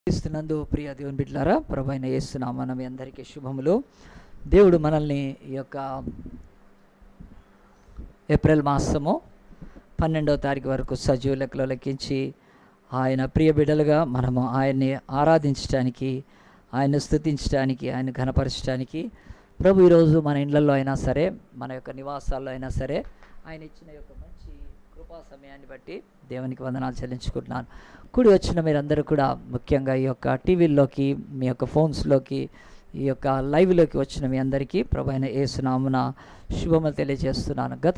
ఇస్తున్నందు ప్రియ దేవుని బిడ్డలారా ప్రభు అయిన యేసునామన మీ అందరికీ శుభములు దేవుడు మనల్ని ఈ యొక్క ఏప్రిల్ మాసము పన్నెండవ తారీఖు వరకు సజీవ లెక్కలో లెక్కించి ఆయన ప్రియ బిడ్డలుగా మనము ఆయన్ని ఆరాధించడానికి ఆయన స్థుతించడానికి ఆయన ఘనపరచడానికి ప్రభు ఈరోజు మన ఇళ్లలో అయినా సరే మన యొక్క నివాసాల్లో అయినా సరే ఆయన ఇచ్చిన యొక్క మంచి కృపా సమయాన్ని బట్టి దేవునికి వందనాలు చెల్లించుకుంటున్నాను కూడి వచ్చిన మీరందరూ కూడా ముఖ్యంగా ఈ యొక్క టీవీల్లోకి మీ యొక్క ఫోన్స్లోకి ఈ యొక్క లైవ్లోకి వచ్చిన మీ అందరికీ ప్రభు అయిన ఏసునామున శుభములు తెలియజేస్తున్నాను గత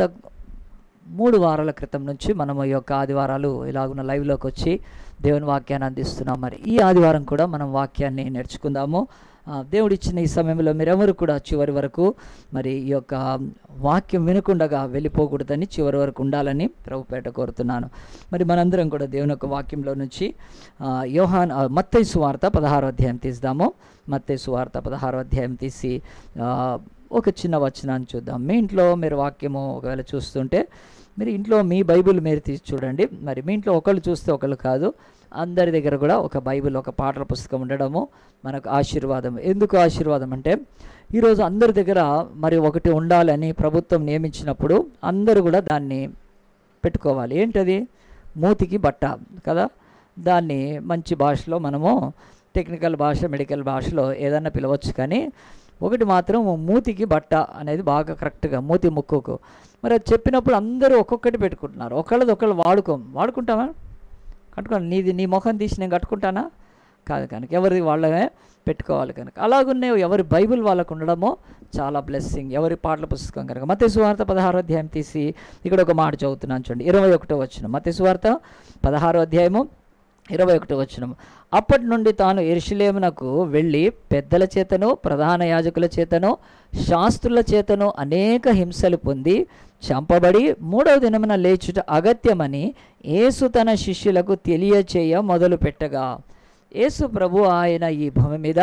మూడు వారాల క్రితం నుంచి మనము ఈ యొక్క ఆదివారాలు ఇలాగున్న లైవ్లోకి వచ్చి దేవుని వాక్యాన్ని అందిస్తున్నాం మరి ఈ ఆదివారం కూడా మనం వాక్యాన్ని నేర్చుకుందాము ఆ, దేవుడిచ్చిన ఈ సమయంలో మీరెవరు కూడా చివరి వరకు మరి ఈ యొక్క వాక్యం వినకుండగా వెళ్ళిపోకూడదని చివరి వరకు ఉండాలని ప్రభుపేట కోరుతున్నాను మరి మనందరం కూడా దేవుని యొక్క వాక్యంలో నుంచి ఆ, యోహాన్ ఆ, మత్తయి సువార్త పదహారో అధ్యాయం తీద్దాము మత్తయి సువార్త పదహారో అధ్యాయం తీసి ఆ, ఒక చిన్న వచనాన్ని చూద్దాం మీ ఇంట్లో మీరు వాక్యము ఒకవేళ చూస్తుంటే మీరు ఇంట్లో మీ బైబిల్ మీరు తీసి చూడండి మరి మీ ఇంట్లో ఒకళ్ళు చూస్తే ఒకళ్ళు కాదు అందరి దగ్గర కూడా ఒక బైబిల్ ఒక పాటల పుస్తకం ఉండడము మనకు ఆశీర్వాదం ఎందుకు ఆశీర్వాదం అంటే ఈరోజు అందరి దగ్గర మరి ఒకటి ఉండాలని ప్రభుత్వం నియమించినప్పుడు అందరూ కూడా దాన్ని పెట్టుకోవాలి ఏంటది మూతికి బట్ట కదా దాన్ని మంచి భాషలో మనము టెక్నికల్ భాష మెడికల్ భాషలో ఏదన్నా పిలవచ్చు కానీ ఒకటి మాత్రం మూతికి బట్ట అనేది బాగా కరెక్ట్గా మూతి ముక్కుకు మరి అది చెప్పినప్పుడు అందరూ ఒక్కొక్కటి పెట్టుకుంటున్నారు ఒకళ్ళది ఒకళ్ళు వాడుకోం వాడుకుంటామా కట్టుకోండి నీది నీ ముఖం తీసి నేను కట్టుకుంటానా కాదు కనుక ఎవరిది వాళ్ళమే పెట్టుకోవాలి కనుక అలాగున్నే ఎవరి బైబిల్ వాళ్ళకు ఉండడమో చాలా బ్లెస్సింగ్ ఎవరి పాటల పుస్తకం కనుక మత సువార్త పదహారో అధ్యాయం తీసి ఇక్కడ ఒక మాట చదువుతున్నాను చూడండి ఇరవై ఒకటో వచ్చిన మత సువార్త పదహారో అధ్యాయము ఇరవై ఒకటో వచ్చినము అప్పటి నుండి తాను ఎరుషులేమునకు వెళ్ళి పెద్దల చేతను ప్రధాన యాజకుల చేతను శాస్త్రుల చేతను అనేక హింసలు పొంది చంపబడి మూడవ దినమున లేచుట అగత్యమని యేసు తన శిష్యులకు తెలియచేయ మొదలు పెట్టగా యేసు ప్రభు ఆయన ఈ భూమి మీద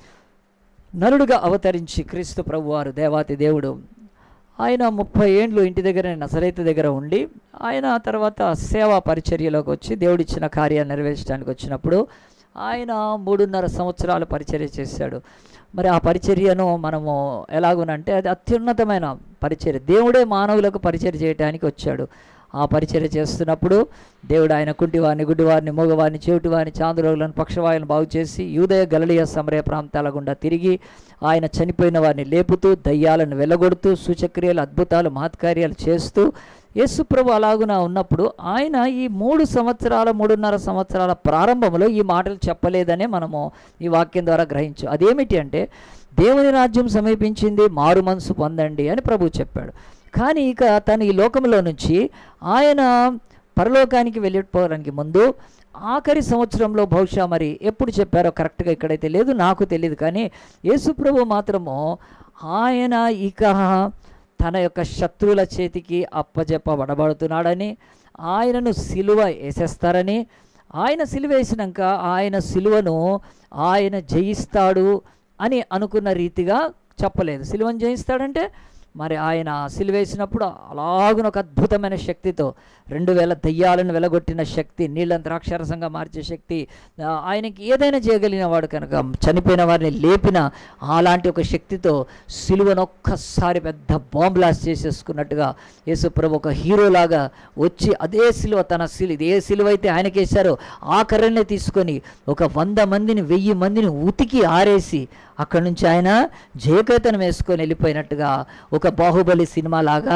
నరుడుగా అవతరించి క్రీస్తు ప్రభువారు దేవాతి దేవుడు ఆయన ముప్పై ఏండ్లు ఇంటి దగ్గర నసరైతు దగ్గర ఉండి ఆయన తర్వాత సేవా పరిచర్యలోకి వచ్చి దేవుడిచ్చిన కార్యాన్ని నెరవేర్చడానికి వచ్చినప్పుడు ఆయన మూడున్నర సంవత్సరాలు పరిచర్య చేశాడు మరి ఆ పరిచర్యను మనము ఎలాగునంటే అది అత్యున్నతమైన పరిచర్య దేవుడే మానవులకు పరిచర్య చేయడానికి వచ్చాడు ఆ పరిచర్య చేస్తున్నప్పుడు దేవుడు ఆయన కుంటివారిని గుడ్డివారిని మూగవారిని చెవిటివారిని చాంద్రోగులను పక్షవాయులను బాగు చేసి యూదయ గలలియ సమరయ ప్రాంతాల గుండా తిరిగి ఆయన చనిపోయిన వారిని లేపుతూ దయ్యాలను వెళ్ళగొడుతూ సూచక్రియలు అద్భుతాలు మహత్కార్యాలు చేస్తూ యేసుప్రభు అలాగున ఉన్నప్పుడు ఆయన ఈ మూడు సంవత్సరాల మూడున్నర సంవత్సరాల ప్రారంభంలో ఈ మాటలు చెప్పలేదనే మనము ఈ వాక్యం ద్వారా గ్రహించు అదేమిటి అంటే దేవుని రాజ్యం సమీపించింది మారు మనసు పొందండి అని ప్రభు చెప్పాడు కానీ ఇక తను ఈ లోకంలో నుంచి ఆయన పరలోకానికి వెళ్ళిపోవడానికి ముందు ఆఖరి సంవత్సరంలో బహుశా మరి ఎప్పుడు చెప్పారో కరెక్ట్గా ఇక్కడైతే లేదు నాకు తెలియదు కానీ యేసుప్రభు మాత్రము ఆయన ఇక తన యొక్క శత్రువుల చేతికి అప్పజెప్పబడబడుతున్నాడని ఆయనను సిలువ వేసేస్తారని ఆయన సిలువ వేసినాక ఆయన సిలువను ఆయన జయిస్తాడు అని అనుకున్న రీతిగా చెప్పలేదు సిలువను జయిస్తాడంటే మరి ఆయన సిలువేసినప్పుడు అలాగున ఒక అద్భుతమైన శక్తితో రెండు వేల దయ్యాలను వెలగొట్టిన శక్తి నీళ్ళని ద్రాక్షారసంగా మార్చే శక్తి ఆ, ఆయనకి ఏదైనా చేయగలిగిన వాడు కనుక చనిపోయిన వారిని లేపిన అలాంటి ఒక శక్తితో సిలువను ఒక్కసారి పెద్ద బాంబ్ బ్లాస్ట్ చేసేసుకున్నట్టుగా యేసుప్రభు ఒక హీరోలాగా వచ్చి అదే సిలువ తన సిలు ఏ సిలువ అయితే ఆయనకేశారో ఆ కర్రనే తీసుకొని ఒక వంద మందిని వెయ్యి మందిని ఉతికి ఆరేసి అక్కడి నుంచి ఆయన జయకేతనం వేసుకొని వెళ్ళిపోయినట్టుగా ఒక బాహుబలి సినిమా లాగా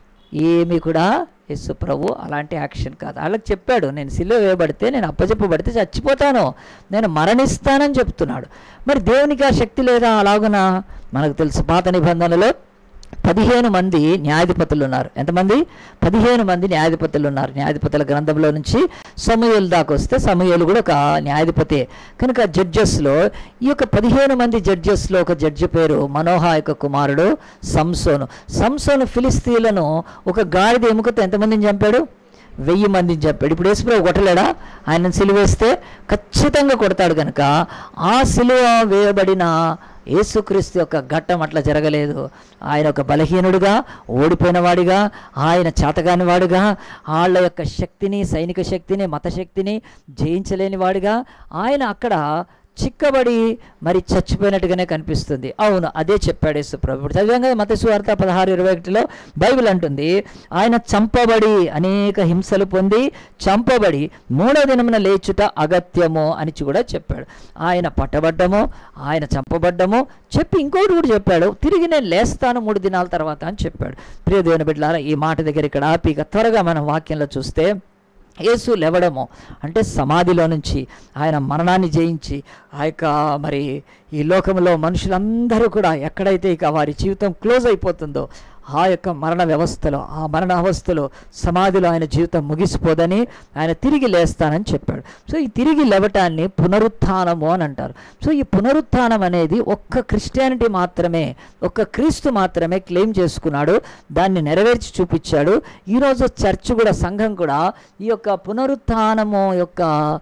ఏమీ కూడా యేసు ప్రభు అలాంటి యాక్షన్ కాదు వాళ్ళకి చెప్పాడు నేను సిలువ వేయబడితే నేను అప్పచెప్పబడితే చచ్చిపోతాను నేను మరణిస్తానని చెప్తున్నాడు మరి దేవునికి ఆ శక్తి లేదా అలాగునా మనకు తెలుసు పాత నిబంధనలో పదిహేను మంది న్యాయాధిపతులు ఉన్నారు ఎంతమంది పదిహేను మంది న్యాయాధిపతులు ఉన్నారు న్యాయాధిపతుల గ్రంథంలో నుంచి సమూహలు దాకా వస్తే సమూహలు కూడా ఒక న్యాయాధిపతే కనుక జడ్జెస్లో ఈ యొక్క పదిహేను మంది జడ్జెస్లో ఒక జడ్జి పేరు మనోహ యొక్క కుమారుడు సంసోను సంసోను ఫిలిస్తీన్లను ఒక గాడిద ఎముకతో ఎంతమందిని చంపాడు వెయ్యి మందిని చెప్పాడు ఇప్పుడు యేసుప్రభు కొట్టలేడా ఆయన సిలువేస్తే ఖచ్చితంగా కొడతాడు కనుక ఆ సిలువ వేయబడిన యేసుక్రీస్తు యొక్క ఘట్టం అట్లా జరగలేదు ఆయన ఒక బలహీనుడుగా ఓడిపోయిన వాడిగా ఆయన చేతగాని వాడుగా వాళ్ళ యొక్క శక్తిని సైనిక శక్తిని మత శక్తిని జయించలేని వాడిగా ఆయన అక్కడ చిక్కబడి మరి చచ్చిపోయినట్టుగానే కనిపిస్తుంది అవును అదే చెప్పాడు యేసు ప్రభు ఇప్పుడు చదివంగా మత సువార్త పదహారు ఇరవై ఒకటిలో బైబిల్ అంటుంది ఆయన చంపబడి అనేక హింసలు పొంది చంపబడి మూడో దినమున లేచుట అగత్యము అని కూడా చెప్పాడు ఆయన పట్టబడ్డము ఆయన చంపబడ్డము చెప్పి ఇంకోటి కూడా చెప్పాడు తిరిగి నేను లేస్తాను మూడు దినాల తర్వాత అని చెప్పాడు ప్రియ దేవుని బిడ్డలారా ఈ మాట దగ్గర ఇక్కడ ఆపి ఇక త్వరగా మనం వాక్యంలో చూస్తే యేసు లేవడము అంటే సమాధిలో నుంచి ఆయన మరణాన్ని జయించి ఆ యొక్క మరి ఈ లోకంలో మనుషులందరూ కూడా ఎక్కడైతే ఇక వారి జీవితం క్లోజ్ అయిపోతుందో ఆ యొక్క మరణ వ్యవస్థలో ఆ మరణ అవస్థలో సమాధిలో ఆయన జీవితం ముగిసిపోదని ఆయన తిరిగి లేస్తానని చెప్పాడు సో ఈ తిరిగి లేవటాన్ని పునరుత్థానము అని అంటారు సో ఈ పునరుత్థానం అనేది ఒక్క క్రిస్టియానిటీ మాత్రమే ఒక్క క్రీస్తు మాత్రమే క్లెయిమ్ చేసుకున్నాడు దాన్ని నెరవేర్చి చూపించాడు ఈరోజు చర్చ్ కూడా సంఘం కూడా ఈ యొక్క పునరుత్థానము యొక్క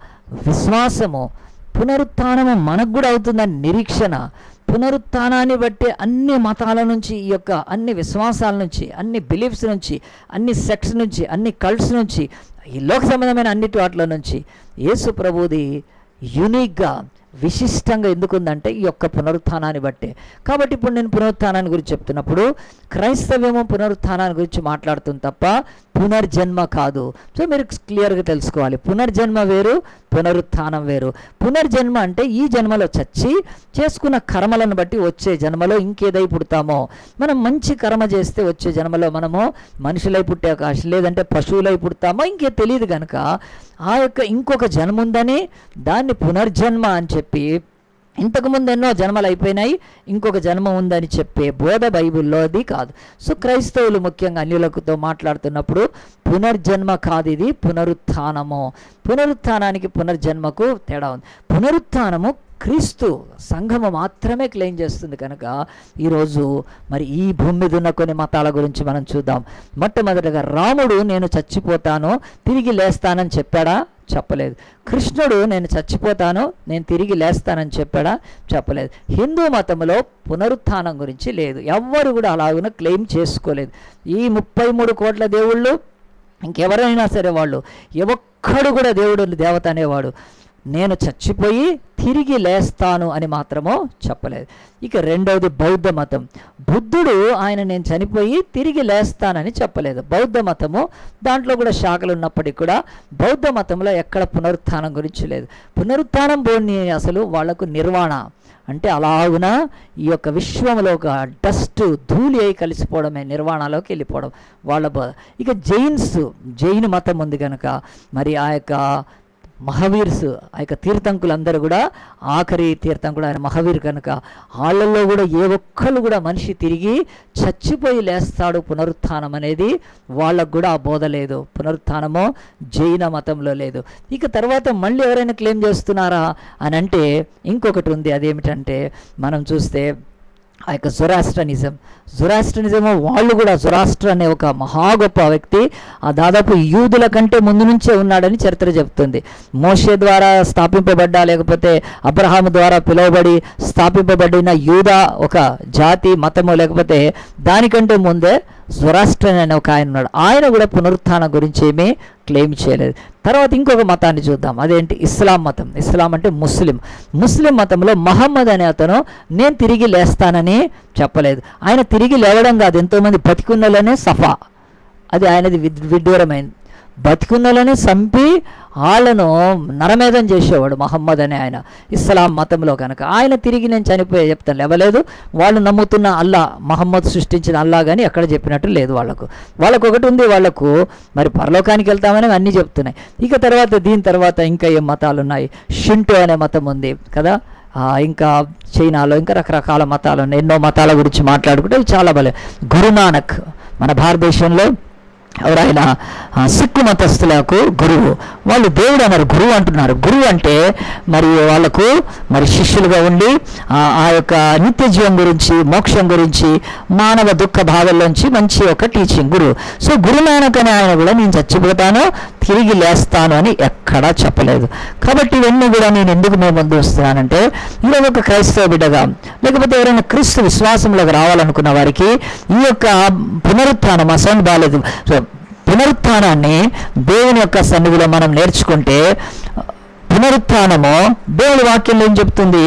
విశ్వాసము పునరుత్థానము మనకు కూడా అవుతుందని నిరీక్షణ పునరుత్థానాన్ని బట్టి అన్ని మతాల నుంచి ఈ యొక్క అన్ని విశ్వాసాల నుంచి అన్ని బిలీఫ్స్ నుంచి అన్ని సెక్స్ నుంచి అన్ని కల్ట్స్ నుంచి ఈ లోక సంబంధమైన అన్నిటి వాటిలో నుంచి యేసు ప్రభుది యునిక్గా విశిష్టంగా ఎందుకుందంటే ఈ యొక్క పునరుత్థానాన్ని బట్టే కాబట్టి ఇప్పుడు నేను పునరుత్థానాన్ని గురించి చెప్తున్నప్పుడు క్రైస్తవ్యము పునరుత్థానాన్ని గురించి మాట్లాడుతుంది తప్ప పునర్జన్మ కాదు సో మీరు క్లియర్గా తెలుసుకోవాలి పునర్జన్మ వేరు పునరుత్థానం వేరు పునర్జన్మ అంటే ఈ జన్మలో చచ్చి చేసుకున్న కర్మలను బట్టి వచ్చే జన్మలో ఇంకేదై పుడతామో మనం మంచి కర్మ చేస్తే వచ్చే జన్మలో మనము మనుషులై పుట్టే అవకాశం లేదంటే పశువులై పుడతామో ఇంకే తెలియదు కనుక ఆ యొక్క ఇంకొక జన్మ ఉందని దాన్ని పునర్జన్మ అని చెప్పి ఇంతకుముందు ఎన్నో జన్మలు అయిపోయినాయి ఇంకొక జన్మ ఉందని చెప్పే బోధ బైబిల్లో అది కాదు సో క్రైస్తవులు ముఖ్యంగా అన్యులకుతో మాట్లాడుతున్నప్పుడు పునర్జన్మ కాదు ఇది పునరుత్థానము పునరుత్థానానికి పునర్జన్మకు తేడా ఉంది పునరుత్థానము క్రీస్తు సంఘము మాత్రమే క్లెయిమ్ చేస్తుంది కనుక ఈరోజు మరి ఈ భూమి మీద ఉన్న కొన్ని మతాల గురించి మనం చూద్దాం మొట్టమొదటిగా రాముడు నేను చచ్చిపోతాను తిరిగి లేస్తానని చెప్పాడా చెప్పలేదు కృష్ణుడు నేను చచ్చిపోతాను నేను తిరిగి లేస్తానని చెప్పాడా చెప్పలేదు హిందూ మతంలో పునరుత్థానం గురించి లేదు ఎవ్వరు కూడా అలాగున క్లెయిమ్ చేసుకోలేదు ఈ ముప్పై మూడు కోట్ల దేవుళ్ళు ఇంకెవరైనా సరే వాళ్ళు ఏ ఒక్కడు కూడా దేవుడు దేవత అనేవాడు నేను చచ్చిపోయి తిరిగి లేస్తాను అని మాత్రమో చెప్పలేదు ఇక రెండవది బౌద్ధ మతం బుద్ధుడు ఆయన నేను చనిపోయి తిరిగి లేస్తానని చెప్పలేదు బౌద్ధ మతము దాంట్లో కూడా శాఖలు ఉన్నప్పటికీ కూడా బౌద్ధ మతంలో ఎక్కడ పునరుత్థానం గురించి లేదు పునరుత్థానం బోని అసలు వాళ్లకు నిర్వాణ అంటే అలాగున ఈ యొక్క విశ్వంలో ఒక డస్ట్ ధూళి అయి కలిసిపోవడమే నిర్వాణలోకి వెళ్ళిపోవడం వాళ్ళ బోధ ఇక జైన్స్ జైన్ మతం ఉంది కనుక మరి ఆ యొక్క మహావీర్స్ ఆ యొక్క తీర్థంకులందరూ కూడా ఆఖరి తీర్థంకుడు ఆయన మహావీర్ కనుక వాళ్ళల్లో కూడా ఏ ఒక్కళ్ళు కూడా మనిషి తిరిగి చచ్చిపోయి లేస్తాడు పునరుత్థానం అనేది వాళ్ళకు కూడా ఆ బోధ లేదు పునరుత్థానము జైన మతంలో లేదు ఇక తర్వాత మళ్ళీ ఎవరైనా క్లెయిమ్ చేస్తున్నారా అని అంటే ఇంకొకటి ఉంది అదేమిటంటే మనం చూస్తే ఆ యొక్క జొరాస్ట్రనిజం జొరాస్ట్రనిజము వాళ్ళు కూడా జొరాస్ట్ర అనే ఒక మహా గొప్ప వ్యక్తి ఆ దాదాపు యూదుల కంటే ముందు నుంచే ఉన్నాడని చరిత్ర చెప్తుంది మోషే ద్వారా స్థాపింపబడ్డా లేకపోతే అబ్రహాము ద్వారా పిలువబడి స్థాపింపబడిన యూదా ఒక జాతి మతము లేకపోతే దానికంటే ముందే జొరాస్ట్రన్ అనే ఒక ఆయన ఉన్నాడు ఆయన కూడా పునరుత్థానం గురించి ఏమీ క్లెయిమ్ చేయలేదు తర్వాత ఇంకొక మతాన్ని చూద్దాం అదేంటి ఇస్లాం మతం ఇస్లాం అంటే ముస్లిం ముస్లిం మతంలో మహమ్మద్ అనే అతను నేను తిరిగి లేస్తానని చెప్పలేదు ఆయన తిరిగి లేవడం కాదు ఎంతోమంది బతికున్నలోనే సఫా అది ఆయనది విద్ విడ్డూరమైంది బతికున్నలోనే చంపి వాళ్ళను నరమేధం చేసేవాడు మహమ్మద్ అనే ఆయన ఇస్లాం మతంలో కనుక ఆయన తిరిగి నేను చనిపోయే చెప్తాను లేవలేదు వాళ్ళు నమ్ముతున్న అల్లా మహమ్మద్ సృష్టించిన అల్లా కానీ ఎక్కడ చెప్పినట్టు లేదు వాళ్ళకు వాళ్ళకు ఒకటి ఉంది వాళ్ళకు మరి పరలోకానికి వెళ్తామని అన్నీ చెప్తున్నాయి ఇక తర్వాత దీని తర్వాత ఇంకా ఏం మతాలు ఉన్నాయి షింటో అనే మతం ఉంది కదా ఆ, ఇంకా చైనాలో ఇంకా రకరకాల మతాలు ఉన్నాయి ఎన్నో మతాల గురించి మాట్లాడుకుంటే ఇవి చాలా బలే గురునానక్ మన భారతదేశంలో ఎవరైనా ఆ, సిక్కు మతస్థులకు గురువు వాళ్ళు దేవుడు అన్నారు గురువు అంటున్నారు గురువు అంటే మరి వాళ్ళకు మరి శిష్యులుగా ఉండి ఆ ఆ యొక్క నిత్య జీవం గురించి మోక్షం గురించి మానవ దుఃఖ భావాల్లోంచి మంచి ఒక టీచింగ్ గురువు సో గురునానక్ అనే ఆయన కూడా నేను చచ్చిపోతాను తిరిగి లేస్తాను అని ఎక్కడా చెప్పలేదు కాబట్టి ఇవన్నీ కూడా నేను ఎందుకు మేము ముందు వస్తున్నానంటే ఈరోజు ఒక క్రైస్తవ బిడ్డగా లేకపోతే ఎవరైనా క్రీస్తు విశ్వాసంలోకి రావాలనుకున్న వారికి ఈ యొక్క పునరుత్థానం ఆ సౌండ్ బాగాలేదు సో పునరుత్థానాన్ని దేవుని యొక్క సన్నిధిలో మనం నేర్చుకుంటే పునరుత్థానము దేవుని వాక్యంలో ఏం చెప్తుంది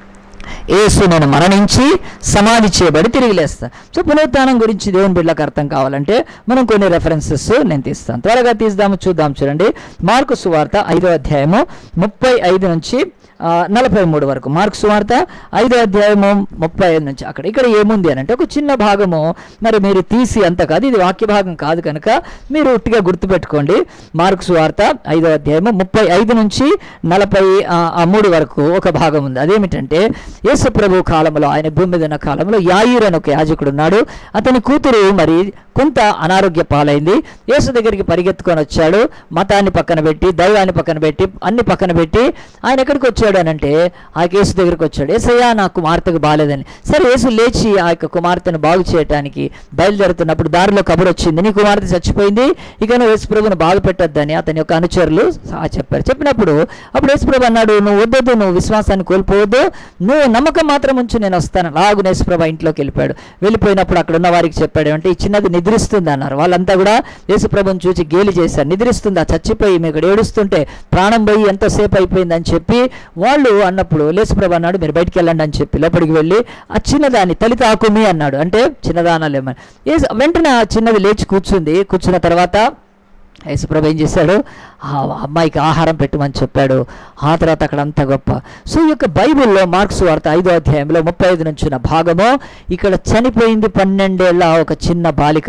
యేసు నేను మరణించి సమాధి చేయబడి తిరిగి లేస్తా సో పునరుత్థానం గురించి దేవుని బిడ్డలకు అర్థం కావాలంటే మనం కొన్ని రెఫరెన్సెస్ నేను తీస్తాను త్వరగా తీద్దాము చూద్దాం చూడండి మార్కు సువార్త ఐదో అధ్యాయము ముప్పై ఐదు నుంచి ఆ, నలభై మూడు వరకు మార్క్స్ వార్త ఐదో అధ్యాయము ముప్పై ఐదు నుంచి అక్కడ ఇక్కడ ఏముంది అని అంటే ఒక చిన్న భాగము మరి మీరు తీసి అంత కాదు ఇది వాక్య భాగం కాదు కనుక మీరు ఉట్టిగా గుర్తుపెట్టుకోండి మార్క్స్ వార్త ఐదో అధ్యాయము ముప్పై ఐదు నుంచి నలభై ఆ, ఆ మూడు వరకు ఒక భాగం ఉంది అదేమిటంటే యేసు ప్రభు కాలంలో ఆయన భూమి మీద ఉన్న కాలంలో యాయిర్ అని ఒక యాజకుడు ఉన్నాడు అతని కూతురు మరి కొంత అనారోగ్య పాలైంది యేసు దగ్గరికి పరిగెత్తుకొని వచ్చాడు మతాన్ని పక్కన పెట్టి దైవాన్ని పక్కన పెట్టి అన్ని పక్కన పెట్టి ఆయన ఎక్కడికి వచ్చాడు అని అంటే ఆ యేసు దగ్గరికి వచ్చాడు ఏసయ్యా నా కుమార్తెకు బాగాలేదని సరే యేసు లేచి ఆ యొక్క కుమార్తెను బాగు చేయడానికి బయలుదేరుతున్నప్పుడు దారిలో కబురు వచ్చింది నీ కుమార్తె చచ్చిపోయింది ఇక నువ్వు యేసు ప్రభుని బాధ పెట్టొద్దని అతని యొక్క అనుచరులు సా- చెప్పారు చెప్పినప్పుడు అప్పుడు యేసు ప్రభు అన్నాడు నువ్వు వద్దొద్దు నువ్వు విశ్వాసాన్ని కోల్పోవద్దు నువ్వు నమ్మకం మాత్రం ఉంచు నేను వస్తాను లాగు యేసు ప్రభు ఇంట్లోకి వెళ్ళిపోయాడు వెళ్ళిపోయినప్పుడు అక్కడ ఉన్న వారికి చెప్పాడు అంటే ఈ చిన్నది నిద్రిస్తుంది అన్నారు వాళ్ళంతా కూడా యేసు ప్రభుని చూసి గేలి చేశారు నిద్రిస్తుందా చచ్చిపోయి మీకు ఇక్కడ ఏడుస్తుంటే ప్రాణం పోయి ఎంతసేపు అయిపోయిందని చెప్పి వాళ్ళు అన్నప్పుడు యేసుప్రభు అన్నాడు మీరు బయటికి వెళ్ళండి అని చెప్పి లోపలికి వెళ్ళి ఆ చిన్నదాన్ని తలిత ఆకుమి అన్నాడు అంటే చిన్నదానాలేమని యేసు వెంటనే ఆ చిన్నది లేచి కూర్చుంది కూర్చున్న తర్వాత యేసుప్రభు ఏం చేశాడు ఆ అమ్మాయికి ఆహారం పెట్టమని చెప్పాడు ఆ తర్వాత అక్కడ అంత గొప్ప సో ఈ యొక్క బైబిల్లో మార్క్స్ వార్త ఐదో అధ్యాయంలో ముప్పై ఐదు నుంచి ఉన్న భాగము ఇక్కడ చనిపోయింది పన్నెండేళ్ల ఒక చిన్న బాలిక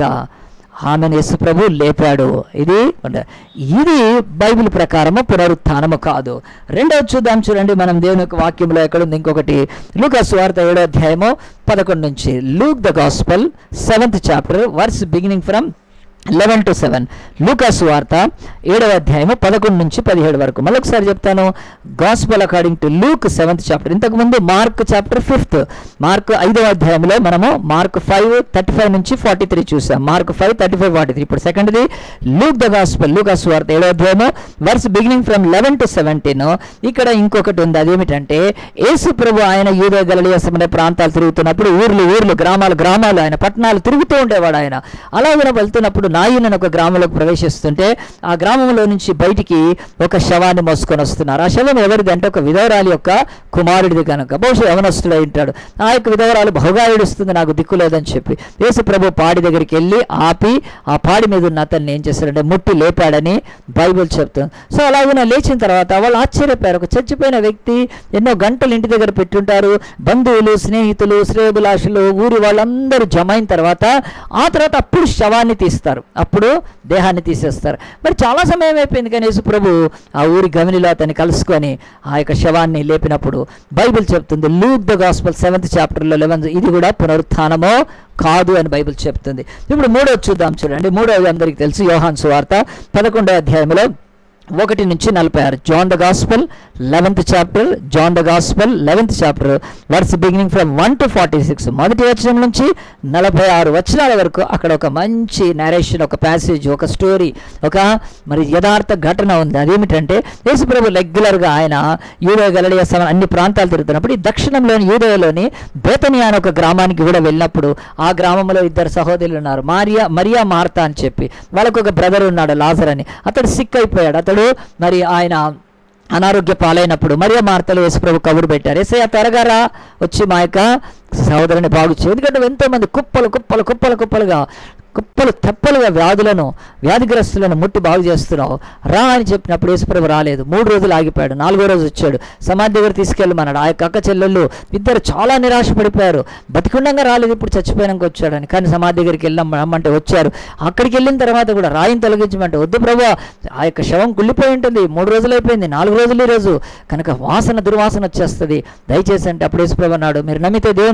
ఆమెను యేసుప్రభు లేపాడు ఇది ఉండ- ఇది బైబిల్ ప్రకారము పునరుత్థానము కాదు రెండవది చూద్దాం చూడండి మనం దేవుని యొక్క వాక్యంలో ఎక్కడ ఉంది ఇంకొకటి లూకాస్ వార్త ఏడో అధ్యాయము పదకొండు నుంచి Luke the gospel seventh chapter verse beginning from eleven to seven లూకాస్ వార్త ఏడవ అధ్యాయము పదకొండు నుంచి పదిహేడు వరకు మళ్ళొకసారి చెప్తాను gospel according to Luke seventh chapter ఇంతకుముందు మార్క్ చాప్టర్ ఫిఫ్త్ మార్క్ ఐదవ అధ్యాయంలో మనము మార్క్ ఫైవ్ థర్టీ ఫైవ్ నుంచి ఫార్టీ త్రీ చూసాం Mark five thirty five forty three ఇప్పుడు సెకండ్ది లూక్ ద గాస్పల్ లూకాస్ వార్త ఏడవ అధ్యాయము verse beginning from eleven to seventeen ఇక్కడ ఇంకొకటి ఉంది అదేమిటంటే యేసు ప్రభు ఆయన యూదో గలలియ సమయ ప్రాంతాలు తిరుగుతున్నప్పుడు ఊర్లు ఊర్లు గ్రామాలు గ్రామాలు ఆయన పట్టణాలు తిరుగుతూ ఉండేవాడు ఆయన అలాగే వెళ్తున్నప్పుడు నాయున్ అని ఒక గ్రామంలోకి ప్రవేశిస్తుంటే ఆ గ్రామంలో నుంచి బయటికి ఒక శవాన్ని మోసుకొని వస్తున్నారు ఆ శవం ఎవరిది అంటే ఒక విధవరాలి యొక్క కుమారుడిది కనుక బహుశా యవనస్తుడై ఉంటాడు ఆ యొక్క విధవరాలు బహుగా ఏడుస్తుంది నాకు దిక్కు లేదని చెప్పి యేసు ప్రభు పాడి దగ్గరికి వెళ్ళి ఆపి ఆ పాడి మీద ఉన్న అతన్ని ఏం చేశాడంటే ముట్టి లేపాడని బైబిల్ చెప్తుంది సో అలాగే లేచిన తర్వాత వాళ్ళు ఆశ్చర్యపోయారు ఒక చచ్చిపోయిన వ్యక్తి ఎన్నో గంటలు ఇంటి దగ్గర పెట్టుంటారు బంధువులు స్నేహితులు శ్రేయభిలాషులు ఊరి వాళ్ళందరూ జమ అయిన తర్వాత ఆ తర్వాత అప్పుడు శవాన్ని తీస్తారు అప్పుడు దేహాన్ని తీసేస్తారు మరి చాలా సమయం అయిపోయింది కానీ యేసు ప్రభు ఆ ఊరి గమినిలో అతన్ని కలుసుకొని ఆ యొక్క శవాన్ని లేపినప్పుడు బైబిల్ చెప్తుంది లూక్ ద గాస్పల్ సెవెంత్ చాప్టర్లో లెవెన్ ఇది కూడా పునరుత్థానమో కాదు అని బైబిల్ చెప్తుంది ఇప్పుడు మూడోది చూద్దాం చూడండి మూడోది అందరికీ తెలుసు యోహాన్ సువార్త పదకొండో అధ్యాయంలో ఒకటి నుంచి నలభై ఆరు John the gospel eleventh chapter John the gospel eleventh chapter verse beginning from one to forty six మొదటి వచనం నుంచి నలభై ఆరు వచనాల వరకు అక్కడ ఒక మంచి నరేషన్ ఒక ప్యాసేజ్ ఒక స్టోరీ ఒక మరి యథార్థ ఘటన ఉంది అదేమిటంటే యేసుప్రభు రెగ్యులర్గా ఆయన యూదయ గలడియ సమ అన్ని ప్రాంతాలు తిరుగుతున్నప్పుడు ఈ దక్షిణంలోని యూదయలోని బేతనియా అనే ఒక గ్రామానికి కూడా వెళ్ళినప్పుడు ఆ గ్రామంలో ఇద్దరు సహోదరులు ఉన్నారు మారియా మరియా మార్తా అని చెప్పి వాళ్ళకు ఒక బ్రదర్ ఉన్నాడు లాజర్ అని అతడు సిక్ అయిపోయాడు అతడు మరి ఆయన అనారోగ్య పాలైనప్పుడు మరియా మార్తలు యేసుప్రభు కబురు పెట్టారు ఏసయ్య త్వరగా రా వచ్చి మా యొక్క సహోదరుని బాగు చేయి ఎందుకంటే ఎంతోమంది కుప్పలు కుప్పలు కుప్పలు కుప్పలుగా కుప్పలు తెప్పలుగా వ్యాధులను వ్యాధిగ్రస్తులను ముట్టి బాగు చేస్తున్నావు రా అని చెప్పినప్పుడు యేసుప్రభు రాలేదు మూడు రోజులు ఆగిపోయాడు నాలుగో రోజు వచ్చాడు సమాధి దగ్గర తీసుకెళ్ళమన్నాడు ఆ యొక్క అక్క చెల్లెళ్ళు ఇద్దరు చాలా నిరాశ పడిపోయారు బతికుండంగా రాలేదు ఇప్పుడు చచ్చిపోయినాక వచ్చాడని కానీ సమాధి దగ్గరికి వెళ్ళాం రమ్మంటే వచ్చారు అక్కడికి వెళ్ళిన తర్వాత కూడా రాయిని తొలగించమంటే వద్దు ప్రభు ఆ యొక్క శవం కుళ్ళిపోయి ఉంటుంది మూడు రోజులు అయిపోయింది నాలుగు రోజులు ఈ రోజు కనుక వాసన దుర్వాసన వచ్చేస్తుంది దయచేసి అంటే అప్పుడు యేసుప్రభు అన్నాడు మీరు నమ్మితే దేవుని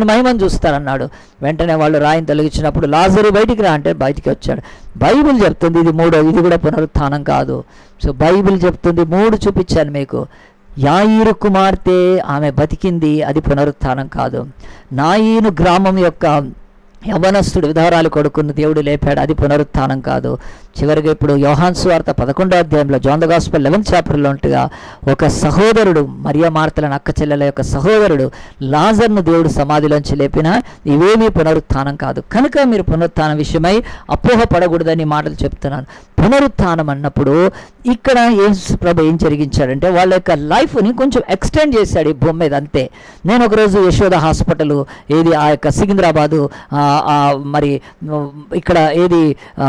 మహిమను చూస్తారన్నాడు వెంటనే వాళ్ళు రాయిని తొలగించినప్పుడు లాజరు బయటికి రా అంటే బయటికి వచ్చాడు బైబిల్ చెప్తుంది ఇది మూడో ఇది కూడా పునరుత్థానం కాదు సో బైబిల్ చెప్తుంది మూడు చూపించాను మీకు యాయిరు కుమార్తె ఆమె బతికింది అది పునరుత్థానం కాదు నాయీను గ్రామం యొక్క యవనస్తుడు విధవరాలు కొడుకున్న దేవుడు లేపాడు అది పునరుత్థానం కాదు చివరిగా ఇప్పుడు యోహాన్ స్వార్త పదకొండో అధ్యాయంలో జాన్ ద గాస్పల్ లెవెన్త్ చాప్టర్లో ఉంటుగా ఒక సహోదరుడు మరియా మార్తల అక్క చెల్లెల యొక్క సహోదరుడు లాజర్ను దేవుడు సమాధిలోంచి లేపిన ఇవేమీ పునరుత్థానం కాదు కనుక మీరు పునరుత్థానం విషయమై అపోహ పడకూడదని మాటలు చెప్తున్నాను పునరుత్థానం అన్నప్పుడు ఇక్కడ ఏం ప్రభు ఏం జరిగించాడంటే వాళ్ళ యొక్క లైఫ్ని కొంచెం ఎక్స్టెండ్ చేశాడు ఈ భూమి మీద అంతే నేను ఒకరోజు యశోద హాస్పిటల్ ఏది ఆ యొక్క సికింద్రాబాదు ఆ, ఆ, మరి ఇక్కడ ఏది ఆ,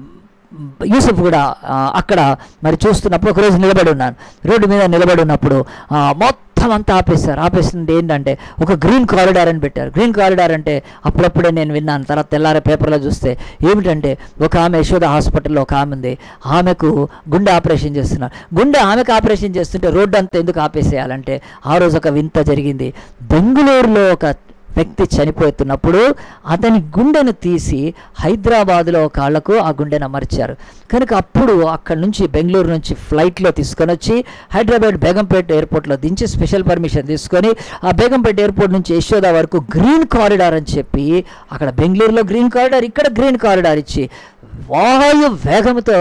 యూసుఫ్ కూడా ఆ, అక్కడ మరి చూస్తున్నప్పుడు ఒకరోజు నిలబడి ఉన్నాను రోడ్డు మీద నిలబడి ఉన్నప్పుడు ఆ, మొత్తం అంతా ఆపేశారు ఆపేసింది ఏంటంటే ఒక గ్రీన్ కారిడార్ అని పెట్టారు గ్రీన్ కారిడార్ అంటే అప్పుడప్పుడే నేను విన్నాను తర్వాత తెల్లారే పేపర్లో చూస్తే ఏమిటంటే ఒక ఆమె యశోద హాస్పిటల్లో ఒక ఆమె ఉంది ఆమెకు గుండె ఆపరేషన్ చేస్తున్నారు గుండె ఆమెకు ఆపరేషన్ చేస్తుంటే రోడ్డు అంతా ఎందుకు ఆపేసేయాలంటే ఆ రోజు ఒక వింత జరిగింది బెంగళూరులో ఒక వ్యక్తి చనిపోతున్నప్పుడు అతని గుండెను తీసి హైదరాబాదులో కాళ్లకు ఆ గుండెను అమర్చారు కనుక అప్పుడు అక్కడి నుంచి బెంగళూరు నుంచి ఫ్లైట్లో తీసుకొని వచ్చి హైదరాబాద్ బేగంపేట ఎయిర్పోర్ట్లో దించి స్పెషల్ పర్మిషన్ తీసుకొని ఆ బేగంపేట ఎయిర్పోర్ట్ నుంచి యశోద వరకు గ్రీన్ కారిడార్ అని చెప్పి అక్కడ బెంగళూరులో గ్రీన్ కారిడార్ ఇక్కడ గ్రీన్ కారిడార్ ఇచ్చి వాయు వేగంతో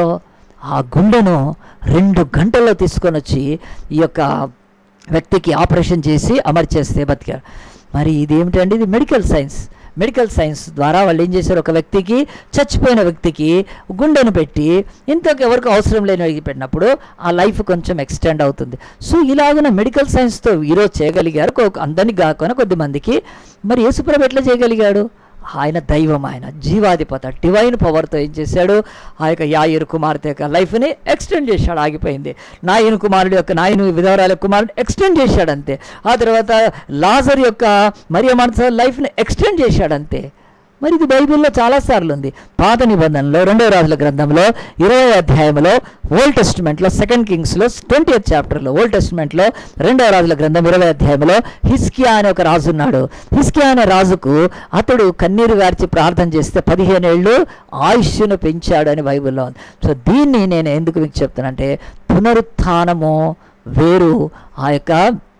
ఆ గుండెను రెండు గంటల్లో తీసుకొని వచ్చి ఈ యొక్క వ్యక్తికి ఆపరేషన్ చేసి అమర్చేస్తే బతికారు మరి ఇది ఏమిటండి ఇది మెడికల్ సైన్స్ మెడికల్ సైన్స్ ద్వారా వాళ్ళు ఏం చేశారు ఒక వ్యక్తికి చచ్చిపోయిన వ్యక్తికి గుండెను పెట్టి ఇంతకు ఎవరికి అవసరం లేని వాడికి పెట్టినప్పుడు ఆ లైఫ్ కొంచెం ఎక్స్టెండ్ అవుతుంది సో ఇలాగున మెడికల్ సైన్స్తో ఈరోజు చేయగలిగారు కొ- అందరినీ కాకుండా కొద్దిమందికి మరి యేసుప్రభు ఎట్లా చేయగలిగాడు ఆయన దైవం ఆయన జీవాధిపత డివైన్ పవర్తో ఏం చేశాడు ఆ యొక్క యాయిరు కుమార్తె యొక్క లైఫ్ని ఎక్స్టెండ్ చేశాడు ఆగిపోయింది నాయను కుమారుడు యొక్క నాయను విధవరాల కుమారుడు ఎక్స్టెండ్ చేశాడు అంతే ఆ తర్వాత లాజర్ యొక్క మరియ మనస లైఫ్ని ఎక్స్టెండ్ చేశాడు అంతే మరి ఇది బైబిల్లో చాలాసార్లు ఉంది పాత నిబంధనలో రెండవ రాజుల గ్రంథంలో ఇరవై అధ్యాయంలో ఓల్డ్ టెస్టిమెంట్లో సెకండ్ కింగ్స్లో ట్వంటీ ఎయిత్ చాప్టర్లో ఓల్డ్ టెస్టిమెంట్లో రెండవ రాజుల గ్రంథం ఇరవై అధ్యాయంలో హిస్కియా అనే ఒక రాజు ఉన్నాడు హిస్కియా అనే రాజుకు అతడు కన్నీరు గార్చి ప్రార్థన చేస్తే పదిహేను ఏళ్ళు ఆయుష్ను పెంచాడు అని బైబిల్లో ఉంది సో దీన్ని నేను ఎందుకు మీకు చెప్తానంటే పునరుత్థానము వేరు ఆ యొక్క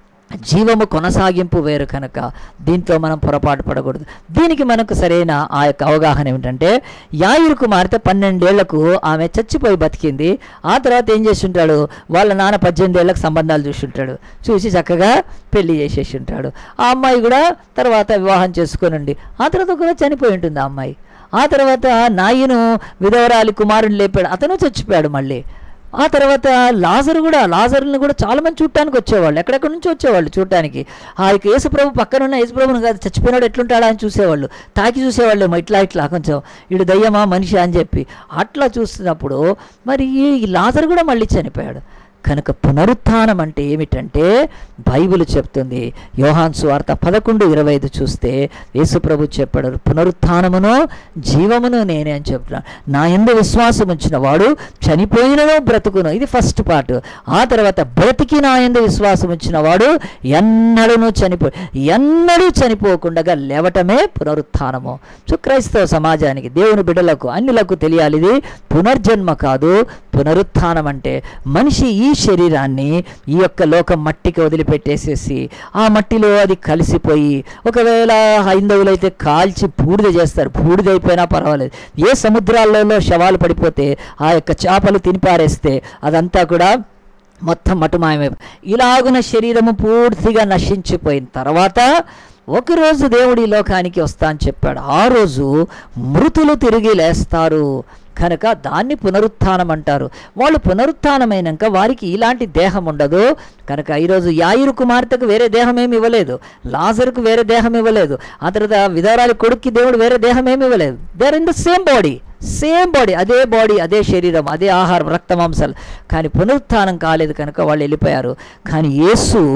జీవము కొనసాగింపు వేరు కనుక దీంట్లో మనం పొరపాటు పడకూడదు దీనికి మనకు సరైన ఆ యొక్క అవగాహన ఏమిటంటే యాయురు కుమార్తె పన్నెండేళ్లకు ఆమె చచ్చిపోయి బతికింది ఆ తర్వాత ఏం చేసి ఉంటాడు వాళ్ళ నాన్న పద్దెనిమిది ఏళ్ళకి సంబంధాలు చూసి ఉంటాడు చూసి చక్కగా పెళ్లి చేసేసి ఉంటాడు ఆ అమ్మాయి కూడా తర్వాత వివాహం చేసుకొనండి ఆ తర్వాత కూడా చనిపోయి ఉంటుంది ఆ అమ్మాయి ఆ తర్వాత నాయను విధవరాలి కుమారుని లేపాడు అతను చచ్చిపోయాడు మళ్ళీ ఆ తర్వాత లాజరు కూడా లాజర్ని కూడా చాలా మంది చూడటానికి వచ్చేవాళ్ళు ఎక్కడెక్కడి నుంచి వచ్చేవాళ్ళు చూడటానికి ఆ యొక్క యేసుప్రభు పక్కన ఉన్న యేసుప్రభుని కాదు చచ్చిపోయినాడు ఎట్లుంటాడా అని చూసేవాళ్ళు తాకి చూసేవాళ్ళేమో ఇట్లా ఇట్లా కొంచెం ఇడు దయ్యమా మనిషి అని చెప్పి అట్లా చూస్తున్నప్పుడు మరి ఈ లాజరు కూడా మళ్ళీ చనిపోయాడు కనుక పునరుత్థానం అంటే ఏమిటంటే బైబిల్ చెప్తుంది యోహాన్ సువార్త పదకొండు ఇరవై ఐదు చూస్తే యేసుప్రభు చెప్పాడు పునరుత్థానమును జీవమును నేనే అని చెప్తున్నాను నా ఎందు విశ్వాసం ఉంచిన వాడు చనిపోయినను బ్రతుకును ఇది ఫస్ట్ పార్ట్ ఆ తర్వాత బ్రతికి నా ఎందు విశ్వాసం ఉంచిన వాడు ఎన్నడూ చనిపో ఎన్నడూ చనిపోకుండా లేవటమే పునరుత్థానము సో క్రైస్తవ సమాజానికి దేవుని బిడ్డలకు అన్యులకు తెలియాలి ఇది పునర్జన్మ కాదు పునరుత్థానం అంటే మనిషి ఈ శరీరాన్ని ఈ యొక్క లోకం మట్టికి వదిలిపెట్టేసేసి ఆ మట్టిలో అది కలిసిపోయి ఒకవేళ హైందవులైతే కాల్చి బూడిద చేస్తారు బూడిద అయిపోయినా పర్వాలేదు ఏ సముద్రాలలో శవాలు పడిపోతే ఆ యొక్క చేపలు తినిపారేస్తే అదంతా కూడా మొత్తం మటుమాయమై ఇలాగున శరీరము పూర్తిగా నశించిపోయిన తర్వాత ఒకరోజు దేవుడి లోకానికి వస్తా అని చెప్పాడు ఆ రోజు మృతులు తిరిగి లేస్తారు కనుక దాన్ని పునరుత్థానం అంటారు వాళ్ళు పునరుత్థానమైనాక వారికి ఇలాంటి దేహం ఉండదు కనుక ఈరోజు యాయిరు కుమార్తెకు వేరే దేహం ఏమి ఇవ్వలేదు లాజరుకు వేరే దేహం ఇవ్వలేదు ఆ తర్వాత విధవరాలి కొడుక్కి దేవుడు వేరే దేహం ఏమి ఇవ్వలేదు there in the same body same body అదే బాడీ అదే శరీరం అదే ఆహారం రక్త మాంసాలు కానీ పునరుత్థానం కాలేదు కనుక వాళ్ళు వెళ్ళిపోయారు కానీ యేసు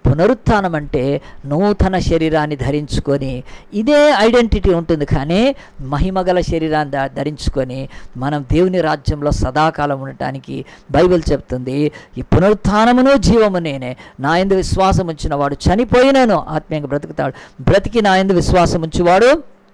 పునరుత్థానం అంటే నూతన శరీరాన్ని ధరించుకొని ఇదే ఐడెంటిటీ ఉంటుంది కానీ మహిమగల శరీరాన్ని ధ- ధరించుకొని మనం దేవుని రాజ్యంలో సదాకాలం ఉండటానికి బైబిల్ చెప్తుంది ఈ పునరుత్థానమును జీవము నేనే నా ఎందు విశ్వాసం ఉంచిన వాడు చనిపోయినను ఆత్మీయంగా బ్రతుకుతాడు బ్రతికి నా ఎందు విశ్వాసం ఉంచువాడు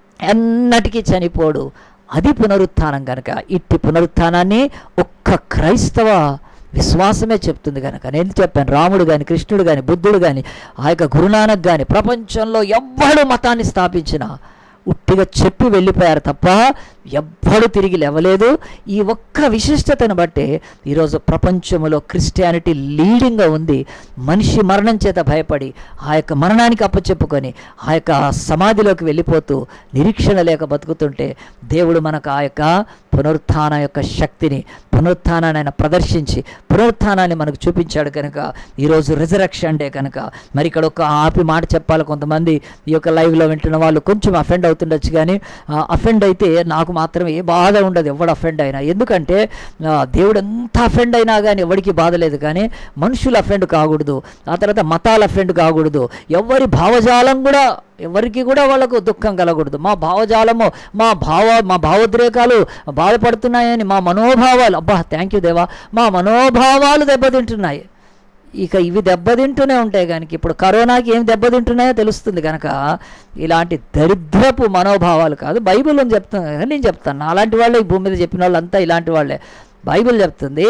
ఎన్నటికీ చనిపోడు అది పునరుత్థానం కనుక ఇట్టి పునరుత్థానాన్ని ఒక్క క్రైస్తవ విశ్వాసమే చెప్తుంది కనుక నేను చెప్పాను రాముడు కానీ కృష్ణుడు కానీ బుద్ధుడు కానీ ఆ యొక్క గురునానక్ కానీ ప్రపంచంలో ఎవ్వడు మతాన్ని స్థాపించినా ఉట్టిగా చెప్పి వెళ్ళిపోయారు తప్ప ఎవ్వడు తిరిగి లేవలేదు ఈ ఒక్క విశిష్టతను బట్టే ఈరోజు ప్రపంచంలో క్రిస్టియానిటీ లీడింగ్గా ఉంది మనిషి మరణం చేత భయపడి ఆ యొక్క మరణానికి అప్పచెప్పుకొని ఆ యొక్క సమాధిలోకి వెళ్ళిపోతూ నిరీక్షణ లేక బతుకుతుంటే దేవుడు మనకు ఆ యొక్క పునరుత్థాన యొక్క శక్తిని పునరుత్థానాన్ని ఆయన ప్రదర్శించి పునరుత్థానాన్ని మనకు చూపించాడు కనుక ఈరోజు రిజరక్షన్ డే కనుక మరి ఇక్కడ ఒక ఆపి మాట చెప్పాలి కొంతమంది ఈ యొక్క లైవ్లో వింటున్న వాళ్ళు కొంచెం అఫెండ్ అవుతుండొచ్చు కానీ అఫెండ్ అయితే నాకు మాత్రం ఏ బాధ ఉండదు ఎవడు అఫెండ్ అయినా ఎందుకంటే ఆ, దేవుడు ఎంత అఫెండ్ అయినా కానీ ఎవరికి బాధ లేదు కానీ మనుషులు అఫెండ్ కాకూడదు ఆ తర్వాత మతాలు అఫెండ్ కాకూడదు ఎవరి భావజాలం కూడా ఎవరికి కూడా వాళ్ళకు దుఃఖం కలగకూడదు మా భావజాలము మా భావ మా భావోద్రేకాలు బాధపడుతున్నాయని మా మనోభావాలు అబ్బా థ్యాంక్ యూ దేవా మా మనోభావాలు దెబ్బతింటున్నాయి ఇక ఇవి దెబ్బతింటూనే ఉంటాయి కనుక ఇప్పుడు కరోనాకి ఏం దెబ్బతింటున్నాయో తెలుస్తుంది కనుక ఇలాంటి దరిద్రపు మనోభావాలు కాదు బైబిల్ అని చెప్తాను కదా, నేను చెప్తాను అలాంటి వాళ్ళే ఈ భూమి మీద చెప్పిన వాళ్ళంతా ఇలాంటి వాళ్ళే బైబిల్ చెప్తుంది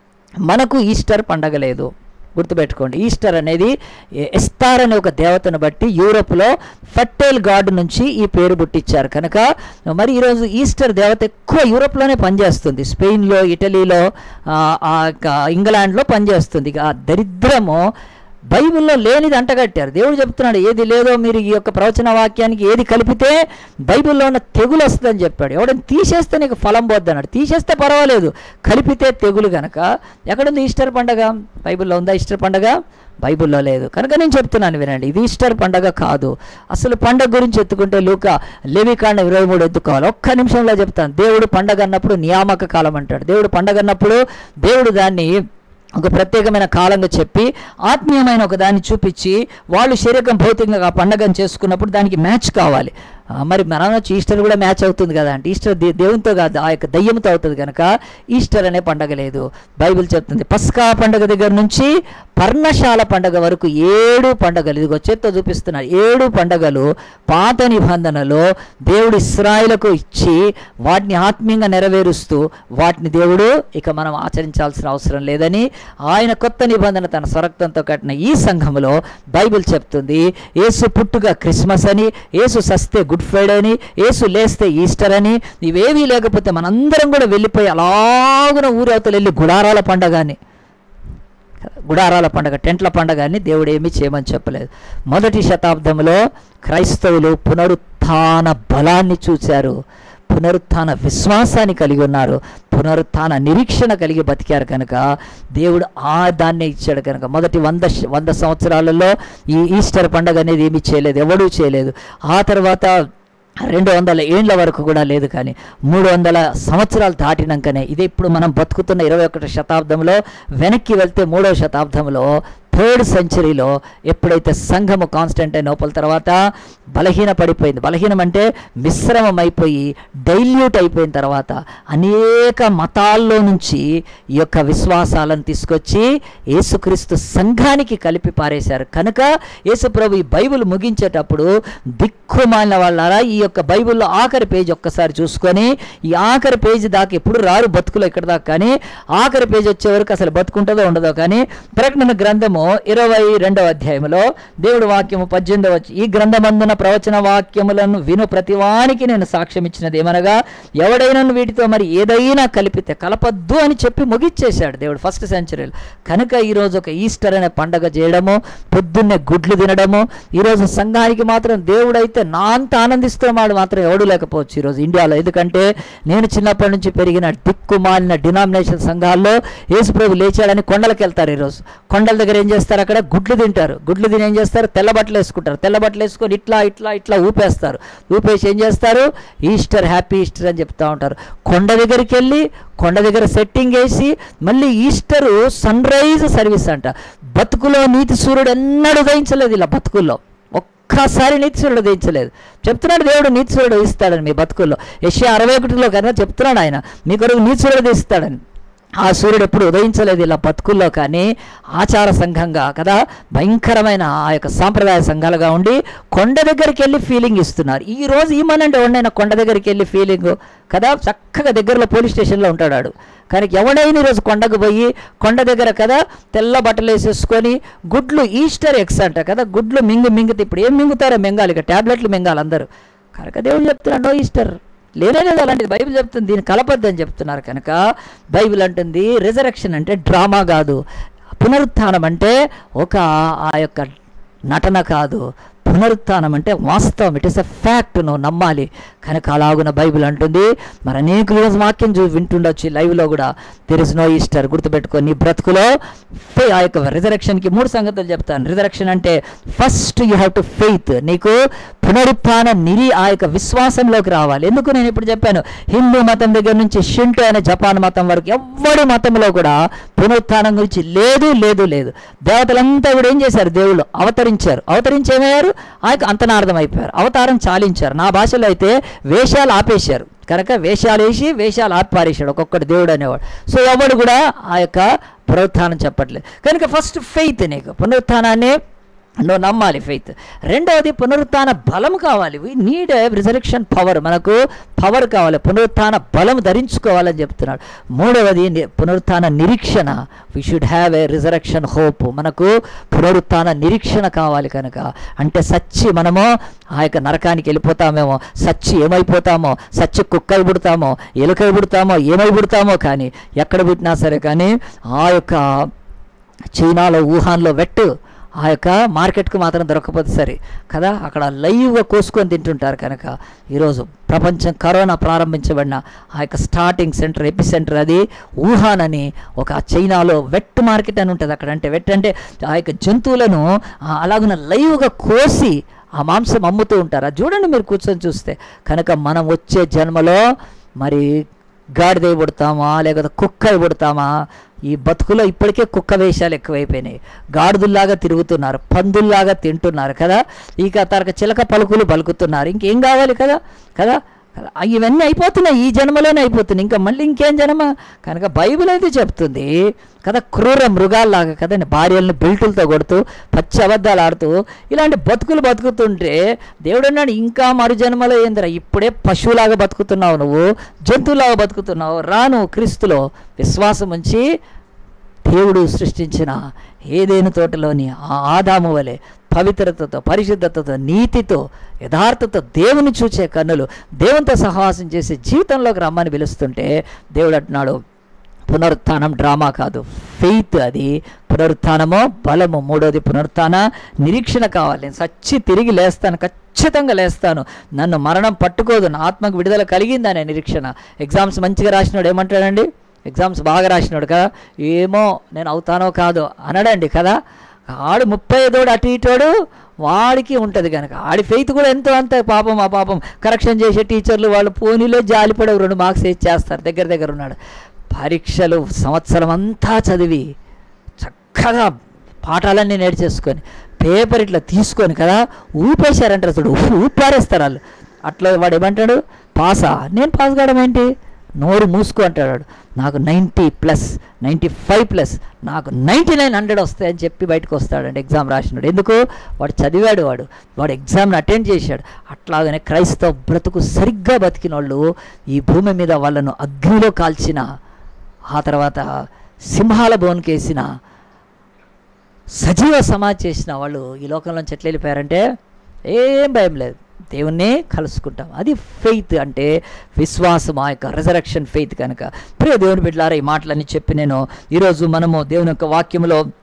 మనకు ఈస్టర్ పండగ లేదు గుర్తుపెట్టుకోండి ఈస్టర్ అనేది ఎ- ఎస్తార్ అనే ఒక దేవతను బట్టి యూరోప్లో ఫర్టైల్ గాడ్ నుంచి ఈ పేరు పుట్టించారు కనుక మరి ఈరోజు ఈస్టర్ దేవత ఎక్కువ యూరోప్లోనే పనిచేస్తుంది స్పెయిన్లో ఇటలీలో ఆ, ఆ యొక్క ఇంగ్లాండ్లో పనిచేస్తుంది ఇక ఆ దరిద్రము బైబిల్లో లేనిది అంటగట్టారు దేవుడు చెప్తున్నాడు ఏది లేదో మీరు ఈ యొక్క ప్రవచన వాక్యానికి ఏది కలిపితే బైబిల్లో ఉన్న తెగులు వస్తుందని చెప్పాడు ఎవడని తీసేస్తే నీకు ఫలం పోద్ది అన్నాడు తీసేస్తే పర్వాలేదు కలిపితే తెగులు గనక ఎక్కడుంది ఈస్టర్ పండగ బైబిల్లో ఉందా ఈస్టర్ పండగ బైబిల్లో లేదు కనుక నేను చెప్తున్నాను వినండి ఇది ఈస్టర్ పండగ కాదు అసలు పండగ గురించి ఎత్తుకుంటే లూక లేవికాండ ఇరవై మూడు ఎత్తుకోవాలి ఒక్క నిమిషంలో చెప్తాను దేవుడు పండగ అన్నప్పుడు నియామక కాలం అంటాడు దేవుడు పండగ అన్నప్పుడు దేవుడు దాన్ని ఒక ప్రత్యేకమైన కాలంగా చెప్పి ఆత్మీయమైన ఒక దాన్ని చూపించి వాళ్ళు శరీరం భౌతికంగా ఆ పండగను చేసుకున్నప్పుడు దానికి మ్యాచ్ కావాలి ఆ, మరి మనం వచ్చి ఈస్టర్ కూడా మ్యాచ్ అవుతుంది కదా అంటే ఈస్టర్ దే- దేవునితో కాదు ఆ యొక్క దయ్యంతో అవుతుంది కనుక ఈస్టర్ అనే పండగ లేదు బైబిల్ చెప్తుంది పస్కా పండగ దగ్గర నుంచి పర్ణశాల పండగ వరకు ఏడు పండగలు ఇదిగో చేత్తో చూపిస్తున్నారు ఏడు పండగలు పాత నిబంధనలో దేవుడు ఇస్రాయిలకు ఇచ్చి వాటిని ఆత్మీయంగా నెరవేరుస్తూ వాటిని దేవుడు ఇక మనం ఆచరించాల్సిన అవసరం లేదని ఆయన కొత్త నిబంధన తన స్వరక్తంతో కట్టిన ఈ సంఘంలో బైబిల్ చెప్తుంది యేసు పుట్టుక క్రిస్మస్ అని యేసు సస్తే గుడ్ ఫ్రైడే అని యేసు లేస్తే ఈస్టర్ అని ఇవేవీ లేకపోతే మనందరం కూడా వెళ్ళిపోయి అలాగున ఊరవతలు వెళ్ళి గుడారాల పండగ అని గుడారాల పండగ టెంట్ల పండగ అని దేవుడు ఏమీ చేయమని చెప్పలేదు మొదటి శతాబ్దంలో క్రైస్తవులు పునరుత్థాన బలాన్ని చూశారు పునరుత్థాన విశ్వాసాన్ని కలిగి ఉన్నారు పునరుత్థాన నిరీక్షణ కలిగి బతికారు కనుక దేవుడు ఆ దాన్నే ఇచ్చాడు కనుక మొదటి వంద శ- వంద సంవత్సరాలలో ఈ ఈస్టర్ పండగ అనేది ఏమీ చేయలేదు ఎవడూ చేయలేదు ఆ తర్వాత రెండు వందల ఏండ్ల వరకు కూడా లేదు కానీ మూడు వందల సంవత్సరాలు దాటినాకనే ఇది ఇప్పుడు మనం బతుకుతున్న ఇరవై ఒకటి శతాబ్దంలో వెనక్కి వెళ్తే మూడవ శతాబ్దంలో థర్డ్ సెంచరీలో ఎప్పుడైతే సంఘము కాన్స్టంటైనోపల్ తర్వాత బలహీన పడిపోయింది బలహీనం అంటే మిశ్రమం అయిపోయి డైల్యూట్ అయిపోయిన తర్వాత అనేక మతాల్లో నుంచి ఈ యొక్క విశ్వాసాలను తీసుకొచ్చి యేసుక్రీస్తు సంఘానికి కలిపి పారేశారు కనుక యేసుప్రభు ఈ బైబిల్ ముగించేటప్పుడు దిక్కుమాలిన వాళ్ళారా ఈ యొక్క బైబిల్లో ఆఖరి పేజ్ ఒక్కసారి చూసుకొని ఈ ఆఖరి పేజీ దాకా ఎప్పుడు రారు బతుకులో ఇక్కడ దాకా కానీ ఆఖరి పేజ్ వచ్చే వరకు అసలు బతుకుంటుందో ఉండదో కానీ ప్రకటన గ్రంథము ఇరవై రెండవ అధ్యాయంలో దేవుడు వాక్యము పద్దెనిమిదవ వచ్చి ఈ గ్రంథమందున ప్రవచన వాక్యములను విను ప్రతివానికి నేను సాక్ష్యం ఇచ్చినది ఏమనగా ఎవడైనా వీటితో మరి ఏదైనా కలిపితే కలపద్దు అని చెప్పి ముగిచ్చేశాడు దేవుడు ఫస్ట్ సెంచరీలో కనుక ఈరోజు ఒక ఈస్టర్ అనే పండగ చేయడము పొద్దున్నే గుడ్లు తినడము ఈరోజు సంఘానికి మాత్రం దేవుడైతే నా అంత ఆనందిస్తున్నవాడు మాత్రం ఎవడు లేకపోవచ్చు ఈరోజు ఇండియాలో ఎందుకంటే నేను చిన్నప్పటి నుంచి పెరిగిన దిక్కుమాలిన డినామినేషన్ సంఘాల్లో యేసుప్రభు లేచాడని కొండలకు వెళ్తారు ఈరోజు కొండల దగ్గర ఏం చేస్తారు అక్కడ గుడ్లు తింటారు గుడ్లు తిని ఏం చేస్తారు తెల్ల బట్టలు వేసుకుంటారు తెల్ల బట్టలు వేసుకొని ఇట్లా ఇట్లా ఇట్లా ఊపేస్తారు ఊపేసి ఏం చేస్తారు ఈస్టర్ హ్యాపీ ఈస్టర్ అని చెప్తా ఉంటారు కొండ దగ్గరికి వెళ్ళి కొండ దగ్గర సెట్టింగ్ వేసి మళ్ళీ ఈస్టరు సన్ రైజ్ సర్వీస్ అంట బతుకులో నీతి సూర్యుడు ఎన్నడూ ఉదయించలేదు ఇలా బతుకుల్లో ఒక్కసారి నీతిసూరుడు ఉదయించలేదు చెప్తున్నాడు దేవుడు నీతిసూరుడు ఉదయిస్తాడని మీ బతుకుల్లో యశ్యా అరవై ఒకటిలో కన్నా చెప్తున్నాడు ఆయన మీ కొరకు నీతిసూరుడు ఉదయిస్తాడని ఆ సూర్యుడు ఎప్పుడు ఉదయించలేదు ఇలా బతుకుల్లో కానీ ఆచార సంఘంగా కదా భయంకరమైన ఆ యొక్క సాంప్రదాయ సంఘాలుగా ఉండి కొండ దగ్గరికి వెళ్ళి ఫీలింగ్ ఇస్తున్నారు ఈ రోజు ఈ మనంటే ఎవడైనా కొండ దగ్గరికి వెళ్ళి ఫీలింగ్ కదా చక్కగా దగ్గరలో పోలీస్ స్టేషన్లో ఉంటాడు ఆడు. కానీ ఎవడైనా ఈరోజు కొండకు పోయి కొండ దగ్గర కదా తెల్ల బట్టలు వేసేసుకొని గుడ్లు ఈస్టర్ ఎగ్స్ అంట కదా గుడ్లు మింగు మింగితే ఇప్పుడు ఏం మింగుతారో మింగాలి ఇక ట్యాబ్లెట్లు మింగాలి అందరూ కనుక దేవుడు చెప్తున్నాడు "నో ఈస్టర్ లేనే లేదు అలాంటిది బైబిల్ చెప్తుంది దీన్ని కలపద్దని చెప్తున్నారు కనుక బైబిల్ అంటుంది రిజరక్షన్ అంటే డ్రామా కాదు పునరుత్థానం అంటే ఒక ఆ యొక్క నటన కాదు పునరుత్థానం అంటే వాస్తవం ఇట్ ఇస్ ఎ ఫ్యాక్ట్ నువ్వు నమ్మాలి కనుక అలాగున బైబిల్ అంటుంది మరి అనేకులు ఈరోజు వాక్యం చూ వింటుండొచ్చు లైవ్లో కూడా దెర్ ఇస్ నో ఈస్టర్ గుర్తుపెట్టుకో నీ బ్రతుకులో ఫే- ఆ యొక్క రిజరక్షన్కి మూడు సంగతులు చెప్తాను రిజరక్షన్ అంటే first you have to faith నీకు పునరుత్థాన నిరి ఆ యొక్క విశ్వాసంలోకి రావాలి ఎందుకు నేను ఇప్పుడు చెప్పాను హిందూ మతం దగ్గర నుంచి షింటో అనే జపాన్ మతం వరకు ఎవ్వడి మతంలో కూడా పునరుత్థానం గురించి లేదు లేదు లేదు దేవతలంతా కూడా ఏం చేశారు దేవుళ్ళు అవతరించారు అవతరించి ఏమయ్యారు ఆ యొక్క అంతనార్థం అయిపోయారు అవతారం చాలించారు నా భాషలో అయితే వేషాలు ఆపేశారు కనుక వేషాలు వేసి వేషాలు ఆపిపారేశాడు ఒక్కొక్కటి దేవుడు అనేవాడు సో ఎవడు కూడా ఆ యొక్క పునరుత్థానం చెప్పట్లేదు కనుక ఫస్ట్ ఫెయిత్ నీకు పునరుత్థానాన్ని నువ్వు నమ్మాలి ఫెయిత్ రెండవది పునరుత్థాన బలం కావాలి వి నీడ్ రిజరక్షన్ పవర్ మనకు పవర్ కావాలి పునరుత్థాన బలం ధరించుకోవాలని చెప్తున్నాడు మూడవది ని- పునరుత్థాన నిరీక్షణ we should have a resurrection hope మనకు పునరుత్థాన నిరీక్షణ కావాలి కనుక అంటే సచ్చి మనము ఆ యొక్క నరకానికి వెళ్ళిపోతామేమో సచ్చి ఏమైపోతామో సచ్చి కుక్కలు పుడతామో ఎలుకలు పుడతామో ఏమై పుడతామో కానీ ఎక్కడ పుట్టినా సరే కానీ ఆ యొక్క చైనాలో వుహాన్లో వెట్టు ఆ యొక్క మార్కెట్కు మాత్రం దొరకకపోతే సరే కదా అక్కడ లైవ్గా కోసుకొని తింటుంటారు కనుక ఈరోజు ప్రపంచం కరోనా ప్రారంభించబడిన ఆ యొక్క స్టార్టింగ్ సెంటర్ ఎపి సెంటర్ అది వుహాన్ అని ఒక చైనాలో వెట్ మార్కెట్ అని ఉంటుంది అక్కడ అంటే వెట్ అంటే ఆ యొక్క జంతువులను ఆ, అలాగున లైవ్గా కోసి ఆ మాంసం అమ్ముతూ ఉంటారు అది చూడండి మీరు కూర్చొని చూస్తే కనుక మనం వచ్చే జన్మలో మరి గాడిద పుడతామా లేకపోతే కుక్క పుడతామా ఈ బతుకులో ఇప్పటికే కుక్క వేషాలు ఎక్కువైపోయినాయి గాడిదుల్లాగా తిరుగుతున్నారు పందుల్లాగా తింటున్నారు కదా ఇక తరక చిలక పలుకులు పలుకుతున్నారు ఇంకేం కావాలి కదా కదా కదా ఇవన్నీ అయిపోతున్నాయి ఈ జన్మలోనే అయిపోతున్నాయి ఇంకా మళ్ళీ ఇంకేం జన్మ కనుక బైబిల్ అయితే చెప్తుంది కదా క్రూర మృగాల్లాగా కదండి భార్యలను బెల్టులతో కొడుతూ పచ్చి అబద్ధాలు ఆడుతూ ఇలాంటి బతుకులు బతుకుతుంటే దేవుడు అన్నాడు ఇంకా మరు జన్మలో ఏందిరా ఇప్పుడే పశువులాగా బతుకుతున్నావు నువ్వు జంతువులాగా బతుకుతున్నావు రాను క్రీస్తులో విశ్వాసం ఉంచి దేవుడు సృష్టించిన ఏదేను తోటలోని ఆ ఆదాము వలె పవిత్రతతో పరిశుద్ధతతో నీతితో యథార్థతో దేవుని చూచే కన్నులు దేవునితో సహవాసం చేసే జీవితంలోకి రమ్మని పిలుస్తుంటే దేవుడు అంటున్నాడు పునరుత్థానం డ్రామా కాదు ఫెయిత్ అది పునరుత్థానము బలము మూడోది పునరుత్థాన నిరీక్షణ కావాలి నేను సచ్చి తిరిగి లేస్తాను ఖచ్చితంగా లేస్తాను నన్ను మరణం పట్టుకోదు నా ఆత్మకు విడుదల కలిగిందనే నిరీక్షణ ఎగ్జామ్స్ మంచిగా రాసినాడు ఏమంటాడండి ఎగ్జామ్స్ బాగా రాసినాడు కదా ఏమో నేను అవుతానో కాదో అనడండి కదా ఆడు ముప్పై ఐదోడు అటు ఇటోడు వాడికి ఉంటుంది కనుక ఆడి ఫెయిత్ కూడా ఎంతో అంత పాపం ఆ పాపం కరెక్షన్ చేసే టీచర్లు వాళ్ళు పోనీలో జాలిపడే రెండు మార్క్స్ వేసి చేస్తారు దగ్గర దగ్గర ఉన్నాడు పరీక్షలు సంవత్సరం అంతా చదివి చక్కగా పాఠాలన్నీ నేర్చేసుకొని పేపర్ ఇట్లా తీసుకొని కదా ఊపేశారంటారు చూడు ఊపారేస్తారు వాళ్ళు అట్లా వాడు ఏమంటాడు పాసా నేను పాస్ కావడం ఏంటి నోరు మూసుకో అంటాడు వాడు. నాకు ninety plus ninety five plus నాకు నైంటీ నైన్ హండ్రెడ్ వస్తాయని చెప్పి బయటకు వస్తాడండి ఎగ్జామ్ రాసినాడు ఎందుకు వాడు చదివాడు వాడు వాడు ఎగ్జామ్ని అటెండ్ చేశాడు అట్లాగనే క్రైస్తవ బ్రతుకు సరిగ్గా బతికిన వాళ్ళు ఈ భూమి మీద వాళ్ళను అగ్నిలో కాల్చిన ఆ తర్వాత సింహాల బోన్కేసిన సజీవ సమాధి చేసిన వాళ్ళు ఈ లోకంలోంచి ఎట్లా వెళ్ళిపోయారంటే ఏం భయం లేదు దేవుణ్ణి కలుసుకుంటాం అది ఫెయిత్ అంటే విశ్వాసం ఆ యొక్క రిజరక్షన్ ఫెయిత్ కనుక ప్రియ దేవుని బిడ్డలారా ఈ మాటలన్నీ చెప్పి నేను ఈరోజు మనము దేవుని యొక్క వాక్యంలో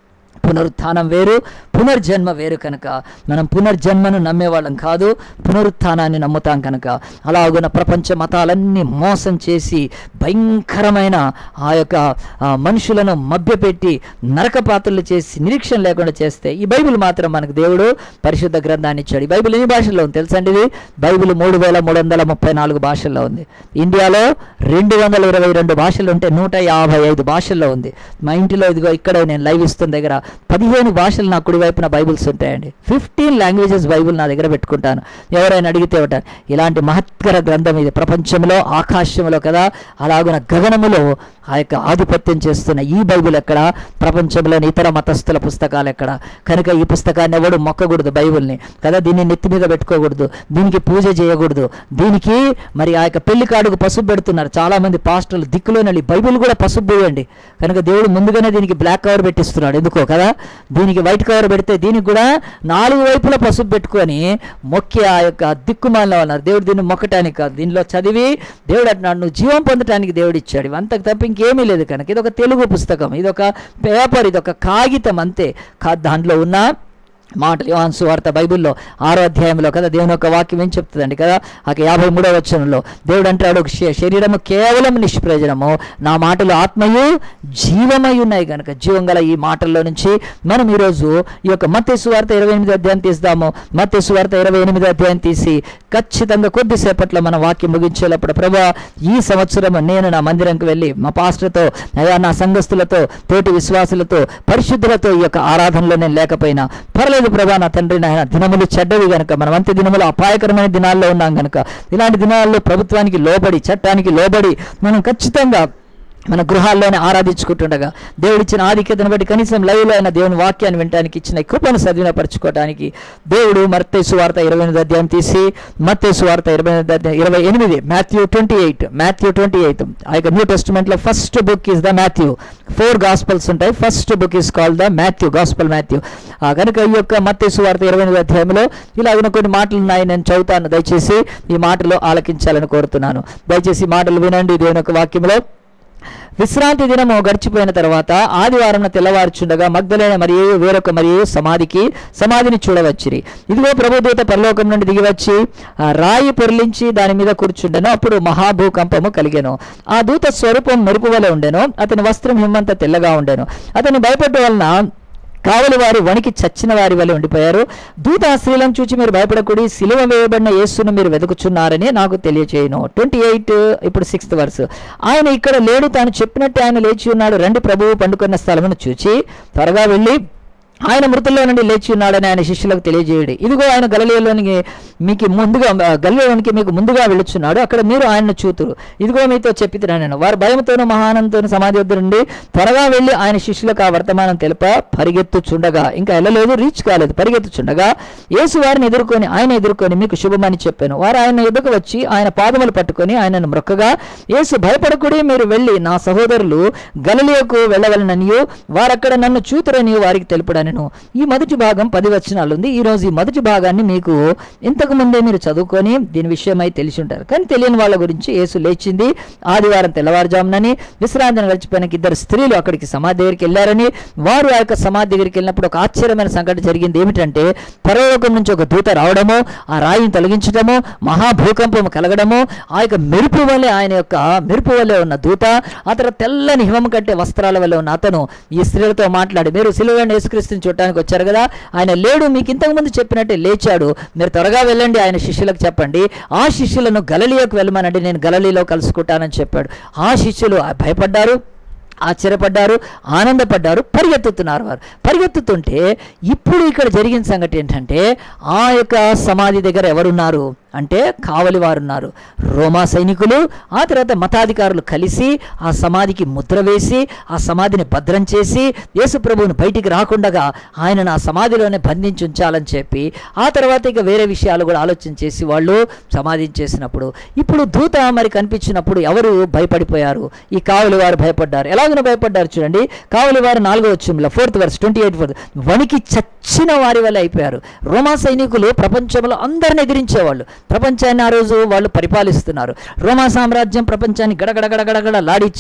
పునరుత్థానం వేరు పునర్జన్మ వేరు కనుక మనం పునర్జన్మను నమ్మేవాళ్ళం కాదు పునరుత్థానాన్ని నమ్ముతాం కనుక అలాగున ప్రపంచ మతాలన్నీ మోసం చేసి భయంకరమైన ఆ యొక్క ఆ, మనుషులను మభ్యపెట్టి నరక పాత్రలు చేసి నిరీక్షణ లేకుండా చేస్తే ఈ బైబిల్ మాత్రం మనకు దేవుడు పరిశుద్ధ గ్రంథాన్ని ఇచ్చాడు ఈ బైబిల్ ఎన్ని భాషల్లో ఉంది తెలుసండి ఇది బైబిల్ మూడు వేల మూడు వందల ముప్పై నాలుగు భాషల్లో ఉంది ఇండియాలో రెండు వందల ఇరవై రెండు భాషలు ఉంటే నూట యాభై ఐదు భాషల్లో ఉంది మా ఇంటిలో ఇదిగో ఇక్కడ నేను లైవ్ ఇస్తున్న దగ్గర పదిహేను భాషలు నా కుడి వైపున బైబిల్స్ ఉంటాయండి ఫిఫ్టీన్ లాంగ్వేజెస్ బైబిల్ నా దగ్గర పెట్టుకుంటాను ఎవరైనా అడిగితే ఉంటాను ఇలాంటి మహత్కర గ్రంథం ఇది ప్రపంచంలో ఆకాశంలో కదా అలాగున గగనములో ఆ యొక్క ఆధిపత్యం చేస్తున్న ఈ బైబిల్ ఎక్కడ ప్రపంచంలోని ఇతర మతస్థుల పుస్తకాలు ఎక్కడ కనుక ఈ పుస్తకాన్ని ఎవడు మొక్కకూడదు బైబిల్ని కదా దీన్ని నెత్తి మీద పెట్టుకోకూడదు దీనికి పూజ చేయకూడదు దీనికి మరి ఆ యొక్క పెళ్లి కాడుకు పసుపు పెడుతున్నారు చాలా మంది పాస్టర్లు దిక్కులోని బైబిల్ కూడా పసుపు పోయండి కనుక దేవుడు ముందుగానే దీనికి బ్లాక్ కవర్ పెట్టిస్తున్నాడు ఎందుకో కదా దీనికి వైట్ కవర్ పెడితే దీనికి కూడా నాలుగు వైపులా పసుపు పెట్టుకొని మొక్కి ఆ యొక్క దిక్కుమాలిన ఉన్నారు దేవుడు దీన్ని మొక్కటానికి కాదు దీనిలో చదివి దేవుడు అంటున్నాడు నువ్వు జీవం పొందటానికి దేవుడు ఇచ్చాడు ఇవంతకు తప్ప ఇంకేమీ లేదు కనుక ఇది ఒక తెలుగు పుస్తకం ఇది ఒక పేపర్ ఇది ఒక కాగితం అంతే కా- దాంట్లో ఉన్న మాటలు యోహాన్ సువార్త బైబిల్లో ఆరో అధ్యాయంలో కదా దేవుని యొక్క వాక్యం ఏం చెప్తుందండి కదా ఆ యాభై మూడవ వచనంలో దేవుడు అంటాడు "శ- శరీరము కేవలం నిష్ప్రయోజనము నా మాటలు ఆత్మయు జీవమై ఉన్నాయి కనుక జీవం గల ఈ మాటల్లో నుంచి మనం ఈరోజు ఈ యొక్క మత్తే సువార్త ఇరవై ఎనిమిది అధ్యాయం తీస్తాము మత్తే సువార్త ఇరవై ఎనిమిది అధ్యాయం తీసి ఖచ్చితంగా కొద్దిసేపట్లో మన వాక్యం ముగించేటప్పుడు ప్రభా ఈ సంవత్సరం నేను నా మందిరంకి వెళ్ళి మా పాస్టర్తో అయ్యా నా సంఘస్థులతో తోటి విశ్వాసులతో పరిశుద్ధులతో ఈ యొక్క ఆరాధనలో నేను లేకపోయినా పర్లేదు ప్రభా నా తండ్రి నాయన దినములు చెడ్డవి గనుక మనం అంత్య దినములు అపాయకరమైన దినాల్లో ఉన్నాం గనుక ఇలాంటి దినాల్లో ప్రభుత్వానికి లోబడి చట్టానికి లోబడి మనం ఖచ్చితంగా మన గృహాల్లోనే ఆరాధించుకుంటుండగా దేవుడిచ్చిన ఆధిక్యతను బట్టి కనీసం లైవ్లో అయిన దేవుని వాక్యాన్ని వినడానికి ఇచ్చిన ఈ కృపను సద్వినపరచుకోవడానికి దేవుడు మత్తేసు వార్త ఇరవై ఎనిమిది అధ్యాయం తీసి మత్తేసు వార్త ఇరవై ఎనిమిది అధ్యాయం ఇరవై ఎనిమిది Matthew twenty eight Matthew twenty eight ఆ యొక్క న్యూ టెస్ట్మెంట్లో first book is the Matthew four gospels ఉంటాయి first book is called the Matthew gospel Matthew ఆ కనుక ఈ యొక్క మత్తేసు వార్త ఇరవై ఎనిమిది అధ్యాయంలో ఇలాగిన కొన్ని మాటలు ఉన్నాయి నేను చదువుతాను దయచేసి ఈ మాటలు ఆలకించాలని కోరుతున్నాను దయచేసి ఈ మాటలు వినండి దేవుని యొక్క వాక్యంలో విశ్రాంతి దినము గడిచిపోయిన తర్వాత ఆదివారం తెల్లవారుచుండగా మగ్ధలైన మరియు వేరొక మరియు సమాధికి సమాధిని చూడవచ్చిరి ఇదిగో ప్రభుదూత పరలోకం నుండి దిగివచ్చి ఆ రాయి పొర్లించి దాని మీద కూర్చుండెను అప్పుడు మహాభూకంపము కలిగెను ఆ దూత స్వరూపం మెరుపు వలె ఉండెను అతని వస్త్రం హిమ్మంత తెల్లగా ఉండెను అతని భయపడ్డ వలన కావలి వారు వణికి చచ్చిన వారి వల్ల ఉండిపోయారు దూత ఆ స్త్రీలను చూచి మీరు భయపడకూడి సిలువ వేయబడిన యేసును మీరు వెతుకుచున్నారని నాకు తెలియచేయను ట్వంటీ ఎయిట్ ఇప్పుడు సిక్స్త్ వర్స్ ఆయన ఇక్కడ లేడు తాను చెప్పినట్టు ఆయన లేచి ఉన్నాడు రండి ప్రభువు పండుకున్న స్థలమును చూచి త్వరగా వెళ్ళి ఆయన మృతుల్లో నుండి లేచి ఉన్నాడని ఆయన శిష్యులకు తెలియజేయడు ఇదిగో ఆయన గలలీలోనికి మీకు ముందుగా గలిలోనికి మీకు ముందుగా వెళుచున్నాడు అక్కడ మీరు ఆయన్ను చూతురు ఇదిగో మీతో చెప్పితున్నాను నేను వారు భయంతోనూ మహానంతోనూ సమాధి వద్ద నుండి త్వరగా వెళ్ళి ఆయన శిష్యులకు ఆ వర్తమానం తెలుప పరిగెత్తుచుండగా ఇంకా వెళ్ళలేదు రీచ్ కాలేదు పరిగెత్తుచుండగా యేసు వారిని ఎదుర్కొని ఆయన ఎదుర్కొని మీకు శుభమని చెప్పాను వారు ఆయన ఎదుకు వచ్చి ఆయన పాదములు పట్టుకొని ఆయనను మొక్కగా యేసు భయపడకుడి మీరు వెళ్ళి నా సహోదరులు గలిలియకు వెళ్ళవలననియు వారక్కడ నన్ను చూతురని వారికి తెలుపడనను ఈ మొదటి భాగం పది వచనాలు ఉంది ఈ రోజు ఈ మొదటి భాగాన్ని మీకు ఇంతకు ముందే మీరు చదువుకొని దీని విషయమై తెలిసి ఉంటారు కానీ తెలియని వాళ్ళ గురించి యేసు లేచింది ఆదివారం తెల్లవారుజామునని విశ్రాంతిని గడిచిపోయిన ఇద్దరు స్త్రీలు అక్కడికి సమాధి దగ్గరికి వెళ్ళారని వారు ఆ యొక్క సమాధి దగ్గరికి వెళ్ళినప్పుడు ఒక ఆశ్చర్యమైన సంఘటన జరిగింది ఏమిటంటే పరలోకం నుంచి ఒక దూత రావడము ఆ రాయిని తొలగించడము మహాభూకంపం కలగడము ఆ యొక్క మెరుపు వలె ఆయన యొక్క మెరుపు వలె ఉన్న దూత ఆ తర్వాత తెల్లని హిమం కంటే వస్త్రాల వల్ల ఉన్న అతను ఈ స్త్రీలతో మాట్లాడి మీరు సిలువైన యేసుక్రీస్తుని చూడటానికి వచ్చారు కదా ఆయన లేడు మీకు ఇంతకుముందు చెప్పినట్టే లేచాడు మీరు త్వరగా వెళ్ళండి ఆయన శిష్యులకు చెప్పండి ఆ శిష్యులను గలలియోకి వెళ్ళమనండి నేను గలలీలో కలుసుకుంటానని చెప్పాడు ఆ శిష్యులు భయపడ్డారు ఆశ్చర్యపడ్డారు ఆనందపడ్డారు పరిగెత్తుతున్నారు వారు పరిగెత్తుతుంటే ఇప్పుడు ఇక్కడ జరిగిన సంగతి ఏంటంటే ఆ యొక్క సమాధి దగ్గర ఎవరున్నారు అంటే కావలి వారు ఉన్నారు రోమా సైనికులు ఆ తర్వాత మతాధికారులు కలిసి ఆ సమాధికి ముద్ర వేసి ఆ సమాధిని భద్రం చేసి యేసు ప్రభువుని బయటికి రాకుండగా ఆయనను ఆ సమాధిలోనే బంధించి ఉంచాలని చెప్పి ఆ తర్వాత ఇక వేరే విషయాలు కూడా ఆలోచన చేసి వాళ్ళు సమాధి చేసినప్పుడు ఇప్పుడు దూత మరి కనిపించినప్పుడు ఎవరు భయపడిపోయారు ఈ కావలి వారు భయపడ్డారు ఎలాగైనా భయపడ్డారు చూడండి కావలి వారు నాలుగో వచ్చంలో fourth verse twenty eight fourth వణికి చచ్చిన వారి వల్ల అయిపోయారు రోమా సైనికులు ప్రపంచంలో అందరిని ఎదిరించేవాళ్ళు ప్రపంచాన్ని ఆ రోజు వాళ్ళు పరిపాలిస్తున్నారు రోమా సామ్రాజ్యం ప్రపంచాన్ని గడగడ గడగడగడ లాడిచ్చి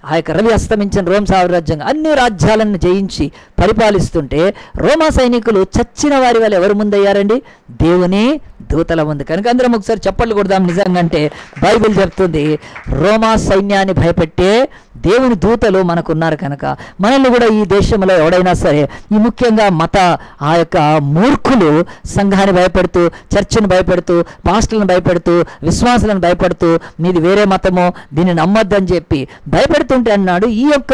ఆ యొక్క రవి అస్తమించిన రోమ్ సామ్రాజ్యంగా అన్ని రాజ్యాలను జయించి పరిపాలిస్తుంటే రోమా సైనికులు చచ్చిన వారి వల్ల ఎవరు ముందయ్యారండి దేవుని దూతల ముందు కనుక అందరం ఒకసారి చప్పట్లు కొడదాం నిజంగా అంటే బైబిల్ చెప్తుంది రోమా సైన్యాన్ని భయపెట్టే దేవుని దూతలు మనకున్నారు కనుక మనల్ని కూడా ఈ దేశంలో ఎవడైనా సరే ఈ ముఖ్యంగా మత ఆ యొక్క మూర్ఖులు సంఘాన్ని భయపెడుతూ చర్చిని భయపెడుతూ పాస్టర్లను భయపెడుతూ విశ్వాసులను భయపెడుతూ మీది వేరే మతము దీన్ని నమ్మొద్దని చెప్పి భయపెడుతుంటే అన్నాడు ఈ యొక్క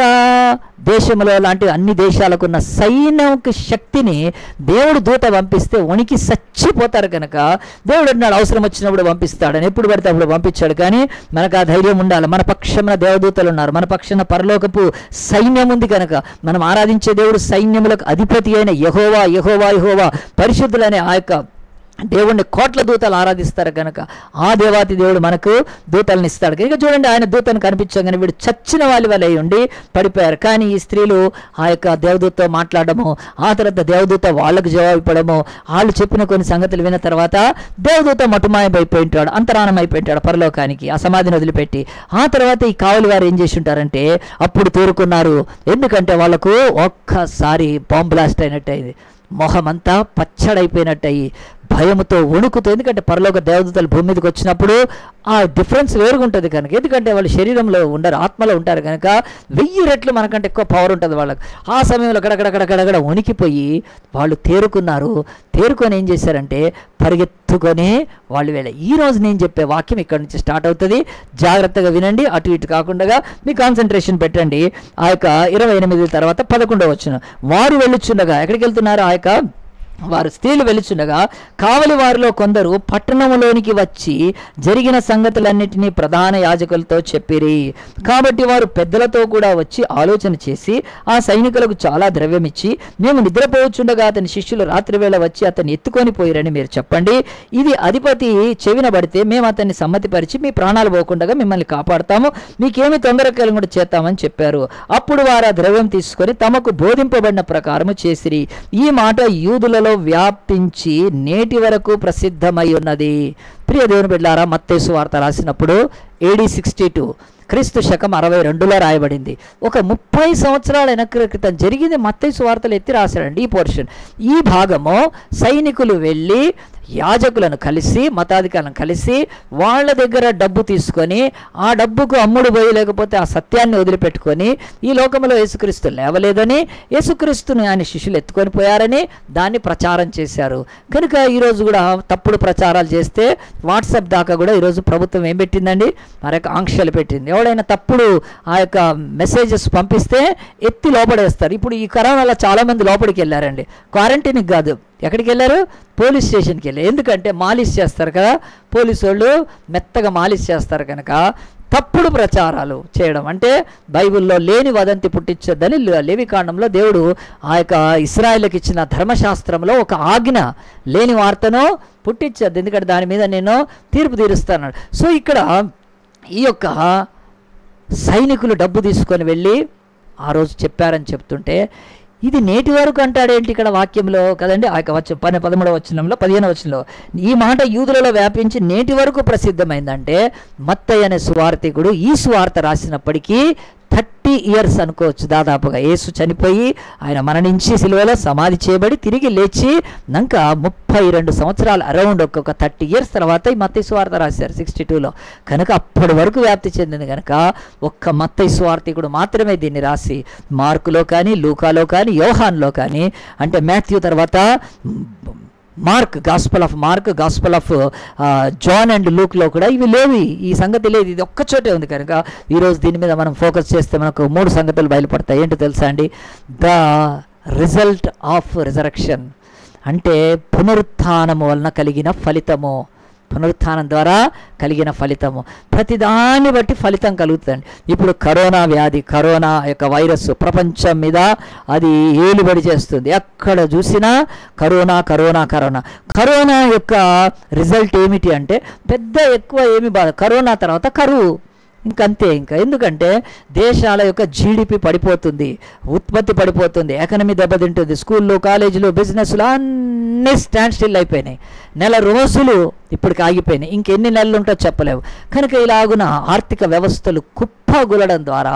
దేశంలో లాంటి అన్ని దేశాలకు ఉన్న సైన్యకి శక్తిని దేవుడు దూత పంపిస్తే వణికి చచ్చిపోతారు కనుక దేవుడు అన్నాడు అవసరం వచ్చినప్పుడు పంపిస్తాడని ఎప్పుడు పడితే అప్పుడు పంపించాడు కానీ మనకు ఆ ధైర్యం ఉండాలి మన పక్షమున దేవదూతలు ఉన్నారు మన పక్షాన పరలోకపు సైన్యం ఉంది కనుక మనం ఆరాధించే దేవుడు సైన్యములకు అధిపతి అయిన యహోవా యహోవా యహోవా పరిశుద్ధులనే ఆ యొక్క దేవుణ్ణి కోట్ల దూతలు ఆరాధిస్తారు కనుక ఆ దేవాతి దేవుడు మనకు దూతలను ఇస్తాడు కనుక చూడండి ఆయన దూతను కనిపించగానే వీడు చచ్చిన వాళ్ళ వల్ల ఉండి పడిపోయారు కానీ ఈ స్త్రీలు ఆ యొక్క దేవదూతతో మాట్లాడము ఆ తర్వాత దేవదూత వాళ్ళకు జవాబు ఇవ్వడము వాళ్ళు చెప్పిన కొన్ని సంగతులు విన్న తర్వాత దేవదూత మటుమాయం అయిపోయి ఉంటాడు అంతరానం అయిపోయి ఉంటాడు పరలోకానికి ఆ సమాధిని వదిలిపెట్టి ఆ తర్వాత ఈ కావలి వారు ఏం చేసి ఉంటారంటే అప్పుడు తేరుకున్నారు ఎందుకంటే వాళ్ళకు ఒక్కసారి బాంబ్ బ్లాస్ట్ అయినట్టు అయింది మొహమంతా పచ్చడైపోయినట్టయి భయముతో వణుకుతో ఎందుకంటే పరలోక దేవదూతలు భూమి మీదకి వచ్చినప్పుడు ఆ డిఫరెన్స్ వేరుగా ఉంటుంది కనుక ఎందుకంటే వాళ్ళు శరీరంలో ఉండరు ఆత్మలో ఉంటారు కనుక వెయ్యి రెట్లు మనకంటే ఎక్కువ పవర్ ఉంటుంది వాళ్ళకి ఆ సమయంలో గడగడగడగడగడ వణికిపోయి వాళ్ళు తేరుకున్నారు తేరుకొని ఏం చేశారంటే పరిగెత్తుకొని వాళ్ళు వెళ్ళ ఈ రోజు నేను చెప్పే వాక్యం ఇక్కడ నుంచి స్టార్ట్ అవుతుంది జాగ్రత్తగా వినండి అటు ఇటు కాకుండా మీ కాన్సన్ట్రేషన్ పెట్టండి ఆ యొక్క ఇరవై ఎనిమిది తర్వాత పదకొండవ వచ్చిన వారు వెళ్ళుచుండగా ఎక్కడికి వెళ్తున్నారు ఆ యొక్క వారు స్త్రీలు వెలుచుండగా కావలి వారిలో కొందరు పట్టణంలోనికి వచ్చి జరిగిన సంగతులన్నిటినీ ప్రధాన యాజకులతో చెప్పిరి కాబట్టి వారు పెద్దలతో కూడా వచ్చి ఆలోచన చేసి ఆ సైనికులకు చాలా ద్రవ్యం ఇచ్చి మేము నిద్రపోవచ్చుండగా అతని శిష్యులు రాత్రివేళ వచ్చి అతన్ని ఎత్తుకొని పోయిరని మీరు చెప్పండి ఇది అధిపతి చెవిన పడితే మేము అతన్ని సమ్మతిపరిచి మీ ప్రాణాలు పోకుండా మిమ్మల్ని కాపాడుతాము మీకేమి తొందర కూడా చేస్తామని చెప్పారు అప్పుడు వారు ఆ ద్రవ్యం తీసుకొని తమకు బోధింపబడిన ప్రకారము చేసిరి ఈ మాట యూదులలో వ్యాపించి నేటి వరకు ప్రసిద్ధమై ఉన్నది ప్రియ దేవుని బిడ్డారా మత్తేసు వార్త రాసినప్పుడు ఏడీ సిక్స్టీ టూ క్రీస్తు శకం అరవై రెండులో రాయబడింది ఒక ముప్పై సంవత్సరాల వెనక క్రితం జరిగింది మత్తైసు వార్తలు ఎత్తి రాశాడండి ఈ పోర్షన్ ఈ భాగము సైనికులు వెళ్ళి యాజకులను కలిసి మతాధికారులను కలిసి వాళ్ళ దగ్గర డబ్బు తీసుకొని ఆ డబ్బుకు అమ్ముడు పోయి లేకపోతే ఆ సత్యాన్ని వదిలిపెట్టుకొని ఈ లోకంలో యేసుక్రీస్తు లేవలేదని యేసుక్రీస్తుని ఆయన శిష్యులు ఎత్తుకొని పోయారని దాన్ని ప్రచారం చేశారు కనుక ఈరోజు కూడా తప్పుడు ప్రచారాలు చేస్తే వాట్సాప్ దాకా కూడా ఈరోజు ప్రభుత్వం ఏం పెట్టిందండి మరి యొక్క ఆంక్షలు పెట్టింది ఎవడైనా తప్పుడు ఆ యొక్క మెసేజెస్ పంపిస్తే ఎత్తి లోపడేస్తారు ఇప్పుడు ఈ కరోనాలో చాలామంది లోపలికి వెళ్ళారండి క్వారంటైన్కి కాదు ఎక్కడికి వెళ్ళారు పోలీస్ స్టేషన్కి వెళ్ళారు ఎందుకంటే మాలిష్ చేస్తారు కదా పోలీసు వాళ్ళు మెత్తగా మాలిష్ చేస్తారు కనుక తప్పుడు ప్రచారాలు చేయడం అంటే బైబిల్లో లేని వదంతి పుట్టించొద్దని లేవికాండంలో దేవుడు ఆ యొక్క ఇస్రాయేల్కి ఇచ్చిన ధర్మశాస్త్రంలో ఒక ఆజ్ఞ లేని వార్తను పుట్టించద్దు ఎందుకంటే దాని మీద నేను తీర్పు తీరుస్తాను సో ఇక్కడ ఈ యొక్క సైనికులు డబ్బు తీసుకొని వెళ్ళి ఆ రోజు చెప్పారని చెప్తుంటే ఇది నేటి వరకు అంటాడేంటి ఇక్కడ వాక్యంలో కదండి ఆ యొక్క వచ్చ పని పదమూడవ వచనంలో పదిహేను వచనంలో ఈ మాట యూదులలో వ్యాపించి నేటి వరకు ప్రసిద్ధమైందంటే మత్తయ్య అనే సువార్థికుడు ఈ సువార్త రాసినప్పటికీ థర్టీ ఇయర్స్ అనుకోవచ్చు దాదాపుగా యేసు చనిపోయి ఆయన మరణించి సిలువలో సమాధి చేయబడి తిరిగి లేచి నంక ముప్పై రెండు సంవత్సరాలు అరౌండ్ ఒక్కొక్క థర్టీ ఇయర్స్ తర్వాత ఈ మత్తయి స్వార్థ రాశారు సిక్స్టీ టూలో కనుక అప్పటి వరకు వ్యాప్తి చెందింది కనుక ఒక్క మత్తయి స్వార్థికుడు మాత్రమే దీన్ని రాసి మార్కులో కానీ లూకాలో కానీ యోహాన్లో కానీ అంటే మాథ్యూ తర్వాత Mark gospel of Mark gospel of John and లూక్లో కూడా ఇవి లేవి ఈ సంగతి లేదు ఇది ఒక్క చోటే ఉంది కనుక ఈరోజు దీని మీద మనం ఫోకస్ చేస్తే మనకు మూడు సంగతులు బయలుపడతాయి ఏంటో తెలుసా అండి ద రిజల్ట్ ఆఫ్ రిజరక్షన్ అంటే పునరుత్థానము వలన కలిగిన ఫలితము పునరుత్థానం ద్వారా కలిగిన ఫలితము ప్రతిదాన్ని బట్టి ఫలితం కలుగుతుందండి ఇప్పుడు కరోనా వ్యాధి కరోనా యొక్క వైరస్ ప్రపంచం మీద అది ఏలుబడి చేస్తుంది ఎక్కడ చూసినా కరోనా కరోనా కరోనా కరోనా యొక్క రిజల్ట్ ఏమిటి అంటే పెద్ద ఎక్కువ ఏమి బాధ కరోనా తర్వాత కరువు ఇంకంతే ఇంకా ఎందుకంటే దేశాల యొక్క జీడిపి పడిపోతుంది ఉత్పత్తి పడిపోతుంది ఎకనమీ దెబ్బతింటుంది స్కూళ్ళు కాలేజీలు బిజినెస్లు అన్నీ స్టాండ్ స్టిల్ అయిపోయినాయి నెల రోజులు ఇప్పటికి ఆగిపోయినాయి ఇంకెన్ని నెలలు ఉంటో చెప్పలేవు కనుక ఇలాగున ఆర్థిక వ్యవస్థలు కుప్పగులడం ద్వారా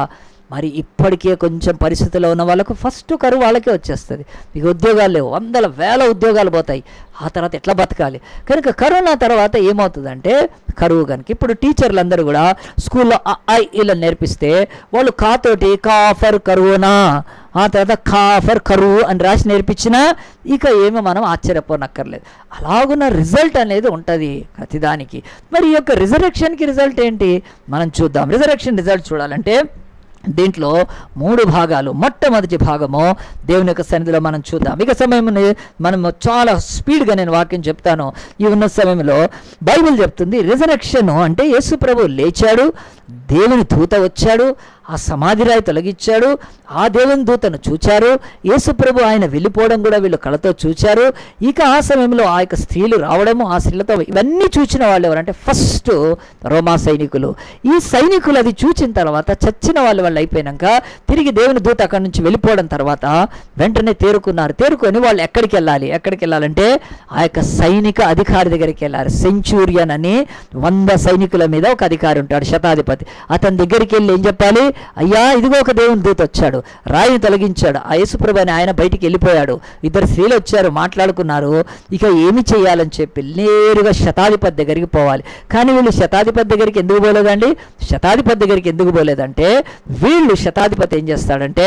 మరి ఇప్పటికే కొంచెం పరిస్థితిలో ఉన్న వాళ్ళకు ఫస్ట్ కరువు వాళ్ళకే వచ్చేస్తుంది ఇక ఉద్యోగాలు లేవు వందల వేల ఉద్యోగాలు పోతాయి ఆ తర్వాత ఎట్లా బతకాలి కనుక కరోనా తర్వాత ఏమవుతుందంటే కరువు కనుక ఇప్పుడు టీచర్లు అందరూ కూడా స్కూల్లో అ, ఆ, ఇలా నేర్పిస్తే వాళ్ళు కాతోటి కాఫర్ కరువునా ఆ తర్వాత కాఫర్ కరువు అని రాసి నేర్పించినా ఇక ఏమో మనం ఆశ్చర్యపోనక్కర్లేదు అలాగున్న రిజల్ట్ అనేది ఉంటుంది ప్రతిదానికి మరి ఈ యొక్క రిజరెక్షన్కి రిజల్ట్ ఏంటి మనం చూద్దాం రిజరెక్షన్ రిజల్ట్ చూడాలంటే దీంట్లో మూడు భాగాలు మొట్టమొదటి భాగము దేవుని యొక్క సన్నిధిలో మనం చూద్దాం ఇక సమయంలో మనము చాలా స్పీడ్గా నేను వాక్యం చెప్తాను ఈ ఉన్న సమయంలో బైబిల్ చెప్తుంది రిజరక్షన్ అంటే యేసు ప్రభు లేచాడు దేవుని దూత వచ్చాడు ఆ సమాధి రాయి తొలగించాడు ఆ దేవుని దూతను చూచారు యేసు ప్రభు ఆయన వెళ్ళిపోవడం కూడా వీళ్ళు కళతో చూచారు ఇక ఆ సమయంలో ఆ యొక్క స్త్రీలు రావడము ఆ స్త్రీలతో ఇవన్నీ చూచిన వాళ్ళు ఎవరంటే ఫస్ట్ రోమా సైనికులు ఈ సైనికులు అది చూచిన తర్వాత చచ్చిన వాళ్ళు వాళ్ళు అయిపోయినాక తిరిగి దేవుని దూత అక్కడి నుంచి వెళ్ళిపోవడం తర్వాత వెంటనే తేరుకున్నారు తేరుకొని వాళ్ళు ఎక్కడికి వెళ్ళాలి ఎక్కడికి వెళ్ళాలంటే ఆ యొక్క సైనిక అధికారి దగ్గరికి వెళ్ళారు సెంచూరియన్ అని వంద సైనికుల మీద ఒక అధికారి ఉంటాడు శతాధిపతి అతని దగ్గరికి వెళ్ళి ఏం చెప్పాలి అయ్యా ఇదిగో ఒక దేవుని దూత వచ్చాడు రాయిని తొలగించాడు ఆ యేసుప్రభు అని ఆయన బయటికి వెళ్ళిపోయాడు ఇద్దరు స్త్రీలు వచ్చారు మాట్లాడుకున్నారు ఇక ఏమి చేయాలని చెప్పి నేరుగా శతాధిపతి దగ్గరికి పోవాలి కానీ వీళ్ళు శతాధిపతి దగ్గరికి ఎందుకు పోలేదండి శతాధిపతి దగ్గరికి ఎందుకు పోలేదంటే వీళ్ళు శతాధిపతి ఏం చేస్తాడంటే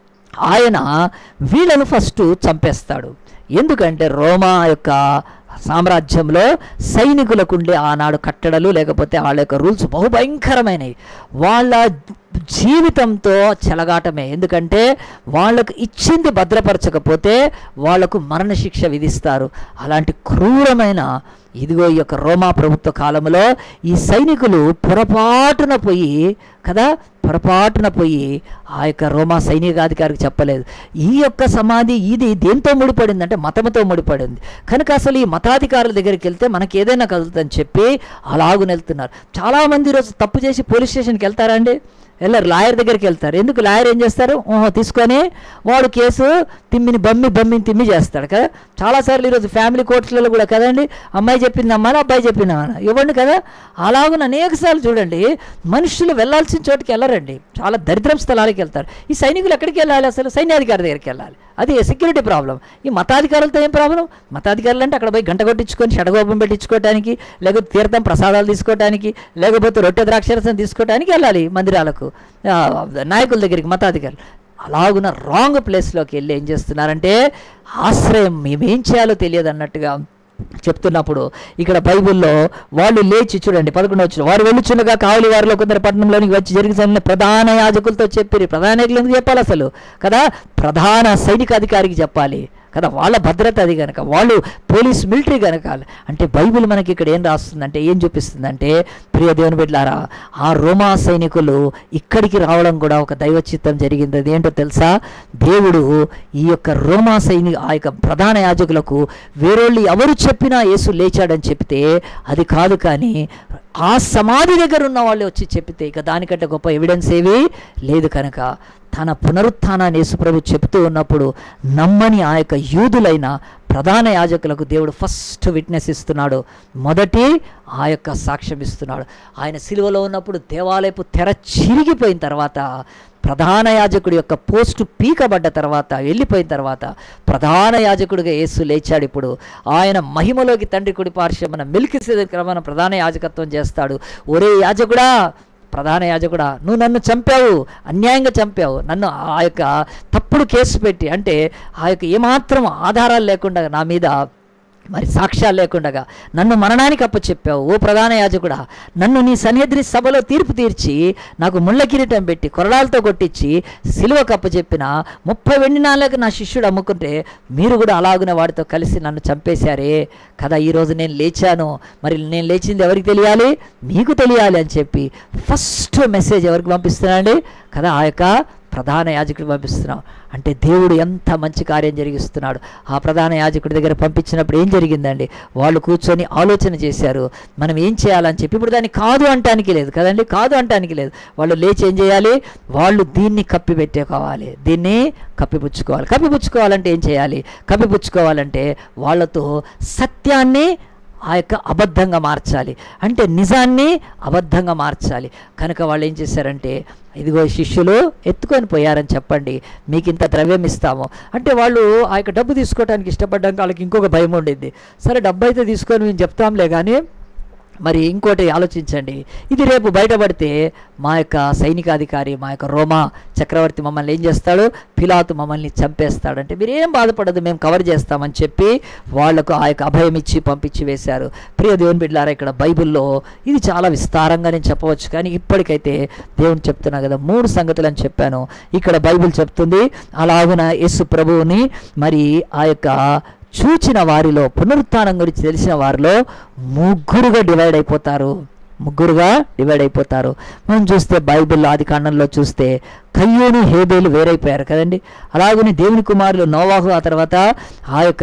ఆయన వీళ్ళను ఫస్ట్ చంపేస్తాడు ఎందుకంటే రోమా యొక్క సామ్రాజ్యంలో సైనికులకు ఉండే ఆనాడు కట్టడలు లేకపోతే వాళ్ళ యొక్క రూల్స్ బహుభయంకరమైనవి వాళ్ళ జీవితంతో చెలగాటమే ఎందుకంటే వాళ్ళకు ఇచ్చింది భద్రపరచకపోతే వాళ్లకు మరణశిక్ష విధిస్తారు అలాంటి క్రూరమైన ఇదిగో ఈ యొక్క రోమా ప్రభుత్వ కాలంలో ఈ సైనికులు పొరపాటున పోయి కదా పొరపాటున పోయి ఆ యొక్క రోమా సైనికాధికారికి చెప్పలేదు ఈ యొక్క సమాధి ఇది దేంతో ముడిపడింది అంటే మతముతో ముడిపడింది కనుక అసలు ఈ మతాధికారుల దగ్గరికి వెళ్తే మనకి ఏదైనా కలుగుతుందని చెప్పి అలాగుని వెళ్తున్నారు చాలామంది ఈరోజు తప్పు చేసి పోలీస్ స్టేషన్కి వెళ్తారా అండి వెళ్ళారు లాయర్ దగ్గరికి వెళ్తారు ఎందుకు లాయర్ ఏం చేస్తారు ఓహో తీసుకొని వాడు కేసు తిమ్మిని బమ్మి బమ్మిని తిమ్మి చేస్తాడు కదా చాలాసార్లు ఈరోజు ఫ్యామిలీ కోర్టులలో కూడా కదండి అమ్మాయి చెప్పింది అమ్మాయి అబ్బాయి చెప్పింది అమ్మాయి ఇవ్వండి కదా అలాగున అనేక సార్లు చూడండి మనుషులు వెళ్ళాల్సిన చోటుకి వెళ్ళరండి చాలా దరిద్రం స్థలాలకు వెళ్తారు ఈ సైనికులు ఎక్కడికి వెళ్ళాలి అసలు సైన్యాధికారి దగ్గరికి వెళ్ళాలి అది సెక్యూరిటీ ప్రాబ్లం ఈ మతాధికారులతో ఏం ప్రాబ్లం మతాధికారులు అంటే అక్కడ పోయి గంట కొట్టించుకొని షడగోపం పెట్టించుకోవడానికి లేకపోతే తీర్థం ప్రసాదాలు తీసుకోవడానికి లేకపోతే రొట్టె ద్రాక్షరసం తీసుకోవడానికి వెళ్ళాలి మందిరాలకు ఆ, నాయకుల దగ్గరికి మతాధికారులు అలాగున రాంగ్ ప్లేస్లోకి వెళ్ళి ఏం చేస్తున్నారంటే ఆశ్రయం మేమేం చేయాలో తెలియదు అన్నట్టుగా చెప్తున్నప్పుడు ఇక్కడ బైబిల్లో వాళ్ళు లేచి చూడండి పదకొండు వచ్చిన వారు వెళ్ళుచున్నగా కావలి వారిలో కొందరు పట్టణంలోనికి వచ్చి జరిగిన సమయంలో ప్రధాన యాజకులతో చెప్పిరి ప్రధాన యాజకులు ఎందుకు చెప్పాలి అసలు కదా ప్రధాన సైనిక అధికారికి చెప్పాలి కదా వాళ్ళ భద్రత అది కనుక వాళ్ళు పోలీస్ మిలిటరీ కనుక అంటే బైబిల్ మనకి ఇక్కడ ఏం రాస్తుందంటే ఏం చూపిస్తుందంటే ప్రియ దేవుని బిడ్డారా ఆ రోమా సైనికులు ఇక్కడికి రావడం కూడా ఒక దైవ చిత్తం జరిగింది అది ఏంటో తెలుసా దేవుడు ఈ యొక్క రోమా సైనిక ఆ యొక్క ప్రధాన యాజకులకు వేరోళ్ళు ఎవరు చెప్పినా యేసు లేచాడని చెప్తే అది కాదు కానీ ఆ సమాధి దగ్గర ఉన్న వాళ్ళు వచ్చి చెప్పితే ఇక దానికంటే గొప్ప ఎవిడెన్స్ ఏవి లేదు కనుక తన పునరుత్థానాన్ని యేసుప్రభు చెబుతూ ఉన్నప్పుడు నమ్మని ఆ యొక్క యూదులైన ప్రధాన యాజకులకు దేవుడు ఫస్ట్ విట్నెస్ ఇస్తున్నాడు మొదటి ఆ యొక్క సాక్ష్యం ఇస్తున్నాడు ఆయన సిలువలో ఉన్నప్పుడు దేవాలయపు తెర చిరిగిపోయిన తర్వాత ప్రధాన యాజకుడి యొక్క పోస్టు పీకబడ్డ తర్వాత వెళ్ళిపోయిన తర్వాత ప్రధాన యాజకుడిగా యేసు లేచాడు ఇప్పుడు ఆయన మహిమలోకి తండ్రి కుడి పార్శ్వమన మిల్కి క్రమణ ప్రధాన యాజకత్వం చేస్తాడు ఒరే యాజకుడా ప్రధాన యాజకుడా నువ్వు నన్ను చంపావు అన్యాయంగా చంపావు నన్ను ఆ యొక్క తప్పుడు కేసు పెట్టి అంటే ఆ యొక్క ఏమాత్రం ఆధారాలు లేకుండా నా మీద మరి సాక్ష్యాలు లేకుండా నన్ను మరణానికి అప్పచెప్పావు ఓ ప్రధాన యాజకుడా నన్ను నీ సన్నిధి సభలో తీర్పు తీర్చి నాకు ముళ్ళ కిరీటం పెట్టి కొరడాలతో కొట్టించి సిలువకు అప్పచెప్పిన ముప్పై వెండి నాళ్ళకు నా శిష్యుడు అమ్ముకుంటే మీరు కూడా అలాగునే వాడితో కలిసి నన్ను చంపేశారే కదా ఈరోజు నేను లేచాను మరి నేను లేచింది ఎవరికి తెలియాలి మీకు తెలియాలి అని చెప్పి ఫస్ట్ మెసేజ్ ఎవరికి పంపిస్తున్నాండి కదా ఆ యొక్క ప్రధాన యాజకుడికి పంపిస్తున్నాం అంటే దేవుడు ఎంత మంచి కార్యం జరిగిస్తున్నాడు ఆ ప్రధాన యాజకుడి దగ్గర పంపించినప్పుడు ఏం జరిగిందండి వాళ్ళు కూర్చొని ఆలోచన చేశారు మనం ఏం చేయాలని చెప్పి ఇప్పుడు దాన్ని కాదు అంటానికి లేదు కదండి కాదు అంటానికి లేదు వాళ్ళు లేచి ఏం చేయాలి వాళ్ళు దీన్ని కప్పిపెట్టుకోవాలి దీన్ని కప్పిపుచ్చుకోవాలి కప్పిపుచ్చుకోవాలంటే ఏం చేయాలి కప్పిపుచ్చుకోవాలంటే వాళ్ళతో సత్యాన్ని ఆ యొక్క అబద్ధంగా మార్చాలి అంటే నిజాన్ని అబద్ధంగా మార్చాలి కనుక వాళ్ళు ఏం చేశారంటే ఇదిగో శిష్యులు ఎత్తుకొని పోయారని చెప్పండి మీకు ఇంత ద్రవ్యం ఇస్తాము అంటే వాళ్ళు ఆ యొక్క డబ్బు తీసుకోవడానికి ఇష్టపడ్డాక వాళ్ళకి ఇంకొక భయం ఉండింది సరే డబ్బు అయితే తీసుకొని మేము చెప్తాంలే కానీ మరి ఇంకోటి ఆలోచించండి ఇది రేపు బయటపడితే మా యొక్క సైనికాధికారి మా యొక్క రోమా చక్రవర్తి మమ్మల్ని ఏం చేస్తాడు పిలాతు మమ్మల్ని చంపేస్తాడు అంటే మీరు ఏం బాధపడదు మేము కవర్ చేస్తామని చెప్పి వాళ్లకు ఆ యొక్క అభయం ఇచ్చి పంపించి వేశారు ప్రియ దేవుని బిడ్డారా ఇక్కడ బైబిల్లో ఇది చాలా విస్తారంగా నేను చెప్పవచ్చు కానీ ఇప్పటికైతే దేవుని చెప్తున్నా కదా మూడు సంగతులు అని చెప్పాను ఇక్కడ బైబిల్ చెప్తుంది అలాగున యేసు ప్రభువుని మరి ఆ యొక్క చూచిన వారిలో పునరుత్థానం గురించి తెలిసిన వారిలో ముగ్గురుగా డివైడ్ అయిపోతారు ముగ్గురుగా డివైడ్ అయిపోతారు మనం చూస్తే బైబిల్లో ఆది కాండంలో చూస్తే కయ్యూను హేబేలు వేరైపోయారు కదండి అలాగని దేవుని కుమారులు నోవాహు ఆ తర్వాత ఆ యొక్క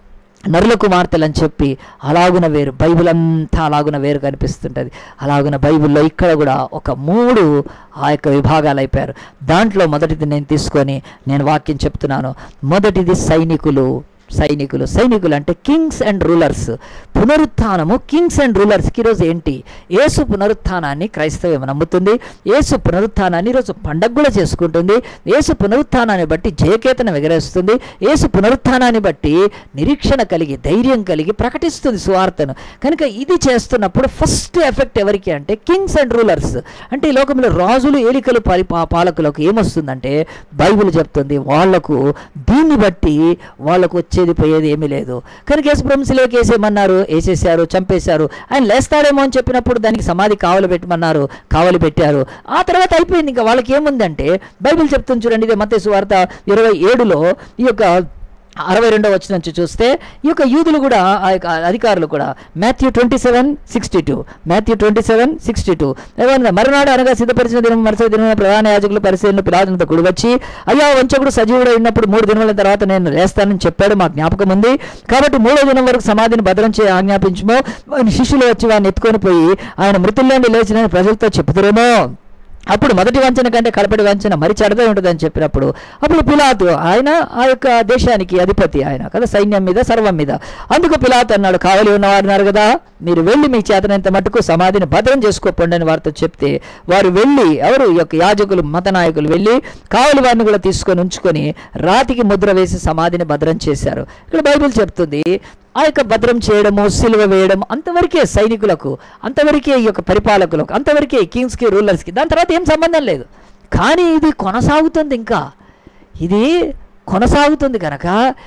నరుల కుమార్తెలు అని చెప్పి అలాగున వేరు బైబిల్ అంతా అలాగున వేరు కనిపిస్తుంటుంది అలాగున బైబిల్లో ఇక్కడ కూడా ఒక మూడు ఆ యొక్క విభాగాలు అయిపోయారు దాంట్లో మొదటిది నేను తీసుకొని నేను వాక్యం చెప్తున్నాను మొదటిది సైనికులు సైనికులు సైనికులు అంటే కింగ్స్ అండ్ రూలర్స్ పునరుత్థానము కింగ్స్ అండ్ రూలర్స్కి ఈరోజు ఏంటి యేసు పునరుత్థానాన్ని క్రైస్తవం నమ్ముతుంది యేసు పునరుత్థానాన్ని ఈరోజు పండగ కూడా చేసుకుంటుంది యేసు పునరుత్థానాన్ని బట్టి జయకేతన ఎగరేస్తుంది యేసు పునరుత్థానాన్ని బట్టి నిరీక్షణ కలిగి ధైర్యం కలిగి ప్రకటిస్తుంది సువార్తను కనుక ఇది చేస్తున్నప్పుడు ఫస్ట్ ఎఫెక్ట్ ఎవరికి అంటే కింగ్స్ అండ్ రూలర్స్ అంటే ఈ లోకంలో రాజులు ఏలికలు పరి పా- పాలకులకు ఏమొస్తుందంటే బైబిల్ చెప్తుంది వాళ్లకు దీన్ని బట్టి వాళ్ళకు వచ్చేది పోయేది ఏమీ లేదు కనుక యేసుప్రభు సిలువకి వేసేయమన్నారు వేసేసారు చంపేశారు ఆయన లేస్తాడేమో అని చెప్పినప్పుడు దానికి సమాధి కావలి పెట్టమన్నారు కావలి పెట్టారు ఆ తర్వాత అయిపోయింది ఇంకా వాళ్ళకి ఏముందంటే బైబిల్ చెప్తుంది చూడండి ఇదే మత్తయి వార్త ఇరవై ఏడులో ఈ యొక్క అరవై రెండో వచ్చిన నుంచి చూస్తే ఈ యొక్క యూదులు కూడా ఆ యొక్క అధికారులు కూడా Matthew twenty seven sixty two Matthew twenty seven sixty two ఏమన్నా మరునాడు అనగా సిద్ధపరిచిన దినం మరుసటి దినం ప్రధాన యాజకులు పరిశీలన పిలాతులతో కూడి వచ్చి అయ్యా వంచకుడు సజీవుడు అయినప్పుడు మూడు దినముల తర్వాత నేను లేస్తానని చెప్పాడు మా జ్ఞాపకం ఉంది కాబట్టి మూడో దినం వరకు సమాధిని భద్రం చేయ ఆజ్ఞాపించము వాని శిష్యులు వచ్చి వాడిని ఎత్తుకొని పోయి ఆయన మృతుల్లోండి లేచిన ప్రజలతో చెబుతురేమో అప్పుడు మొదటి వంచన కంటే కడపటి వంచన మరి చెడదే ఉంటుందని చెప్పినప్పుడు అప్పుడు పిలాతు ఆయన ఆ యొక్క దేశానికి అధిపతి ఆయన కదా సైన్యం మీద సర్వం మీద అందుకు పిలాతు అన్నాడు కావలి ఉన్నవారు ఉన్నారు కదా మీరు వెళ్ళి మీ చేతనంత మటుకు సమాధిని భద్రం చేసుకోకండి అని వారితో చెప్తే వారు వెళ్ళి ఎవరు ఈ యొక్క యాజకులు మత నాయకులు వెళ్ళి కావలి వారిని కూడా తీసుకొని ఉంచుకొని రాతికి ముద్ర వేసి సమాధిని భద్రం చేశారు ఇక్కడ బైబిల్ చెప్తుంది ఆ యొక్క భద్రం చేయడము సిలువ వేయడం అంతవరకే సైనికులకు అంతవరకే ఈ యొక్క పరిపాలకులకు అంతవరకే కింగ్స్కి రూలర్స్కి దాని తర్వాత ఏం సంబంధం లేదు కానీ ఇది కొనసాగుతుంది ఇంకా ఇది కొనసాగుతుంది కనుక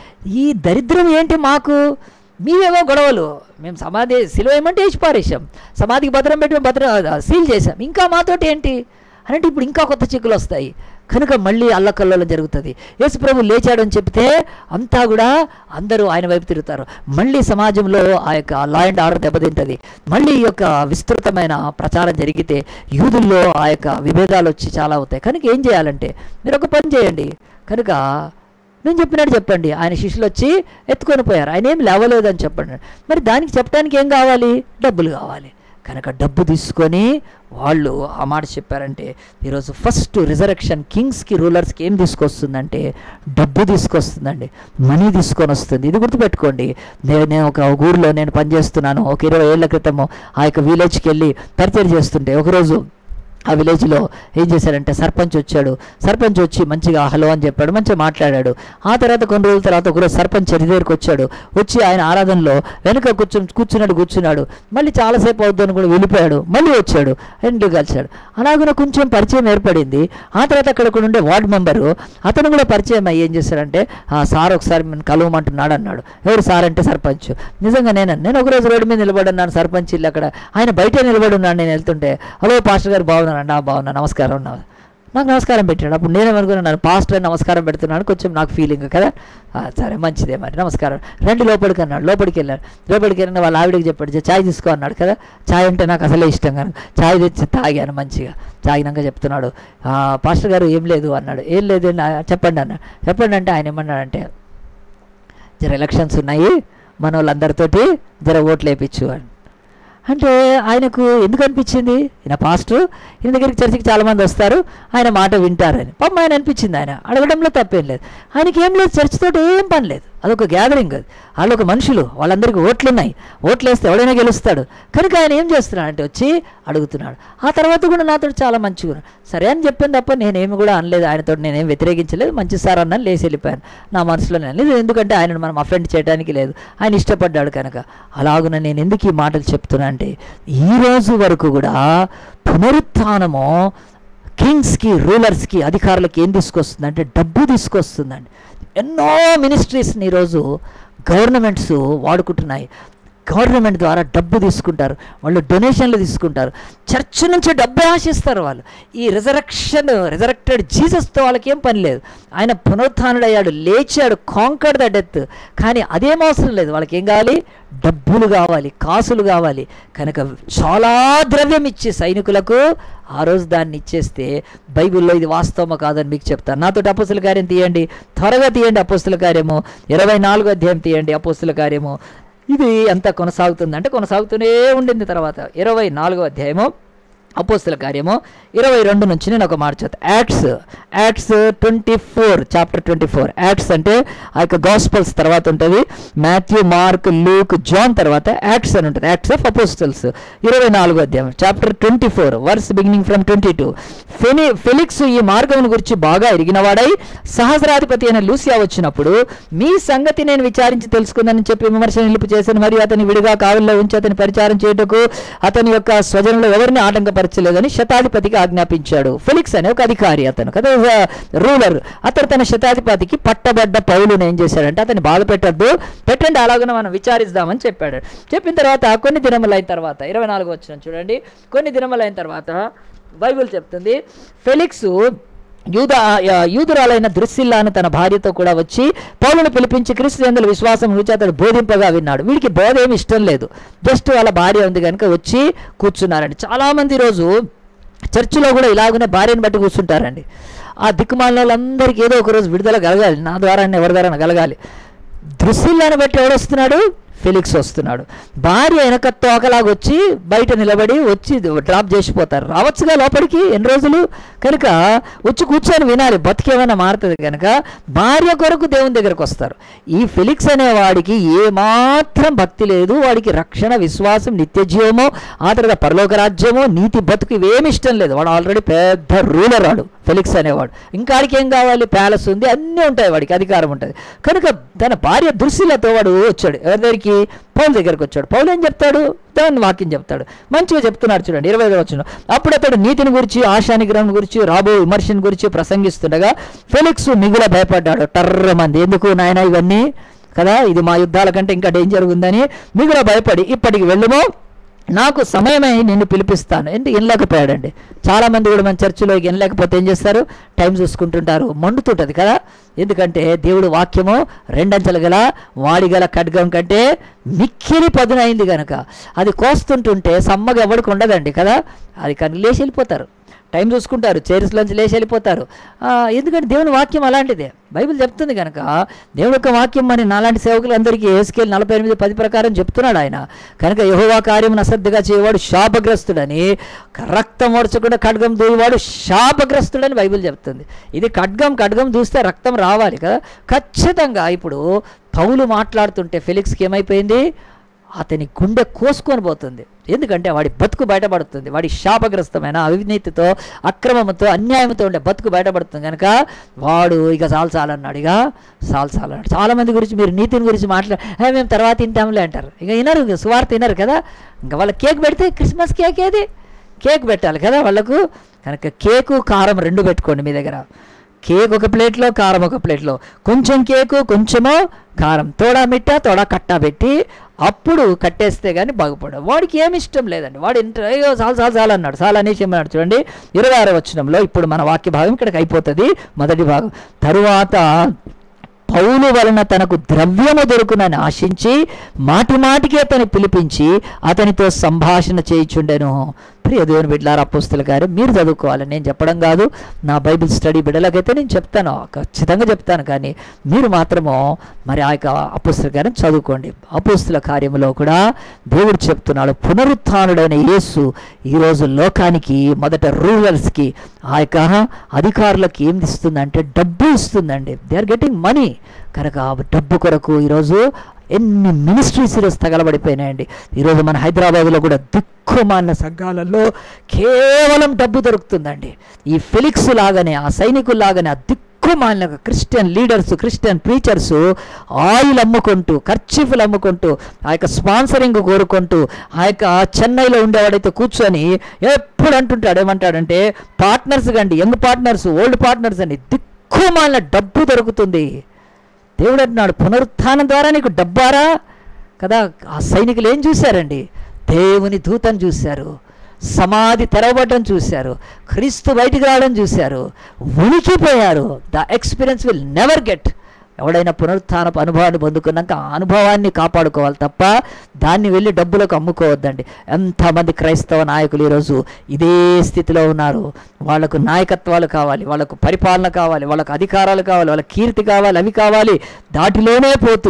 ఈ దరిద్రం ఏంటి మాకు మీవేవో గొడవలు మేము సమాధి సిలువ ఏమంటే వేసి పారేసాం సమాధికి భద్రం పెట్టి భద్రం సీల్ చేసాం ఇంకా మాతోటి ఏంటి అని అంటే ఇప్పుడు ఇంకా కొత్త చిక్కులు వస్తాయి కనుక మళ్ళీ అల్లకల్లోలం జరుగుతుంది యేసు ప్రభు లేచాడని చెప్తే అంతా కూడా అందరూ ఆయన వైపు తిరుగుతారు మళ్ళీ సమాజంలో ఆ యొక్క లా అండ్ ఆర్డర్ దెబ్బతింటుంది మళ్ళీ ఈ యొక్క విస్తృతమైన ప్రచారం జరిగితే యూదుల్లో ఆ యొక్క విభేదాలు వచ్చి చాలా అవుతాయి కనుక ఏం చేయాలంటే మీరు ఒక పని చేయండి కనుక నేను చెప్పినట్టు చెప్పండి ఆయన శిష్యులు వచ్చి ఎత్తుకొని పోయారు ఆయన ఏం లేవలేదని చెప్పండి మరి దానికి చెప్పడానికి ఏం కావాలి డబ్బులు కావాలి కనుక డబ్బు తీసుకొని వాళ్ళు ఆ మాట చెప్పారంటే ఈరోజు ఫస్ట్ రిజరక్షన్ కింగ్స్కి రూలర్స్కి ఏం తీసుకొస్తుందంటే డబ్బు తీసుకొస్తుందండి మనీ తీసుకొని వస్తుంది ఇది గుర్తుపెట్టుకోండి నేను నేను ఒక ఊరిలో నేను పనిచేస్తున్నాను ఒక ఇరవై ఏళ్ల క్రితము ఆ యొక్క విలేజ్కి వెళ్ళి పరిచయం చేస్తుంటే ఒకరోజు ఆ విలేజ్లో ఏం చేశారంటే సర్పంచ్ వచ్చాడు సర్పంచ్ వచ్చి మంచిగా హలో అని చెప్పాడు మంచిగా మాట్లాడాడు ఆ తర్వాత కొన్ని రోజుల తర్వాత ఒకరోజు సర్పంచ్ చరి దగ్గరికి వచ్చాడు వచ్చి ఆయన ఆరాధనలో వెనుక కూర్చొని కూర్చున్నాడు కూర్చున్నాడు మళ్ళీ చాలాసేపు అవుద్దని కూడా వెళ్ళిపోయాడు మళ్ళీ వచ్చాడు ఇంటికి కలిశాడు అలాగున కొంచెం పరిచయం ఏర్పడింది ఆ తర్వాత అక్కడ కూడా ఉండే వార్డు మెంబరు అతను కూడా పరిచయం అయ్యి ఏం చేశాడంటే ఆ సార్ ఒకసారి నేను కలవమంటున్నాడు అన్నాడు ఎవరు సార్ అంటే సర్పంచ్ నిజంగా నేను నేను ఒకరోజు రోడ్డు మీద నిలబడున్నాను సర్పంచ్ ఇల్లు అక్కడ ఆయన బయటే నిలబడి ఉన్నాడు నేను వెళ్తుంటే హలో పాస్టర్ గారు బాగున్నానండి ఆ బాగున్నా నమస్కారం నా నాకు నమస్కారం పెట్టాడు అప్పుడు నేనేమనుకున్నాను పాస్టర్ నమస్కారం పెడుతున్నాను కొంచెం నాకు ఫీలింగ్ కదా ఆ, సరే మంచిదే మరి నమస్కారం రండి లోపలికి అన్నాడు లోపలికి వెళ్ళాడు లోపలికి వెళ్ళిన వాళ్ళ ఆవిడకి చెప్పాడు "జర చాయ్ తీసుకో అన్నాడు కదా చాయ్ అంటే నాకు అసలే ఇష్టం కానీ చాయ్ తెచ్చి తాగాను మంచిగా తాగినాక చెప్తున్నాడు "ఆ, పాస్టర్ గారు ఏం లేదు అన్నాడు ఏం లేదు నా- చెప్పండి అన్నాడు చెప్పండి అంటే ఆయన ఏమన్నాడంటే జర ఎలక్షన్స్ ఉన్నాయి మన వాళ్ళందరితోటి జర ఓట్లు వేయించు అని అంటే ఆయనకు ఎందుకు అనిపించింది ఈయన పాస్టర్ ఈయన దగ్గరికి చర్చికి చాలామంది వస్తారు ఆయన మాట వింటారని పాపం ఆయన అనిపించింది ఆయన అడగడంలో తప్పేం లేదు ఆయనకి ఏం లేదు చర్చితో ఏం పని లేదు అదొక గ్యాదరింగ్ అది వాళ్ళు ఒక మనుషులు వాళ్ళందరికీ ఓట్లు ఉన్నాయి ఓట్లు వేస్తే ఎవడైనా గెలుస్తాడు కనుక ఆయన ఏం చేస్తున్నాడు అంటే వచ్చి అడుగుతున్నాడు ఆ తర్వాత కూడా నాతో చాలా మంచిగా ఉన్నాడు. సరే అని చెప్పాను తప్ప నేనేమి కూడా అనలేదు ఆయనతో నేనేం వ్యతిరేకించలేదు మంచి సార్ అన్నాను లేచి వెళ్ళిపోయాను నా మనసులో నేను లేదు ఎందుకంటే ఆయన మనం అఫెండ్ చేయడానికి లేదు ఆయన ఇష్టపడ్డాడు కనుక అలాగున నేను ఎందుకు ఈ మాటలు చెప్తున్నా అంటే ఈ రోజు వరకు కూడా పునరుత్థానము కింగ్స్కి రూలర్స్కి అధికారులకి ఏం తీసుకొస్తుంది అంటే డబ్బు తీసుకొస్తుందండి ఎన్నో మినిస్ట్రీస్ని ఈరోజు గవర్నమెంట్స్ వాడుకుంటున్నాయి గవర్నమెంట్ ద్వారా డబ్బు తీసుకుంటారు వాళ్ళు డొనేషన్లు తీసుకుంటారు చర్చ్ నుంచి డబ్బే ఆశిస్తారు వాళ్ళు ఈ రిజరక్షన్ రిజరక్టెడ్ జీసస్తో వాళ్ళకి ఏం పని లేదు ఆయన పునరుత్థానుడయ్యాడు లేచాడు కాంకర్డ్ ద డెత్ కానీ అదేం అవసరం లేదు వాళ్ళకి ఏం కావాలి డబ్బులు కావాలి కాసులు కావాలి కనుక చాలా ద్రవ్యం ఇచ్చి సైనికులకు ఆ రోజు దాన్ని ఇచ్చేస్తే బైబిల్లో ఇది వాస్తవమా కాదని మీకు చెప్తాను నాతో అపోస్తుల కార్యం తీయండి త్వరగా తీయండి అపోస్తుల కార్యము ఇరవై నాలుగో అధ్యాయం తీయండి అపోస్తుల కార్యము ఇది ఎంత కొనసాగుతుంది అంటే కొనసాగుతూనే ఉండింది తర్వాత ఇరవై నాలుగో అధ్యాయము అపోస్తుల కార్యము ఇరవై రెండు నుంచి నేను ఒక మాట చెప్తాను Acts Acts twenty four chapter twenty four Acts అంటే ఆ యొక్క గాస్పల్స్ తర్వాత ఉంటుంది మాథ్యూ మార్క్ లూక్ జాన్ తర్వాత యాక్ట్స్ అని ఉంటుంది యాక్ట్స్ ఆఫ్ అపోస్టల్స్ ఇరవై నాలుగో అధ్యాయం chapter twenty four verse beginning from twenty two ఫెని ఫెలిక్స్ ఈ మార్గం గురించి బాగా ఎరిగినవాడై సహస్రాధిపతి అయిన లూసియా వచ్చినప్పుడు మీ సంగతి నేను విచారించి తెలుసుకుందని చెప్పి విమర్శ నిలుపు చేశాను మరియు అతని విడిగా కావుల్లో ఉంచి అతని పరిచారం చేయుటకు అతని యొక్క స్వజనులు ఎవరిని ఆటంకపరచలేదని శతాధిపతికి ఆజ్ఞాపించాడు ఫెలిక్స్ అనే ఒక అధికారి అతను కదా రూలర్ అతను తన శతాధిపతికి పట్టబడ్డ పౌలును ఏం చేశాడంటే అతన్ని బాధ పెట్టద్దు పెట్టండి అలాగనే మనం విచారిద్దామని చెప్పాడు చెప్పిన తర్వాత కొన్ని దినములు అయిన తర్వాత ఇరవై నాలుగు వచ్చిన చూడండి కొన్ని దినములు అయిన తర్వాత బైబిల్ చెప్తుంది ఫెలిక్స్ యూద యూదురాలైన దృశ్సిల్లాను తన భార్యతో కూడా వచ్చి పౌలను పిలిపించి క్రీస్తు ఎందుల విశ్వాసం గురించి అతడు బోధింపగా విన్నాడు వీడికి బోధ ఏమి ఇష్టం లేదు జస్ట్ వాళ్ళ భార్య ఉంది కనుక వచ్చి కూర్చున్నారండి చాలామంది ఈరోజు చర్చిలో కూడా ఇలాగనే భార్యను బట్టి కూర్చుంటారండి ఆ దిక్కుమాలిన వాళ్ళందరికీ ఏదో ఒక రోజు విడుదల కలగాలి నా ద్వారా ఎవరి ద్వారా కలగాలి దృశ్యాన్ని బట్టి ఎవడు వస్తున్నాడు ఫెలిక్స్ వస్తున్నాడు భార్య వెనక తోకలాగా వచ్చి బయట నిలబడి వచ్చి డ్రాప్ చేసిపోతారు రావచ్చుగా లోపలికి ఎన్ని రోజులు కనుక వచ్చి కూర్చొని వినాలి బతికేమైనా మారుతుంది కనుక భార్య కొరకు దేవుని దగ్గరకు వస్తారు ఈ ఫెలిక్స్ అనే వాడికి ఏమాత్రం భక్తి లేదు వాడికి రక్షణ విశ్వాసం నిత్య జీవము ఆ తర్వాత పరలోక రాజ్యము నీతి బతుకు ఇవేమి ఇష్టం లేదు వాడు ఆల్రెడీ పెద్ద రూలర్ వాడు ఫెలిక్స్ అనేవాడు ఇంకా వాడికి ఏం కావాలి ప్యాలెస్ ఉంది అన్నీ ఉంటాయి వాడికి అధికారం ఉంటుంది కనుక తన భార్య దుర్శీలతో వాడు వచ్చాడు ఎవరి దగ్గరికి పౌలు దగ్గరికి వచ్చాడు పౌలు ఏం చెప్తాడు దాన్ని వాక్యం చెప్తాడు మంచిగా చెప్తున్నాడు చూడండి ఇరవై ఐదు వచ్చిన అప్పుడు అతడు నీతిని గురించి ఆశానిగ్రహం గురించి రాబో విమర్శన గురించి ప్రసంగిస్తుండగా ఫెలిక్స్ మిగుల భయపడ్డాడు టర్ర మంది ఎందుకు నాయన ఇవన్నీ కదా ఇది మా యుద్ధాల కంటే ఇంకా డేంజర్ ఉందని మిగుల భయపడి ఇప్పటికి వెళ్ళుమో నాకు సమయమై నిన్ను పిలిపిస్తాను ఎందుకు వినలేకపోయాడండి చాలామంది కూడా మన చర్చిలోకి వినలేకపోతే ఏం చేస్తారు టైం చూసుకుంటుంటారు మండుతుంటుంది కదా ఎందుకంటే దేవుడు వాక్యము రెండంచెలు గల వాడి గల ఖడ్గం కంటే మిక్కిలి పదునైంది కనుక అది కోస్తుంటుంటే సమ్మగా ఎవరికి ఉండదండి కదా అది కానీ లేచి వెళ్ళిపోతారు టైం చూసుకుంటారు చైర్స్లోంచి లేచి వెళ్ళిపోతారు ఆ, ఎందుకంటే దేవుని వాక్యం అలాంటిదే బైబిల్ చెప్తుంది కనుక దేవుని యొక్క వాక్యం మరి నాలాంటి సేవకులందరికీ ఏసుకెళ్ళి నలభై ఎనిమిది పది ప్రకారం చెప్తున్నాడు ఆయన కనుక యహోవా కార్యం అశ్రద్ధగా చేయవాడు శాపగ్రస్తుడని రక్తం ఓడ్చకుండా ఖడ్గం దూయవాడు శాపగ్రస్తుడని బైబిల్ చెప్తుంది ఇది ఖడ్గం ఖడ్గం దూస్తే రక్తం రావాలి కదా ఖచ్చితంగా ఇప్పుడు పౌలు మాట్లాడుతుంటే ఫెలిక్స్కి ఏమైపోయింది అతని గుండె కోసుకొని పోతుంది ఎందుకంటే వాడి బతుకు బయటపడుతుంది వాడి శాపగ్రస్తమైన అవినీతితో అక్రమంతో అన్యాయంతో ఉండే బతుకు బయటపడుతుంది కనుక వాడు ఇక చాలు చాలన్నాడు ఇక చాలు చాలన్నాడు చాలా మంది గురించి మీరు నీతిని గురించి మాట్లా "ఏ, మేము తర్వాత తింటాంలే అంటారు ఇక వినరు ఇక సువార్త వినరు కదా ఇంకా వాళ్ళ కేక్ పెడితే క్రిస్మస్ కేక్ ఏది కేక్ పెట్టాలి కదా వాళ్ళకు కనుక కేకు కారం రెండు పెట్టుకోండి మీ దగ్గర కేక్ ఒక ప్లేట్లో కారం ఒక ప్లేట్లో కొంచెం కేకు కొంచెమో కారం తోడా మిట్ట తోడా కట్టా పెట్టి అప్పుడు కట్టేస్తే కానీ బాగుపడవు వాడికి ఏమి ఇష్టం లేదండి వాడు ఇంట అయ్యో చాలు చాలు చాలు అన్నాడు చాలు అనేసి ఏమన్నాడు చూడండి ఇరవై ఆరో వచనంలో ఇప్పుడు మన వాక్య భాగం ఇక్కడికి అయిపోతుంది మొదటి భాగం తరువాత పౌలు వలన తనకు ద్రవ్యము దొరుకునని ఆశించి మాటి మాటికి అతని పిలిపించి అతనితో సంభాషణ చేయుచుండెను ప్రియ దేవుని బిడ్డలారా అపోస్తుల గారు మీరు చదువుకోవాలి నేను చెప్పడం కాదు నా బైబిల్ స్టడీ బిడ్డలకైతే నేను చెప్తాను ఖచ్చితంగా చెప్తాను కానీ మీరు మాత్రము మరి ఆ యొక్క అపోస్తుల గారిని చదువుకోండి అపోస్తుల కార్యములో కూడా దేవుడు చెప్తున్నాడు పునరుత్డైన యేసు ఈరోజు లోకానికి మొదట రూరల్స్కి ఆ యొక్క అధికారులకు ఏం ఇస్తుందంటే డబ్బు ఇస్తుందండి దే ఆర్ గెటింగ్ మనీ కనుక ఆ డబ్బు కొరకు ఈరోజు ఎన్ని మినిస్ట్రీస్ ఈరోజు తగలబడిపోయినాయండి ఈరోజు మన హైదరాబాద్లో కూడా దిక్కుమాలిన సంఘాలలో కేవలం డబ్బు దొరుకుతుందండి ఈ ఫెలిక్స్ లాగానే ఆ సైనికుల్లాగానే ఆ దిక్కుమాలిన Christian leaders Christian preachers oil అమ్ముకుంటూ ఖర్చీఫులు అమ్ముకుంటూ ఆ యొక్క స్పాన్సరింగ్ కోరుకుంటూ ఆ యొక్క చెన్నైలో ఉండేవాడైతే కూర్చొని ఎప్పుడు అంటుంటాడు ఏమంటాడంటే పార్ట్నర్స్ కండి యంగ్ పార్ట్నర్స్ ఓల్డ్ పార్ట్నర్స్ అని దిక్కుమాలిన డబ్బు దొరుకుతుంది దేవుడు అంటున్నాడు పునరుత్థానం ద్వారా నీకు డబ్బారా కదా ఆ సైనికులు ఏం చూశారండి దేవుని దూతను చూశారు సమాధి తెరవబడడం చూశారు క్రీస్తు బయటికి రావడం చూశారు ఉనికిపోయారు the experience will never get ఎవడైనా పునరుత్థానపు అనుభవాన్ని పొందుకున్నాక ఆ అనుభవాన్ని కాపాడుకోవాలి తప్ప దాన్ని వెళ్ళి డబ్బులకు అమ్ముకోవద్దండి ఎంతమంది క్రైస్తవ నాయకులు ఈరోజు ఇదే స్థితిలో ఉన్నారు వాళ్ళకు నాయకత్వాలు కావాలి వాళ్ళకు పరిపాలన కావాలి వాళ్ళకు అధికారాలు కావాలి వాళ్ళ కీర్తి కావాలి అవి కావాలి దాటిలోనే పోతూ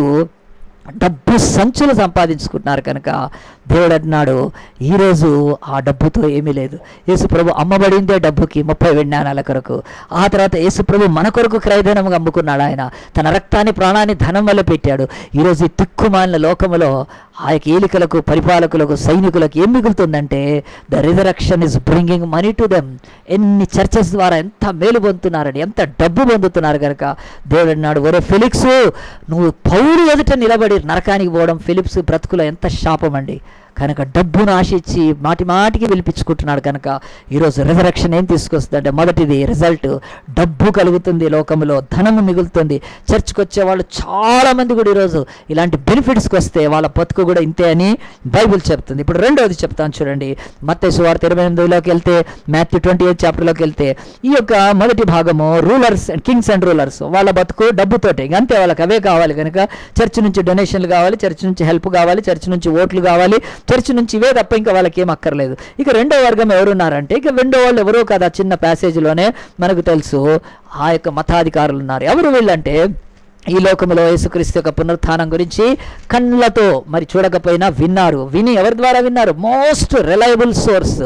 డబ్బు సంచులు సంపాదించుకుంటున్నారు కనుక దేవుడు అంటున్నాడు ఈరోజు ఆ డబ్బుతో ఏమీ లేదు యేసుప్రభు అమ్మబడిందే డబ్బుకి ముప్పై వెండానాల కొరకు ఆ తర్వాత యేసుప్రభు మన కొరకు క్రయధనంగా అమ్ముకున్నాడు ఆయన తన రక్తాన్ని ప్రాణాన్ని ధనం వల్ల పెట్టాడు ఈరోజు ఈ తిక్కుమాలిన లోకములో ఆ యొక్క ఏలికలకు పరిపాలకులకు సైనికులకు ఏం మిగులుతుందంటే the resurrection is bringing money to them ఎన్ని చర్చస్ ద్వారా ఎంత మేలు పొందుతున్నారని ఎంత డబ్బు పొందుతున్నారు కనుక దేవుడు అన్నాడు ఒరే ఫిలిక్స్ నువ్వు పౌరు ఎదుట నిలబడి నరకానికి పోవడం ఫిలిప్స్ బ్రతుకులో ఎంత శాపం అండి కనుక డబ్బును ఆశించి మాటి మాటికి పిలిపించుకుంటున్నాడు కనుక ఈరోజు రిజరక్షన్ ఏం తీసుకొస్తుందంటే మొదటిది రిజల్ట్ డబ్బు కలుగుతుంది లోకంలో ధనము మిగులుతుంది చర్చ్కి వచ్చే వాళ్ళు చాలామంది కూడా ఈరోజు ఇలాంటి బెనిఫిట్స్కి వస్తే వాళ్ళ బతుకు కూడా ఇంతే అని బైబిల్ చెప్తుంది ఇప్పుడు రెండవది చెప్తాను చూడండి మత్తే సువార్త ఇరవై ఎనిమిదిలోకి వెళ్తే మాథ్యూ ట్వంటీ ఎయిత్ చాప్టర్లోకి వెళ్తే ఈ యొక్క మొదటి భాగము rulers and kings and rulers వాళ్ళ బతుకు డబ్బుతోటే ఇంక అంతే వాళ్ళకి అవే కావాలి కనుక చర్చ్ నుంచి డొనేషన్లు కావాలి చర్చ్ నుంచి హెల్ప్ కావాలి చర్చ్ నుంచి ఓట్లు కావాలి చర్చ్ నుంచి ఇవే తప్ప ఇంకా వాళ్ళకి ఏం అక్కర్లేదు ఇక రెండో వర్గం ఎవరున్నారంటే ఇక రెండో వాళ్ళు ఎవరో కదా చిన్న ప్యాసేజ్లోనే మనకు తెలుసు ఆ యొక్క మతాధికారులు ఉన్నారు ఎవరు వీళ్ళంటే ఈ లోకంలో యేసుక్రీస్తు యొక్క పునరుత్థానం గురించి కళ్ళతో మరి చూడకపోయినా విన్నారు విని ఎవరి ద్వారా విన్నారు మోస్ట్ రిలయబుల్ సోర్స్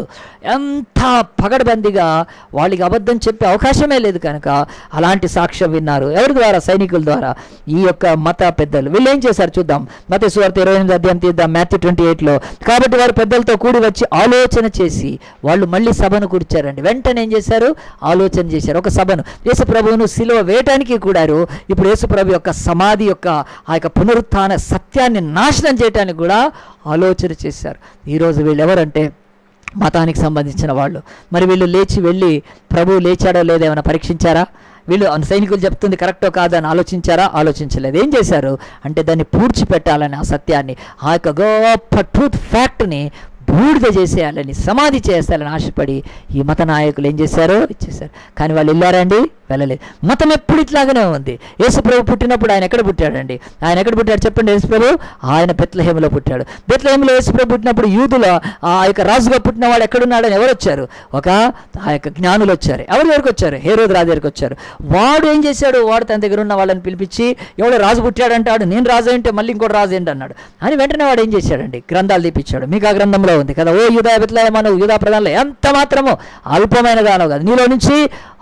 ఎంత పగడబందిగా వాళ్ళకి అబద్ధం చెప్పే అవకాశమే లేదు కనుక అలాంటి సాక్ష్యం విన్నారు ఎవరి ద్వారా సైనికుల ద్వారా ఈ యొక్క మత పెద్దలు వీళ్ళు ఏం చేశారు చూద్దాం మత సువార్త ఇరవై ఎనిమిది అధ్యాయం తీద్దాం మ్యాథ్యూ ట్వంటీ ఎయిట్లో కాబట్టి వారు పెద్దలతో కూడి వచ్చి ఆలోచన చేసి వాళ్ళు మళ్ళీ సభను కూర్చారండి వెంటనే ఏం చేశారు ఆలోచన చేశారు ఒక సభను యేసు ప్రభువును సిలువ వేయటానికి కూడారు ఇప్పుడు యేసు ప్రభు యొక్క సమాధి యొక్క ఆ యొక్క పునరుత్థాన సత్యాన్ని నాశనం చేయడానికి కూడా ఆలోచన చేశారు ఈరోజు వీళ్ళు ఎవరంటే మతానికి సంబంధించిన వాళ్ళు మరి వీళ్ళు లేచి వెళ్ళి ప్రభువు లేచాడో లేదో ఏమైనా పరీక్షించారా వీళ్ళు ఆ సైనికులు చెప్తుంది కరెక్టో కాదని ఆలోచించారా ఆలోచించలేదు ఏం చేశారు అంటే దాన్ని పూడ్చిపెట్టాలని ఆ సత్యాన్ని ఆ యొక్క గొప్ప ట్రూత్ ఫ్యాక్ట్ని బూడిద చేసేయాలని సమాధి చేసేయాలని ఆశపడి ఈ మత నాయకులు ఏం చేశారు ఇచ్చేశారు కానీ వాళ్ళు వెళ్ళారండి వెళ్ళలేదు మతం ఎప్పుడు ఇట్లాగానే ఉంది యేసుప్రభు పుట్టినప్పుడు ఆయన ఎక్కడ పుట్టాడండి ఆయన ఎక్కడ పుట్టాడు చెప్పండి యేసుప్రభు ఆయన బెత్లహేములో పుట్టాడు బెత్లహేములో యేసుప్రభు పుట్టినప్పుడు యూదుల ఆ యొక్క రాజుగా పుట్టిన వాడు ఎక్కడున్నాడని ఎవరు వచ్చారు ఒక ఆ యొక్క జ్ఞానులు వచ్చారు ఎవరి దగ్గరికి వచ్చారు హేరోద్ రాజు దగ్గరికి వచ్చారు వాడు ఏం చేశాడు వాడు తన దగ్గర ఉన్న వాళ్ళని పిలిపించి ఎవడో రాజు పుట్టాడంటాడు నేను రాజు అంటే మళ్ళీ ఇంకోటి రాజు ఏంటి అన్నాడు అని వెంటనే వాడు ఏం చేశాడండి గ్రంథాలు తీపిచ్చాడు మీకు ఆ గ్రంథంలో ఉంది కదా ఓ యూదా బెత్లహేమను యూదా ప్రధానంలో ఎంత మాత్రమో అల్పమైన దానో కాదు నీలో నుంచి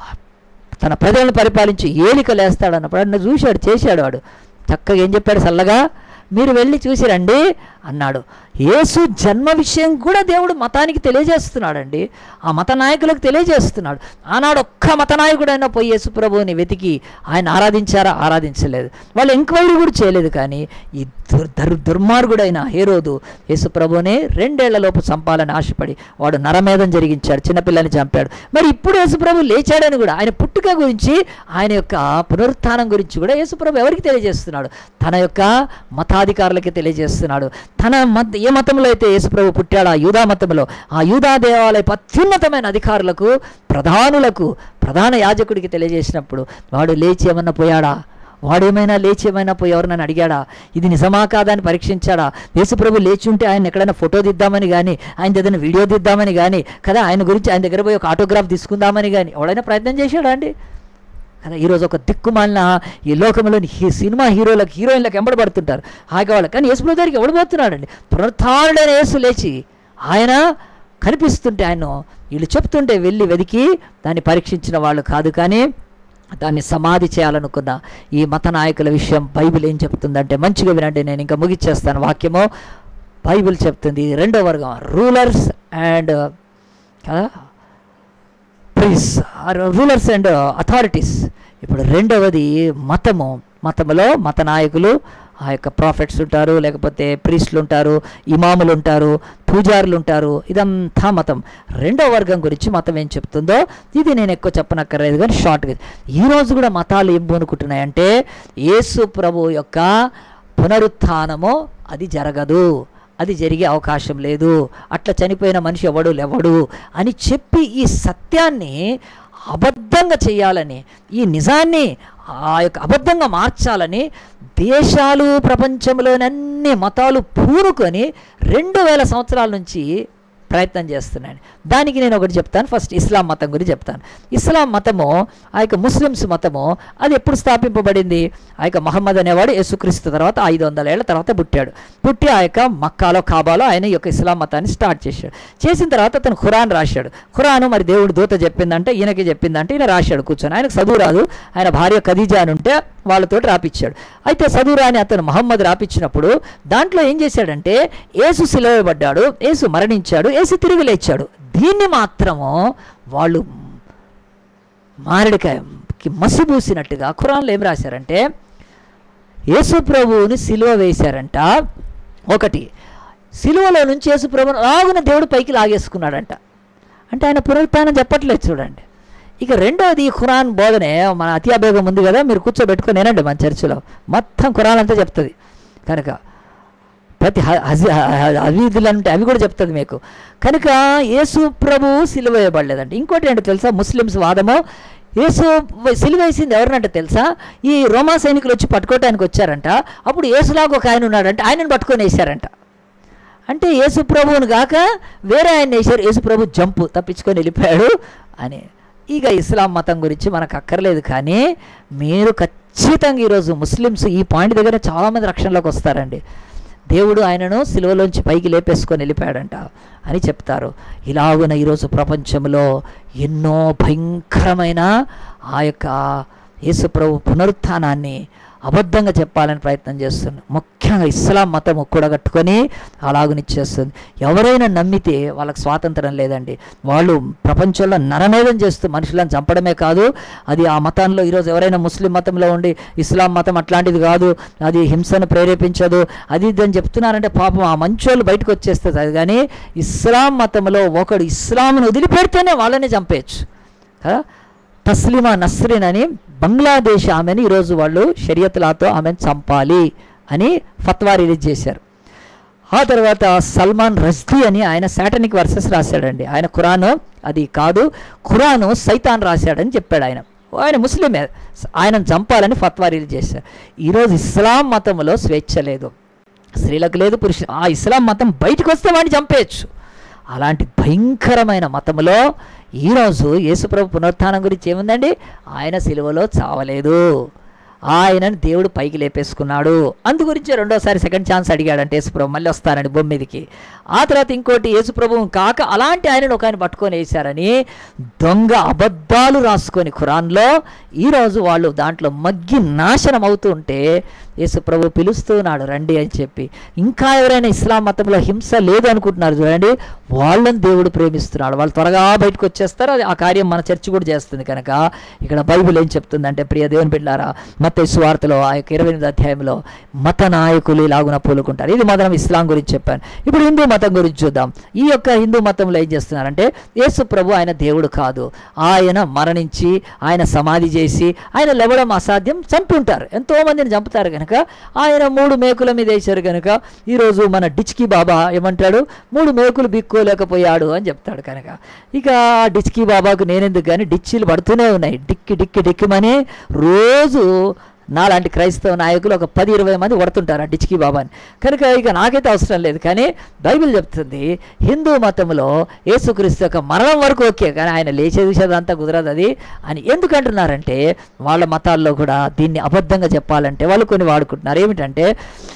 తన ప్రజలను పరిపాలించి ఏలిక లేస్తాడు అన్నప్పుడు అన్న చూశాడు చేశాడు వాడు చక్కగా ఏం చెప్పాడు చల్లగా మీరు వెళ్ళి చూసిరండి అన్నాడు యేసు జన్మ విషయం కూడా దేవుడు మతానికి తెలియజేస్తున్నాడండి ఆ మత నాయకులకు తెలియజేస్తున్నాడు ఆనాడు ఒక్క మత నాయకుడైనా పోయి యేసు ప్రభువుని వెతికి ఆయన ఆరాధించారా ఆరాధించలేదు వాళ్ళు ఎంక్వైరీ కూడా చేయలేదు కానీ ఈ దుర్ దర్ దుర్మార్గుడైన హేరోదు యేసు ప్రభువుని రెండేళ్లలోపు చంపాలని ఆశపడి వాడు నరమేధం జరిగించాడు చిన్నపిల్లని చంపాడు మరి ఇప్పుడు యేసు ప్రభు లేచాడని కూడా ఆయన పుట్టుక గురించి ఆయన యొక్క పునరుత్థానం గురించి కూడా యేసు ప్రభు ఎవరికి తెలియజేస్తున్నాడు తన యొక్క మతాధికారులకి తెలియజేస్తున్నాడు తన మత ఏ మతంలో అయితే యేసుప్రభు పుట్టాడు ఆ యూదా మతంలో ఆ యూదా దేవాలయ అత్యున్నతమైన అధికారులకు ప్రధానులకు ప్రధాన యాజకుడికి తెలియజేసినప్పుడు వాడు లేచి ఏమన్నా పోయాడా వాడేమైనా లేచి ఏమైనా పోయి ఎవరినైనా అడిగాడా ఇది నిజమా కాదా అని పరీక్షించాడా యేసుప్రభు లేచి ఉంటే ఆయన ఎక్కడైనా ఫోటో దిద్దామని కానీ ఆయన ఏదైనా వీడియో దిద్దామని కానీ కదా ఆయన గురించి ఆయన దగ్గర పోయి ఒక ఆటోగ్రాఫ్ తీసుకుందామని కానీ ఎవడైనా ప్రయత్నం చేశాడా అండి కదా ఈరోజు ఒక దిక్కుమాలిన ఈ లోకంలోని హీ సినిమా హీరోలకు హీరోయిన్లకు ఎంబడబడుతుంటారు హాయిగా వాళ్ళు కానీ యేసు ప్రభు దగ్గరికి ఎవడబోతున్నాడండి పునరుత్డైన యేసు లేచి ఆయన కనిపిస్తుంటే ఆయన వీళ్ళు చెప్తుంటే వెళ్ళి వెతికి దాన్ని పరీక్షించిన వాళ్ళు కాదు కానీ దాన్ని సమాధి చేయాలనుకున్న ఈ మత నాయకుల విషయం బైబిల్ ఏం చెప్తుందంటే మంచిగా వినండి నేను ఇంకా ముగిచ్చేస్తాను వాక్యము బైబిల్ చెప్తుంది ఇది రెండో వర్గం రూలర్స్ అండ్ కదా ప్రీస్ రూలర్స్ అండ్ అథారిటీస్ ఇప్పుడు రెండవది మతము మతములో మత నాయకులు ఆ యొక్క ప్రాఫిట్స్ ఉంటారు లేకపోతే ప్రీస్టులు ఉంటారు ఇమాములు ఉంటారు పూజారులు ఉంటారు ఇదంతా మతం రెండో వర్గం గురించి మతం ఏం చెప్తుందో ఇది నేను ఎక్కువ చెప్పనక్కర్లేదు కానీ షార్ట్గా ఈరోజు కూడా మతాలు ఏం పూనుకుంటున్నాయంటే యేసు ప్రభు యొక్క పునరుత్థానము అది జరగదు అది జరిగే అవకాశం లేదు అట్లా చనిపోయిన మనిషి ఎవడు లేవడు అని చెప్పి ఈ సత్యాన్ని అబద్ధంగా చేయాలని ఈ నిజాన్ని ఆ యొక్క అబద్ధంగా మార్చాలని దేశాలు ప్రపంచంలోని అన్ని మతాలు పూనుకొని రెండు వేల సంవత్సరాల నుంచి ప్రయత్నం చేస్తున్నాను దానికి నేను ఒకటి చెప్తాను ఫస్ట్ ఇస్లాం మతం గురించి చెప్తాను ఇస్లాం మతము ఆ యొక్క ముస్లిమ్స్ మతము అది ఎప్పుడు స్థాపింపబడింది ఆ యొక్క మహమ్మద్ అనేవాడు యేసుక్రీస్తు తర్వాత ఐదు వందల ఏళ్ళ తర్వాత పుట్టాడు పుట్టి ఆ యొక్క మక్కాలో కాబాలో ఆయన ఈ యొక్క ఇస్లాం మతాన్ని స్టార్ట్ చేశాడు చేసిన తర్వాత అతను ఖురాన్ రాశాడు ఖురాను మరి దేవుడు దూత చెప్పిందంటే ఈయనకి చెప్పిందంటే ఈయన రాశాడు కూర్చొని ఆయనకు చదువు రాదు ఆయన భార్య ఖదీజా అని ఉంటే వాళ్ళతో రాపిచ్చాడు అయితే చదువు రాని అతను మహమ్మద్ రాపిచ్చినప్పుడు దాంట్లో ఏం చేశాడంటే ఏసు సిలవబడ్డాడు ఏసు మరణించాడు ఏసు తిరిగి లేచాడు దీన్ని మాత్రము వాళ్ళు మామిడికాయకి మసిబూసినట్టుగా ఖురాన్లో ఏం రాశారంటే యేసు ప్రభువుని సిలువ వేశారంట ఒకటి సిలువలో నుంచి యేసు ప్రభువుని లాగున దేవుడు పైకి లాగేసుకున్నాడంట అంటే ఆయన పునరుత్థానం చెప్పట్లేదు చూడండి ఇక రెండవది ఈ ఖురాన్ బోధనే మన అతియాబేగం ఉంది కదా మీరు కూర్చోబెట్టుకొని వినండి మన చర్చిలో మొత్తం ఖురాన్ అంతా చెప్తుంది కనుక ప్రతి అవిధులు అంటే అవి కూడా చెప్తుంది మీకు కనుక యేసు ప్రభు సిలువ వేయబడలేదండి ఇంకోటి ఏంటో తెలుసా ముస్లిమ్స్ వాదము యేసు సిలువ వేసింది ఎవరినంటే తెలుసా ఈ రోమా సైనికులు వచ్చి పట్టుకోవడానికి వచ్చారంట అప్పుడు యేసులాగా ఒక ఆయన ఉన్నాడంట ఆయనను పట్టుకొని వేశారంట అంటే యేసు ప్రభువును కాక వేరే ఆయన వేశారు యేసు ప్రభు జంపు తప్పించుకొని వెళ్ళిపోయాడు అని ఇక ఇస్లాం మతం గురించి మనకు అక్కర్లేదు కానీ మీరు ఖచ్చితంగా ఈరోజు ముస్లిమ్స్ ఈ పాయింట్ దగ్గర చాలామంది రక్షణలోకి వస్తారండి దేవుడు ఆయనను సిలువలోంచి పైకి లేపేసుకొని వెళ్ళిపోయాడంట అని చెప్తారు ఇలాగున ఈరోజు ప్రపంచంలో ఎన్నో భయంకరమైన ఆ యొక్క యేసుప్రభు పునరుత్థానాన్ని అబద్ధంగా చెప్పాలని ప్రయత్నం చేస్తుంది ముఖ్యంగా ఇస్లాం మతం కూడగట్టుకొని అలాగునిచ్చేస్తుంది ఎవరైనా నమ్మితే వాళ్ళకి స్వాతంత్రం లేదండి వాళ్ళు ప్రపంచంలో నరమేధం చేస్తూ మనుషులను చంపడమే కాదు అది ఆ మతంలో ఈరోజు ఎవరైనా ముస్లిం మతంలో ఉండి ఇస్లాం మతం అట్లాంటిది కాదు అది హింసను ప్రేరేపించదు అది ఇది అని చెప్తున్నారంటే పాపం ఆ మంచోళ్ళు బయటకు వచ్చేస్తుంది అది కానీ ఇస్లాం మతంలో ఒకడు ఇస్లాంను వదిలిపెడితేనే వాళ్ళని చంపేయచ్చు కదా తస్లిమా నస్రీన్ అని బంగ్లాదేశ్ ఆమెను ఈరోజు వాళ్ళు షరియత్లాతో ఆమెను చంపాలి అని ఫత్వా రిలీజ్ చేశారు ఆ తర్వాత సల్మాన్ రజ్దీ అని ఆయన శాటనిక్ వర్సెస్ రాశాడండి ఆయన ఖురాను అది కాదు ఖురాను సైతాన్ రాశాడని చెప్పాడు ఆయన ఆయన ముస్లిమే ఆయనను చంపాలని ఫత్వా రిలీజ్ చేశారు ఈరోజు ఇస్లాం మతంలో స్వేచ్ఛ లేదు స్త్రీలకు లేదు పురుషులు ఆ ఇస్లాం మతం బయటకు వస్తే వాడిని చంపేయచ్చు అలాంటి భయంకరమైన మతములో ఈరోజు యేసుప్రభు పునరుత్థానం గురించి ఏముందండి ఆయన సిలువలో చావలేదు ఆయనను దేవుడు పైకి లేపేసుకున్నాడు అందు గురించి రెండోసారి సెకండ్ ఛాన్స్ అడిగాడంటే యేసుప్రభు మళ్ళీ వస్తానని భూమి మీదకి ఆ తర్వాత ఇంకోటి యేసుప్రభు కాక అలాంటి ఆయనను ఒక ఆయన పట్టుకొని వేశారని దొంగ అబద్ధాలు రాసుకొని ఖురాన్లో ఈరోజు వాళ్ళు దాంట్లో మగ్గి నాశనం అవుతూ ఉంటే యేసుప్రభు పిలుస్తున్నాడు రండి అని చెప్పి ఇంకా ఎవరైనా ఇస్లాం మతంలో హింస లేదు అనుకుంటున్నారు చూడండి వాళ్ళని దేవుడు ప్రేమిస్తున్నాడు వాళ్ళు త్వరగా బయటకు వచ్చేస్తారు అది ఆ కార్యం మన చర్చి కూడా చేస్తుంది కనుక ఇక్కడ బైబిల్ ఏం చెప్తుందంటే ప్రియ దేవుని బిడ్డారా మత సువార్తలో ఆ యొక్క ఇరవై ఎనిమిది అధ్యాయంలో మత నాయకులు ఇలాగున పూలుకుంటారు ఇది మాత్రం ఇస్లాం గురించి చెప్పాను ఇప్పుడు హిందూ మతం గురించి చూద్దాం ఈ యొక్క హిందూ మతంలో ఏం చేస్తున్నారంటే యేసు ప్రభు ఆయన దేవుడు కాదు ఆయన మరణించి ఆయన సమాధి చేసి ఆయన లేవడం అసాధ్యం చంపుంటారు ఎంతో మందిని చంపుతారు కనుక ఆయన మూడు మేకుల మీద వేశారు కనుక ఈరోజు మన డిచ్కి బాబా ఏమంటాడు మూడు మేకులు బిక్కోలేకపోయాడు అని చెప్తాడు కనుక ఇక ఆ డిచ్కి బాబాకు నేనెందుకు కానీ డిచ్చిలు పడుతూనే ఉన్నాయి డిక్కి డిక్కి డిక్కిమని రోజు నాలాంటి క్రైస్తవ నాయకులు ఒక పది ఇరవై మంది కొడుతుంటారు ఆ డిచ్కి బాబాని కనుక ఇక నాకైతే అవసరం లేదు కానీ బైబిల్ చెప్తుంది హిందూ మతంలో యేసుక్రీస్తు యొక్క మరణం వరకు ఓకే కానీ ఆయన లేచే విషయదంతా కుదరదు అది అని ఎందుకు అంటున్నారంటే వాళ్ళ మతాల్లో కూడా దీన్ని అబద్ధంగా చెప్పాలంటే వాళ్ళు కొన్ని వాడుకుంటున్నారు ఏమిటంటే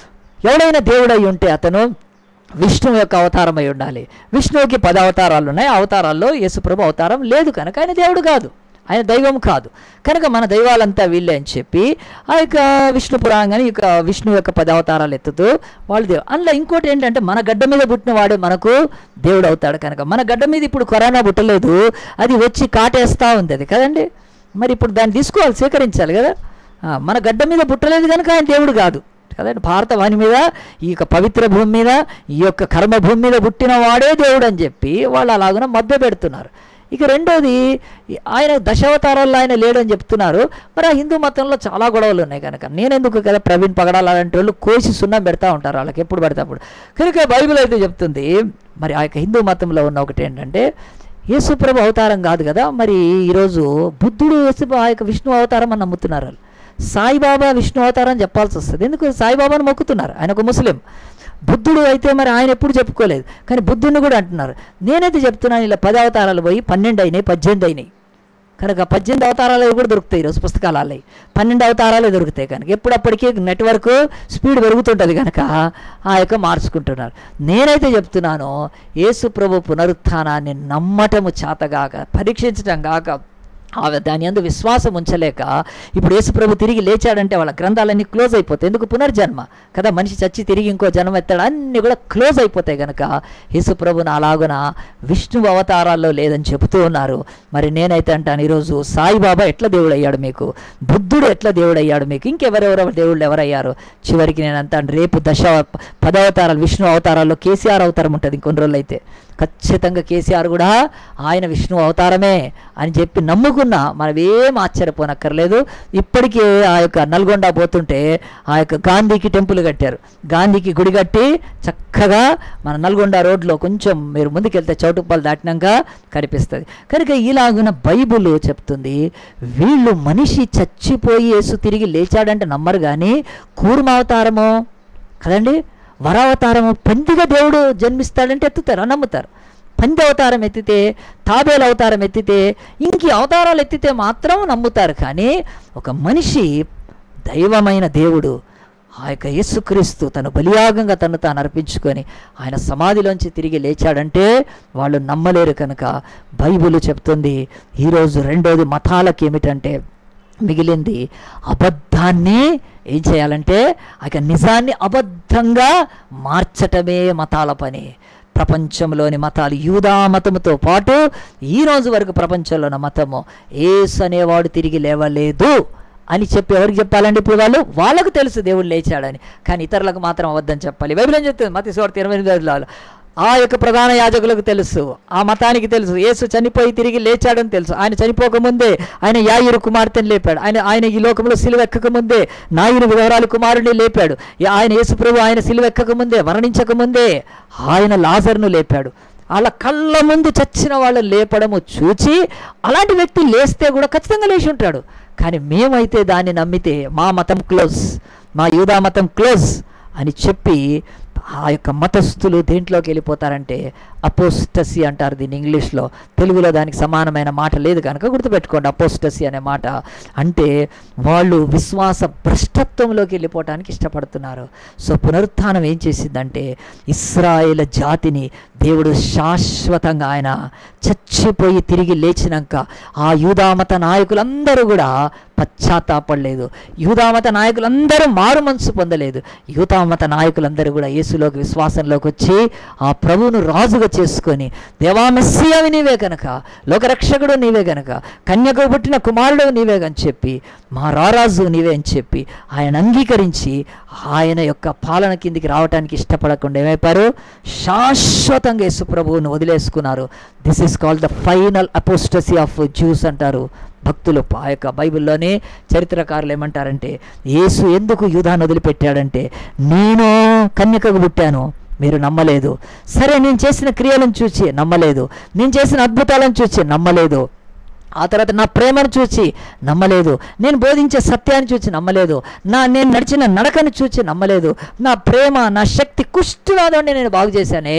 ఎవడైనా దేవుడు అయి ఉంటే అతను విష్ణువు యొక్క అవతారం అయి ఉండాలి విష్ణువుకి పది అవతారాలు ఉన్నాయి ఆ అవతారాల్లో యేసుప్రభు అవతారం లేదు కనుక ఆయన దేవుడు కాదు ఆయన దైవం కాదు కనుక మన దైవాలంతా వీళ్ళే అని చెప్పి ఆ యొక్క విష్ణు పురాణాన్ని ఇక విష్ణువు యొక్క పది అవతారాలు ఎత్తుతూ వాళ్ళు దేవు అందులో ఇంకోటి ఏంటంటే మన గడ్డ మీద పుట్టిన వాడే మనకు దేవుడు అవుతాడు కనుక మన గడ్డ మీద ఇప్పుడు కరోనా పుట్టలేదు అది వచ్చి కాటేస్తూ ఉంది అది కదండి మరి ఇప్పుడు దాన్ని తీసుకోవాలి స్వీకరించాలి కదా ఆ, మన గడ్డ మీద పుట్టలేదు కనుక ఆయన దేవుడు కాదు కదండి భారత వాణి మీద ఈ యొక్క పవిత్ర భూమి మీద ఈ యొక్క కర్మ భూమి మీద పుట్టిన వాడే దేవుడు అని చెప్పి వాళ్ళు అలాగున మభ్య పెడుతున్నారు ఇక రెండోది ఈ ఆయన దశావతారాల్లో ఆయన లేడని చెప్తున్నారు మరి ఆ హిందూ మతంలో చాలా గొడవలు ఉన్నాయి కనుక నేనెందుకు కదా ప్రవీణ్ పగడాల అలాంటి వాళ్ళు కోసి సున్నం పెడతా ఉంటారు వాళ్ళకి ఎప్పుడు పెడతా అప్పుడు కనుక బైబిల్ అయితే చెప్తుంది మరి ఆ యొక్క హిందూ మతంలో ఉన్న ఒకటి ఏంటంటే యేసుప్రభు అవతారం కాదు కదా మరి ఈరోజు బుద్ధుడు యేసు ఆ యొక్క విష్ణు అవతారం అని నమ్ముతున్నారు వాళ్ళు సాయిబాబా విష్ణు అవతారం చెప్పాల్సి వస్తుంది ఎందుకు సాయిబాబాను మొక్కుతున్నారు ఆయన ఒక ముస్లిం బుద్ధుడు అయితే మరి ఆయన ఎప్పుడు చెప్పుకోలేదు కానీ బుద్ధుడిని కూడా అంటున్నారు నేనైతే చెప్తున్నాను ఇలా పది అవతారాలు పోయి పన్నెండు అయినాయి పద్దెనిమిది అయినాయి కనుక పద్దెనిమిది అవతారాలు కూడా దొరుకుతాయి ఈరోజు పుస్తకాలు పన్నెండు అవతారాలు దొరుకుతాయి కనుక ఎప్పుడప్పటికీ నెట్వర్క్ స్పీడ్ పెరుగుతుంటుంది కనుక ఆ యొక్క మార్చుకుంటున్నారు నేనైతే చెప్తున్నాను యేసు ప్రభు పునరుత్థానాన్ని నమ్మటము చేతగాక పరీక్షించటం గాక ఆ దాని అందు విశ్వాసం ఉంచలేక ఇప్పుడు యేసుప్రభు తిరిగి లేచాడంటే వాళ్ళ గ్రంథాలన్నీ క్లోజ్ అయిపోతాయి ఎందుకు పునర్జన్మ కదా మనిషి చచ్చి తిరిగి ఇంకో జన్మ ఎత్తాడు అన్నీ కూడా క్లోజ్ అయిపోతాయి కనుక యేసుప్రభుని అలాగున విష్ణు అవతారాల్లో లేదని చెబుతూ ఉన్నారు మరి నేనైతే అంటాను ఈరోజు సాయిబాబా ఎట్లా దేవుడు అయ్యాడు మీకు బుద్ధుడు ఎట్లా దేవుడు అయ్యాడు మీకు ఇంకెవరెవరెవరు దేవుళ్ళు ఎవరయ్యారు చివరికి నేను అంటాను రేపు దశ పదవతారాలు విష్ణు అవతారాల్లో కేసీఆర్ అవతారం ఉంటుంది ఇంకొన్ని రోజులు అయితే ఖచ్చితంగా కేసీఆర్ కూడా ఆయన విష్ణు అవతారమే అని చెప్పి నమ్ముకున్నా మనం ఏం ఆశ్చర్యపోనక్కర్లేదు ఇప్పటికే ఆ యొక్క నల్గొండ పోతుంటే ఆ యొక్క గాంధీకి టెంపుల్ కట్టారు గాంధీకి గుడి కట్టి చక్కగా మన నల్గొండ రోడ్లో కొంచెం మీరు ముందుకెళ్తే చౌటుప్పలు దాటినాక కనిపిస్తుంది కనుక ఇలాగున బైబుల్ చెప్తుంది వీళ్ళు మనిషి చచ్చిపోయి యేసు తిరిగి లేచాడంటే నమ్మరు కానీ కూర్మ అవతారము కదండి వరావతారము పందిగా దేవుడు జన్మిస్తాడంటే ఎత్తుతారు నమ్ముతారు పంది అవతారం ఎత్తితే తాబేలు అవతారం ఎత్తితే ఇంక అవతారాలు ఎత్తితే మాత్రం నమ్ముతారు కానీ ఒక మనిషి దైవమైన దేవుడు ఆ యొక్క యేసుక్రీస్తు తను బలియాగంగా తను తాను అర్పించుకొని ఆయన సమాధిలోంచి తిరిగి లేచాడంటే వాళ్ళు నమ్మలేరు కనుక బైబిల్ చెప్తుంది ఈరోజు రెండోది మతాలకు ఏమిటంటే మిగిలింది అబద్ధాన్ని ఏం చేయాలంటే ఆ యొక్క నిజాన్ని అబద్ధంగా మార్చటమే మతాల పని ప్రపంచంలోని మతాలు యూదా మతముతో పాటు ఈ రోజు వరకు ప్రపంచంలో ఉన్న మతము ఏసు అనేవాడు తిరిగి లేవలేదు అని చెప్పి ఎవరికి చెప్పాలండి ఇప్పుడు వాళ్ళు వాళ్ళకు తెలుసు దేవుడు లేచాడని కానీ ఇతరులకు మాత్రం అబద్ధం చెప్పాలి బైబిల్ ఏం చెప్తుంది మత సోర్త ఇరవై ఎనిమిది ఆ యొక్క ప్రధాన యాజకులకు తెలుసు ఆ మతానికి తెలుసు యేసు చనిపోయి తిరిగి లేచాడని తెలుసు ఆయన చనిపోకముందే ఆయన యాయురు కుమార్తెని లేపాడు ఆయన ఆయన ఈ లోకంలో సిలువ ఎక్కకముందే నాయుని వివరాలు కుమారుని లేపాడు ఈ- ఆయన యేసు ప్రభు ఆయన సిలువ ఎక్కకముందే మరణించకముందే ఆయన లాజర్ను లేపాడు వాళ్ళ కళ్ళ ముందు చచ్చిన వాళ్ళని లేపడము చూచి అలాంటి వ్యక్తి లేస్తే కూడా ఖచ్చితంగా లేచి ఉంటాడు కానీ మేమైతే దాన్ని నమ్మితే మా మతం క్లోజ్ మా యూదా మతం క్లోజ్ అని చెప్పి ఆ యొక్క మతస్థులు దేంట్లోకి వెళ్ళిపోతారంటే అపోస్టసీ అంటారు దీన్ని ఇంగ్లీష్లో తెలుగులో దానికి సమానమైన మాట లేదు కనుక గుర్తుపెట్టుకోండి అపోస్టసీ అనే మాట అంటే వాళ్ళు విశ్వాస భ్రష్టత్వంలోకి వెళ్ళిపోవటానికి ఇష్టపడుతున్నారు సో పునరుత్థానం ఏం చేసిందంటే ఇస్రాయేల్ జాతిని దేవుడు శాశ్వతంగా ఆయన చచ్చిపోయి తిరిగి లేచినాక ఆ యూదామత నాయకులందరూ కూడా పశ్చాత్తాపడలేదు యూదామత నాయకులందరూ మారు మనసు పొందలేదు యూదామత నాయకులందరూ కూడా యేసులోకి విశ్వాసంలోకి వచ్చి ఆ ప్రభువును రాజుగా చేసుకొని దేవా మెస్సియావి నీవే కనుక లోకరక్షకుడు నీవే కనుక కన్యకు పుట్టిన కుమారుడు నీవే అని చెప్పి మా రారాజు నీవే అని చెప్పి ఆయన అంగీకరించి ఆయన యొక్క పాలన కిందికి రావడానికి ఇష్టపడకుండా ఏమైపోయారు శాశ్వతంగా యేసు ప్రభువును వదిలేసుకున్నారు this is called the final apostasy of Jews అంటారు భక్తులు ఆ యొక్క బైబిల్లోనే చరిత్రకారులు ఏమంటారంటే యేసు ఎందుకు యూదాను వదిలిపెట్టాడంటే నేను కన్యకకు పుట్టాను మీరు నమ్మలేదు సరే నేను చేసిన క్రియలను చూసి నమ్మలేదు నేను చేసిన అద్భుతాలను చూసి నమ్మలేదు ఆ తర్వాత నా ప్రేమను చూచి నమ్మలేదు నేను బోధించే సత్యాన్ని చూచి నమ్మలేదు నా నేను నడిచిన నడకను చూచి నమ్మలేదు నా ప్రేమ నా శక్తి కుష్ఠువాదండి నేను బాగు చేశానే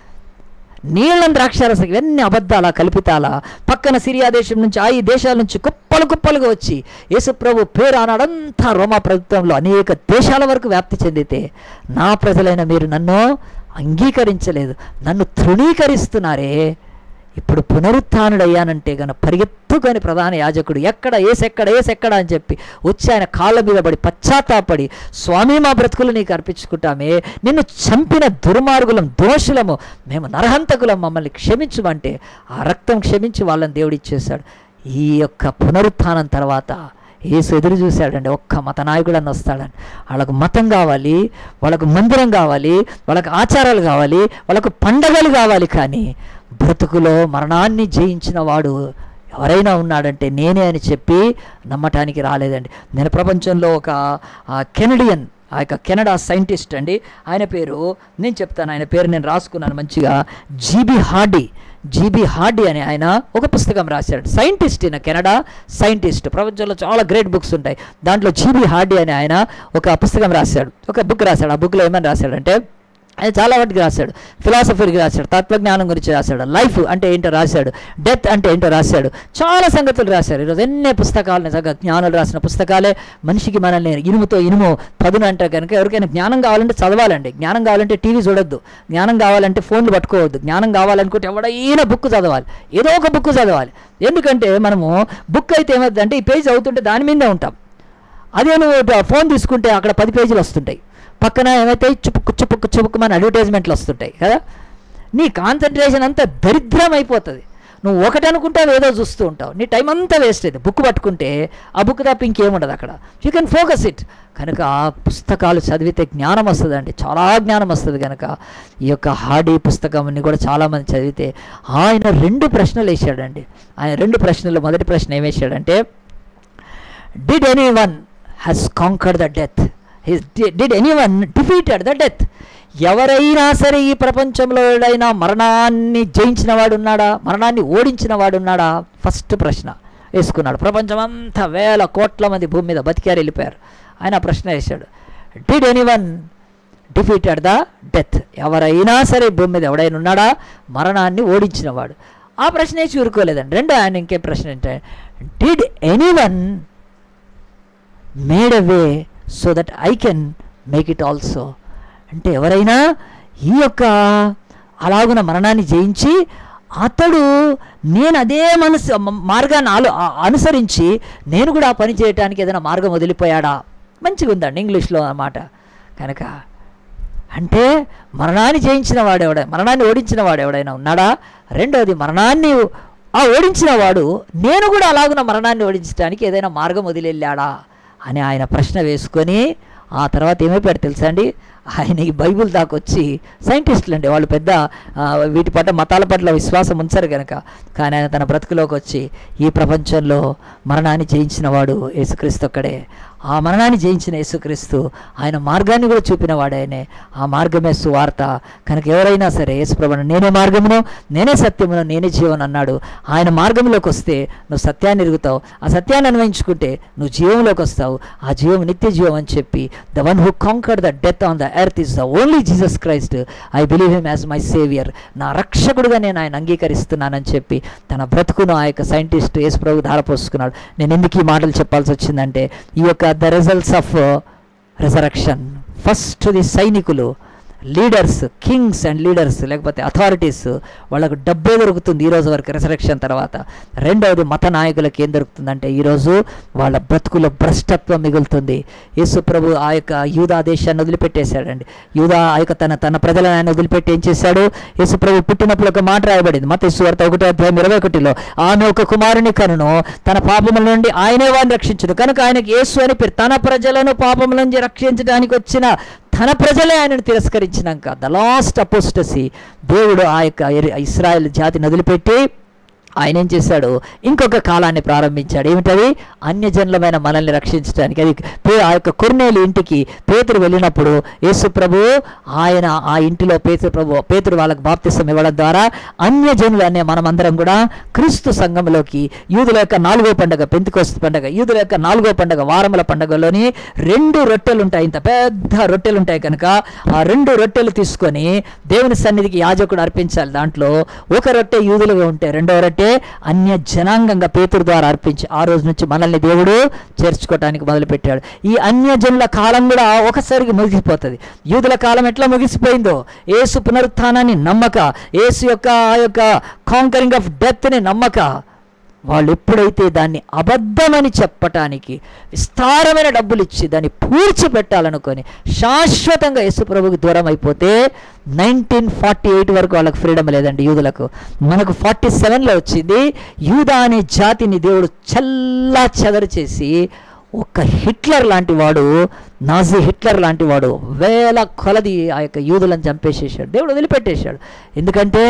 నీళ్ళని ద్రాక్షారసం ఇవన్నీ అబద్ధాలా కల్పితాలా పక్కన సిరియా దేశం నుంచి ఆ ఈ దేశాల నుంచి కుప్పలు కుప్పలుగా వచ్చి యేసుప్రభు పేరు ఆనాడంతా రోమా ప్రభుత్వంలో అనేక దేశాల వరకు వ్యాప్తి చెందితే నా ప్రజలైన మీరు నన్ను అంగీకరించలేదు నన్ను తృణీకరిస్తున్నారే ఇప్పుడు పునరుత్డయ్యానంటే గన పరిగెత్తుకొని ప్రధాన యాజకుడు ఎక్కడ ఏసెక్కడ ఏసెక్కడ అని చెప్పి వచ్చి ఆయన కాళ్ళ మీద పడి పశ్చాత్తాపడి స్వామి మా బ్రతుకులు నీకు అర్పించుకుంటామే నిన్ను చంపిన దుర్మార్గులం దోషులము మేము నరహంతకులం మమ్మల్ని క్షమించమంటే ఆ రక్తం క్షమించి వాళ్ళని దేవుడిచ్చేశాడు ఈ యొక్క పునరుత్థానం తర్వాత ఏసు ఎదురు చూశాడండి ఒక్క మత నాయకుడని వస్తాడని వాళ్ళకు మతం కావాలి వాళ్ళకు మందిరం కావాలి వాళ్ళకు ఆచారాలు కావాలి వాళ్ళకు పండగలు కావాలి కానీ బ్రతుకులో మరణాన్ని జయించిన వాడు ఎవరైనా ఉన్నాడంటే నేనే అని చెప్పి నమ్మటానికి రాలేదండి నేను ప్రపంచంలో ఒక ఆ, కెనడియన్ ఆ యొక్క కెనడా సైంటిస్ట్ అండి ఆయన పేరు నేను చెప్తాను ఆయన పేరు నేను రాసుకున్నాను మంచిగా జీబీ హార్డీ జీబీ హార్డీ అని ఆయన ఒక పుస్తకం రాశాడు సైంటిస్ట్ ఈయన కెనడా సైంటిస్ట్ ప్రపంచంలో చాలా గ్రేట్ బుక్స్ ఉంటాయి దాంట్లో జీబీ హార్డీ అని ఆయన ఒక పుస్తకం రాశాడు ఒక బుక్ రాశాడు ఆ బుక్లో ఏమని రాశాడంటే ఆయన చాలా వాటికి రాశాడు ఫిలాసఫీకి రాశాడు తత్వజ్ఞానం గురించి రాశాడు లైఫ్ అంటే ఏంటో రాశాడు డెత్ అంటే ఏంటో రాశాడు చాలా సంగతులు రాశారు ఈరోజు ఎన్నో పుస్తకాలు నిజంగా జ్ఞానులు రాసిన పుస్తకాలే మనిషికి మనల్ని ఇనుముతో ఇనుము పదును అంటే కనుక ఎవరికైనా జ్ఞానం కావాలంటే చదవాలండి జ్ఞానం కావాలంటే టీవీ చూడొద్దు జ్ఞానం కావాలంటే ఫోన్లు పట్టుకోవద్దు జ్ఞానం కావాలనుకుంటే ఎవడైనా బుక్ చదవాలి ఏదో ఒక బుక్ చదవాలి ఎందుకంటే మనము బుక్ అయితే ఏమవుతుందంటే ఈ పేజ్ అవుతుంటే దాని మీదే ఉంటాం అదే నువ్వు ఫోన్ తీసుకుంటే అక్కడ పది పేజీలు వస్తుంటాయి పక్కన ఏమైతాయి చుపుక్కు చుపుక్కు చుపుక్కు మన అడ్వర్టైజ్మెంట్లు వస్తుంటాయి కదా నీ కాన్సన్ట్రేషన్ అంతా దరిద్రం అయిపోతుంది నువ్వు ఒకటి అనుకుంటావు ఏదో చూస్తూ ఉంటావు నీ టైం అంతా వేస్ట్ అయింది బుక్ పట్టుకుంటే ఆ బుక్ తప్ప ఇంకేముండదు అక్కడ యూ కెన్ ఫోకస్ ఇట్ కనుక ఆ పుస్తకాలు చదివితే జ్ఞానం వస్తుందండి చాలా జ్ఞానం వస్తుంది కనుక ఈ యొక్క హాడీ పుస్తకాన్ని కూడా చాలామంది చదివితే ఆయన రెండు ప్రశ్నలు వేసాడండి ఆయన రెండు ప్రశ్నలు మొదటి ప్రశ్న ఏం వేసాడంటే did anyone has conquered the death did anyone defeated the death ఎవరైనా సరే ఈ ప్రపంచంలో ఎవడైనా మరణాన్ని జయించిన వాడు ఉన్నాడా మరణాన్ని ఓడించిన వాడు ఉన్నాడా ఫస్ట్ ప్రశ్న వేసుకున్నాడు ప్రపంచం అంతా వేల కోట్ల మంది భూమి మీద బతికారు వెళ్ళిపోయారు ఆయన ఆ ప్రశ్న వేశాడు did anyone defeated the death ఎవరైనా సరే ఈ భూమి మీద ఎవడైనా ఉన్నాడా మరణాన్ని ఓడించినవాడు ఆ ప్రశ్న వేసి ఊరుకోలేదండి రెండో ఆయన ఇంకే ప్రశ్న ఏంటంటే did anyone made a way so that I can make it also అంటే ఎవరైనా ఈ యొక్క అలాగున మరణాన్ని జయించి అతడు నేను అదే మనసు మ- మార్గాన్ని ఆలో ఆ- అనుసరించి నేను కూడా ఆ పని చేయడానికి ఏదైనా మార్గం వదిలిపోయాడా మంచిగా ఉందండి ఇంగ్లీష్లో అన్నమాట కనుక అంటే మరణాన్ని జయించిన వాడెవడ మరణాన్ని ఓడించిన వాడు ఎవడైనా ఉన్నాడా రెండవది మరణాన్ని ఆ ఓడించిన వాడు నేను కూడా అలాగున మరణాన్ని ఓడించడానికి ఏదైనా మార్గం వదిలేళ్ళాడా అని ఆయన ప్రశ్న వేసుకొని ఆ తర్వాత ఏమైపోయాడు తెలుసా అండి ఆయన ఈ బైబుల్ దాకా వచ్చి సైంటిస్టులు అండి వాళ్ళు పెద్ద ఆ, వీటి పట్ల మతాల పట్ల విశ్వాసం ఉంచారు కనుక కానీ ఆయన తన బ్రతుకులోకి వచ్చి ఈ ప్రపంచంలో మరణాన్ని జయించిన వాడు యేసుక్రీస్తు ఒక్కడే ఆ మరణాన్ని జయించిన యేసుక్రీస్తు ఆయన మార్గాన్ని కూడా చూపిన వాడాయనే ఆ మార్గమే సువార్త కనుక ఎవరైనా సరే యేసుప్రభుని నేనే మార్గమును నేనే సత్యమును నేనే జీవనం అన్నాడు ఆయన మార్గంలోకి వస్తే నువ్వు సత్యాన్ని ఎరుగుతావు ఆ సత్యాన్ని అన్వయించుకుంటే నువ్వు జీవంలోకి వస్తావు ఆ జీవం నిత్య జీవం అని చెప్పి the one who conquered the death on the earth is the only Jesus Christ I believe him as my saviour నా రక్షకుడుగా నేను ఆయన అంగీకరిస్తున్నానని చెప్పి తన బ్రతుకును ఆ యొక్క సైంటిస్ట్ యేసు ప్రభు ధారపోసుకున్నాడు నేను ఎందుకు ఈ మాటలు చెప్పాల్సి వచ్చిందంటే ఈ యొక్క the results of resurrection first the సైనికులు లీడర్స్ కింగ్స్ అండ్ లీడర్స్ లేకపోతే అథారిటీస్ వాళ్ళకు డబ్బే దొరుకుతుంది ఈ రోజు వరకు రిసరెక్షన్ తర్వాత రెండవది మత నాయకులకు ఏం దొరుకుతుందంటే ఈరోజు వాళ్ళ బ్రతుకులో భ్రష్టత్వం మిగులుతుంది యేసు ప్రభు ఆ యొక్క యూదా దేశాన్ని వదిలిపెట్టేశాడండి యూదా ఆ యొక్క తన తన ప్రజలను ఆయన వదిలిపెట్టి ఏం చేశాడు యేసు ప్రభు పుట్టినప్పుడు ఒక మాట రాయబడింది మత వార్త ఒకటో అధ్యాయం ఇరవై ఒకటిలో ఆమె ఒక కుమారుని కనును తన పాపముల నుండి ఆయనే వారిని రక్షించును కనుక ఆయనకి యేసు అని పేరు తన ప్రజలను పాపముల నుంచి రక్షించడానికి వచ్చిన తన ప్రజలే ఆయనను తిరస్కరించినాక ద లాస్ట్ అపోస్టసీ దేవుడు ఆ యొక్క ఇర్- ఇస్రాయేల్ జాతిని వదిలిపెట్టి ఆయన ఏం చేశాడు ఇంకొక కాలాన్ని ప్రారంభించాడు ఏమిటది అన్యజనులమైన మనల్ని రక్షించడానికి అది పే ఆ యొక్క కొర్నేలు ఇంటికి పేతురు వెళ్ళినప్పుడు యేసు ప్రభు ఆయన ఆ ఇంటిలో పేతురు ప్రభు పేతురు వాళ్ళకి బాప్తిసం ఇవ్వడం ద్వారా అన్యజనులు అనే మనమందరం కూడా క్రీస్తు సంఘంలోకి యూదుల యొక్క నాలుగో పండగ పెంతుకోస్తు పండగ యూదుల యొక్క నాలుగో పండగ వారముల పండగలోని రెండు రొట్టెలు ఉంటాయి ఇంత పెద్ద రొట్టెలు ఉంటాయి కనుక ఆ రెండు రొట్టెలు తీసుకొని దేవుని సన్నిధికి యాజకుడు అర్పించాలి దాంట్లో ఒక రొట్టె యూదులుగా ఉంటే రెండవ రొట్టె అన్య జనాంగంగా పేతురు ద్వారా అర్పించి ఆ రోజు నుంచి మనల్ని దేవుడు చేర్చుకోవటానికి మొదలుపెట్టాడు ఈ అన్యజనుల కాలం కూడా ఒకసారికి ముగిసిపోతుంది యూదుల కాలం ఎట్లా ముగిసిపోయిందో ఏసు పునరుత్థానాన్ని నమ్మక ఏసు యొక్క ఆ యొక్క కాంకరింగ్ ఆఫ్ డెత్ని నమ్మక వాళ్ళు ఎప్పుడైతే దాన్ని అబద్ధమని చెప్పటానికి విస్తారమైన డబ్బులు ఇచ్చి దాన్ని పూడ్చిపెట్టాలనుకొని శాశ్వతంగా యేసుప్రభుకి దూరం అయిపోతే నైన్టీన్ ఫార్టీ ఎయిట్ వరకు వాళ్ళకి ఫ్రీడమ్ లేదండి యూదులకు మనకు ఫార్టీ సెవెన్లో వచ్చింది యూదా అనే జాతిని దేవుడు చల్లా చెదరు చేసి ఒక హిట్లర్ లాంటి వాడు నాజీ హిట్లర్ లాంటి వాడు వేల కొలది ఆ యొక్క యూదులను చంపేసేసాడు దేవుడు వదిలిపెట్టేశాడు ఎందుకంటే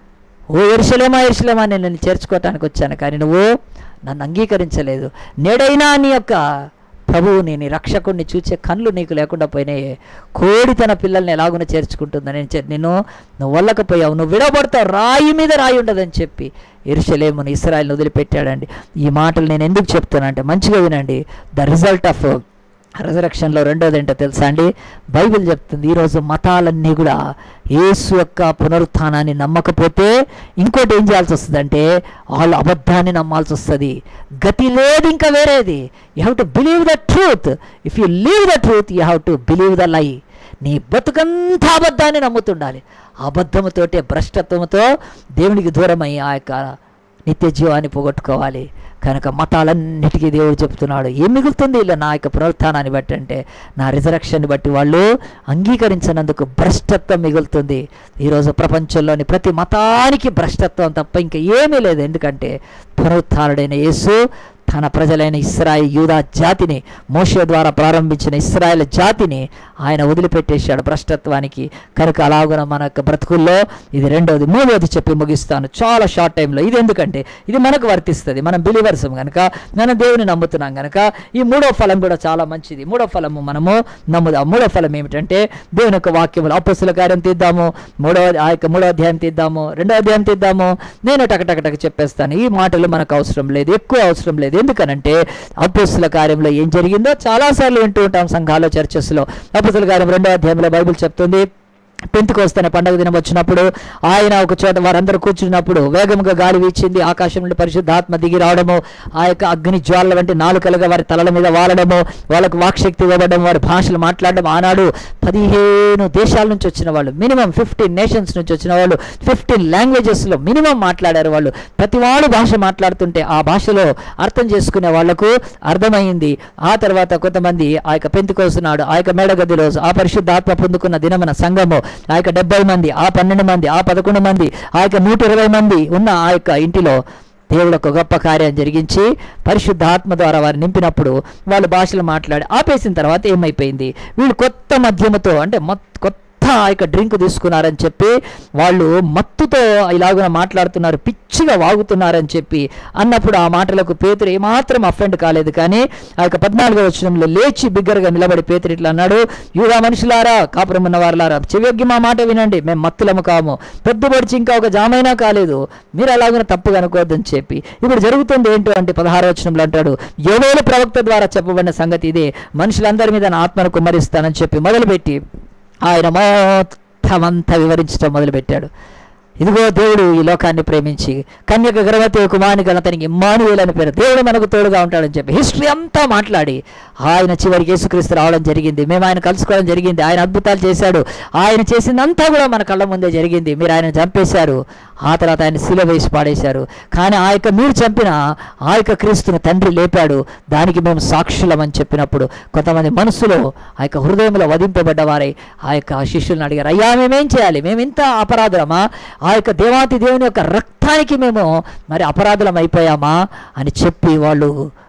ఓ ఎరుసలేమా ఎరుసలేమా నేను నిన్ను చేర్చుకోవటానికి వచ్చాను కానీ నువ్వు నన్ను అంగీకరించలేదు నేడైనా నీ యొక్క ప్రభువుని నీ రక్షకుడిని చూచే కళ్ళు నీకు లేకుండా పోయినాయి కోడి తన పిల్లల్ని ఎలాగున చేర్చుకుంటుందని నేను చె- నిన్ను నువ్వు వల్లకపోయావు నువ్వు విడబడతావు రాయి మీద రాయి ఉండదని చెప్పి ఎరుసలేముని ఇస్రాయల్ని వదిలిపెట్టాడండి ఈ మాటలు నేను ఎందుకు చెప్తానంటే మంచిగా వినండి ద రిజల్ట్ ఆఫ్ రిజరక్షన్లో రెండోది ఏంటో తెలుసా అండి బైబిల్ చెప్తుంది ఈరోజు మతాలన్నీ కూడా యేసు యొక్క పునరుత్థానాన్ని నమ్మకపోతే ఇంకోటి ఏం చేయాల్సి వస్తుందంటే వాళ్ళు అబద్ధాన్ని నమ్మాల్సి వస్తుంది గతి లేదు ఇంకా వేరేది you have to believe the truth if you leave the truth you have to believe the lie నీ బతుకంతా అబద్ధాన్ని నమ్ముతుండాలి అబద్ధముతోటే భ్రష్టత్వముతో దేవునికి దూరమై ఆ యొక్క నిత్య జీవాన్ని పోగొట్టుకోవాలి కనుక మతాలన్నిటికీ దేవుడు చెప్తున్నాడు ఏం మిగులుతుంది ఇలా నా యొక్క పునరుత్థానాన్ని బట్టి అంటే నా రిజరక్షన్ని బట్టి వాళ్ళు అంగీకరించినందుకు భ్రష్టత్వం మిగులుతుంది ఈరోజు ప్రపంచంలోని ప్రతి మతానికి భ్రష్టత్వం తప్ప ఇంకా ఏమీ లేదు ఎందుకంటే పునరుత్థానుడైన యేసు తన ప్రజలైన ఇస్రాయిల్ యూదా జాతిని మోషే ద్వారా ప్రారంభించిన ఇస్రాయేల్ జాతిని ఆయన వదిలిపెట్టేశాడు భ్రష్టత్వానికి కనుక అలాగున మన యొక్క బ్రతుకుల్లో ఇది రెండవది మూడవది చెప్పి ముగిస్తాను చాలా షార్ట్ టైంలో ఇది ఎందుకంటే ఇది మనకు వర్తిస్తుంది మనం బిలీవర్స్ కనుక మనం దేవుని నమ్ముతున్నాం కనుక ఈ మూడో ఫలం కూడా చాలా మంచిది మూడో ఫలము మనము నమ్ముదాం మూడో ఫలం ఏమిటంటే దేవుని యొక్క వాక్యములు అపస్సుల కార్యం తీద్దాము మూడవ ఆ యొక్క మూడో అధ్యాయం తీద్దాము రెండో అధ్యాయం తీద్దాము నేను టకటకటక చెప్పేస్తాను ఈ మాటలు మనకు అవసరం లేదు ఎక్కువ అవసరం లేదు ఎందుకనంటే అపోస్తుల కార్యంలో ఏం జరిగిందో చాలాసార్లు వింటూ ఉంటాం సంఘాల్లో చర్చస్లో అపోస్తుల కార్యం రెండో అధ్యాయంలో బైబిల్ చెప్తుంది పెంతుకొస్తున్న పండగ దినం వచ్చినప్పుడు ఆయన ఒక చోట వారందరూ కూర్చున్నప్పుడు వేగంగా గాలి వీచింది ఆకాశం నుండి పరిశుద్ధాత్మ దిగి రావడము ఆ యొక్క అగ్ని జ్వాలల వంటి నాలుకలుగా వారి తలల మీద వాలడము వాళ్ళకు వాక్శక్తి ఇవ్వడం వారి భాషలు మాట్లాడడం ఆనాడు పదిహేను దేశాల నుంచి వచ్చిన వాళ్ళు మినిమం ఫిఫ్టీన్ నేషన్స్ నుంచి వచ్చిన వాళ్ళు ఫిఫ్టీన్ లాంగ్వేజెస్లో మినిమం మాట్లాడారు వాళ్ళు ప్రతి వాడు భాష మాట్లాడుతుంటే ఆ భాషలో అర్థం చేసుకునే వాళ్లకు అర్థమైంది ఆ తర్వాత కొంతమంది ఆ యొక్క పెంతుకోస్తున్నాడు ఆ యొక్క మేడగది రోజు ఆ పరిశుద్ధాత్మ పొందుకున్న దినమున సంఘము ఆ యొక్క డెబ్బై మంది ఆ పన్నెండు మంది ఆ పదకొండు మంది ఆ యొక్క నూట ఇరవై మంది ఉన్న ఆ యొక్క ఇంటిలో దేవుడు ఒక గొప్ప కార్యం జరిగించి పరిశుద్ధ ఆత్మ ద్వారా వారు నింపినప్పుడు వాళ్ళు భాషలు మాట్లాడి ఆపేసిన తర్వాత ఏమైపోయింది వీళ్ళు కొత్త మద్యముతో అంటే మొత్త కొత్త ఆ యొక్క డ్రింక్ తీసుకున్నారని చెప్పి వాళ్ళు మత్తుతో ఇలాగున మాట్లాడుతున్నారు పిచ్చిగా వాగుతున్నారని చెప్పి అన్నప్పుడు ఆ మాటలకు పేతురు ఏమాత్రం అఫెండ్ కాలేదు కానీ ఆ యొక్క పద్నాలుగో వచనంలో లేచి బిగ్గరగా నిలబడి పేతురు ఇట్లా అన్నాడు యూదా మనుషులారా కాపురం ఉన్న వారులారా చెవియొగ్గి మా మాట వినండి మేము మత్తులము కాము పెద్దబడిచి ఇంకా ఒక జామైనా కాలేదు మీరు అలాగున తప్పుగా అనుకోవద్దని చెప్పి ఇప్పుడు జరుగుతుంది ఏంటో అంటే పదహారో వచనంలో అంటాడు యోవేలు ప్రవక్త ద్వారా చెప్పబడిన సంగతి ఇదే మనుషులందరి మీద నా ఆత్మను కుమ్మరిస్తానని చెప్పి మొదలుపెట్టి ఆయన మొత్తం అంతా వివరించడం మొదలుపెట్టాడు ఇదిగో దేవుడు ఈ లోకాన్ని ప్రేమించి కన్యక గర్భవతి కుమారుని అతనికి ఇమ్మానువేల్ అని పేరు దేవుడు మనకు తోడుగా ఉంటాడని చెప్పి హిస్టరీ అంతా మాట్లాడి ఆయన చివరికి యేసుక్రీస్తు రావడం జరిగింది మేము ఆయన కలుసుకోవడం జరిగింది ఆయన అద్భుతాలు చేశాడు ఆయన చేసిందంతా కూడా మన కళ్ళ ముందే జరిగింది మీరు ఆయన చంపేశారు ఆ తర్వాత ఆయన శిల వేసి పాడేశారు కానీ ఆ యొక్క మీరు చంపిన ఆ యొక్క క్రీస్తుని తండ్రి లేపాడు దానికి మేము సాక్షులమని చెప్పినప్పుడు కొంతమంది మనసులో ఆ యొక్క హృదయంలో వధింపబడ్డవారై ఆ యొక్క శిష్యులను అడిగారు అయ్యా మేమేం చేయాలి మేము ఇంత అపరాధులమా ఆ యొక్క దేవాతి దేవుని యొక్క రక్తానికి మేము మరి అపరాధులం అయిపోయామా అని చెప్పి వాళ్ళు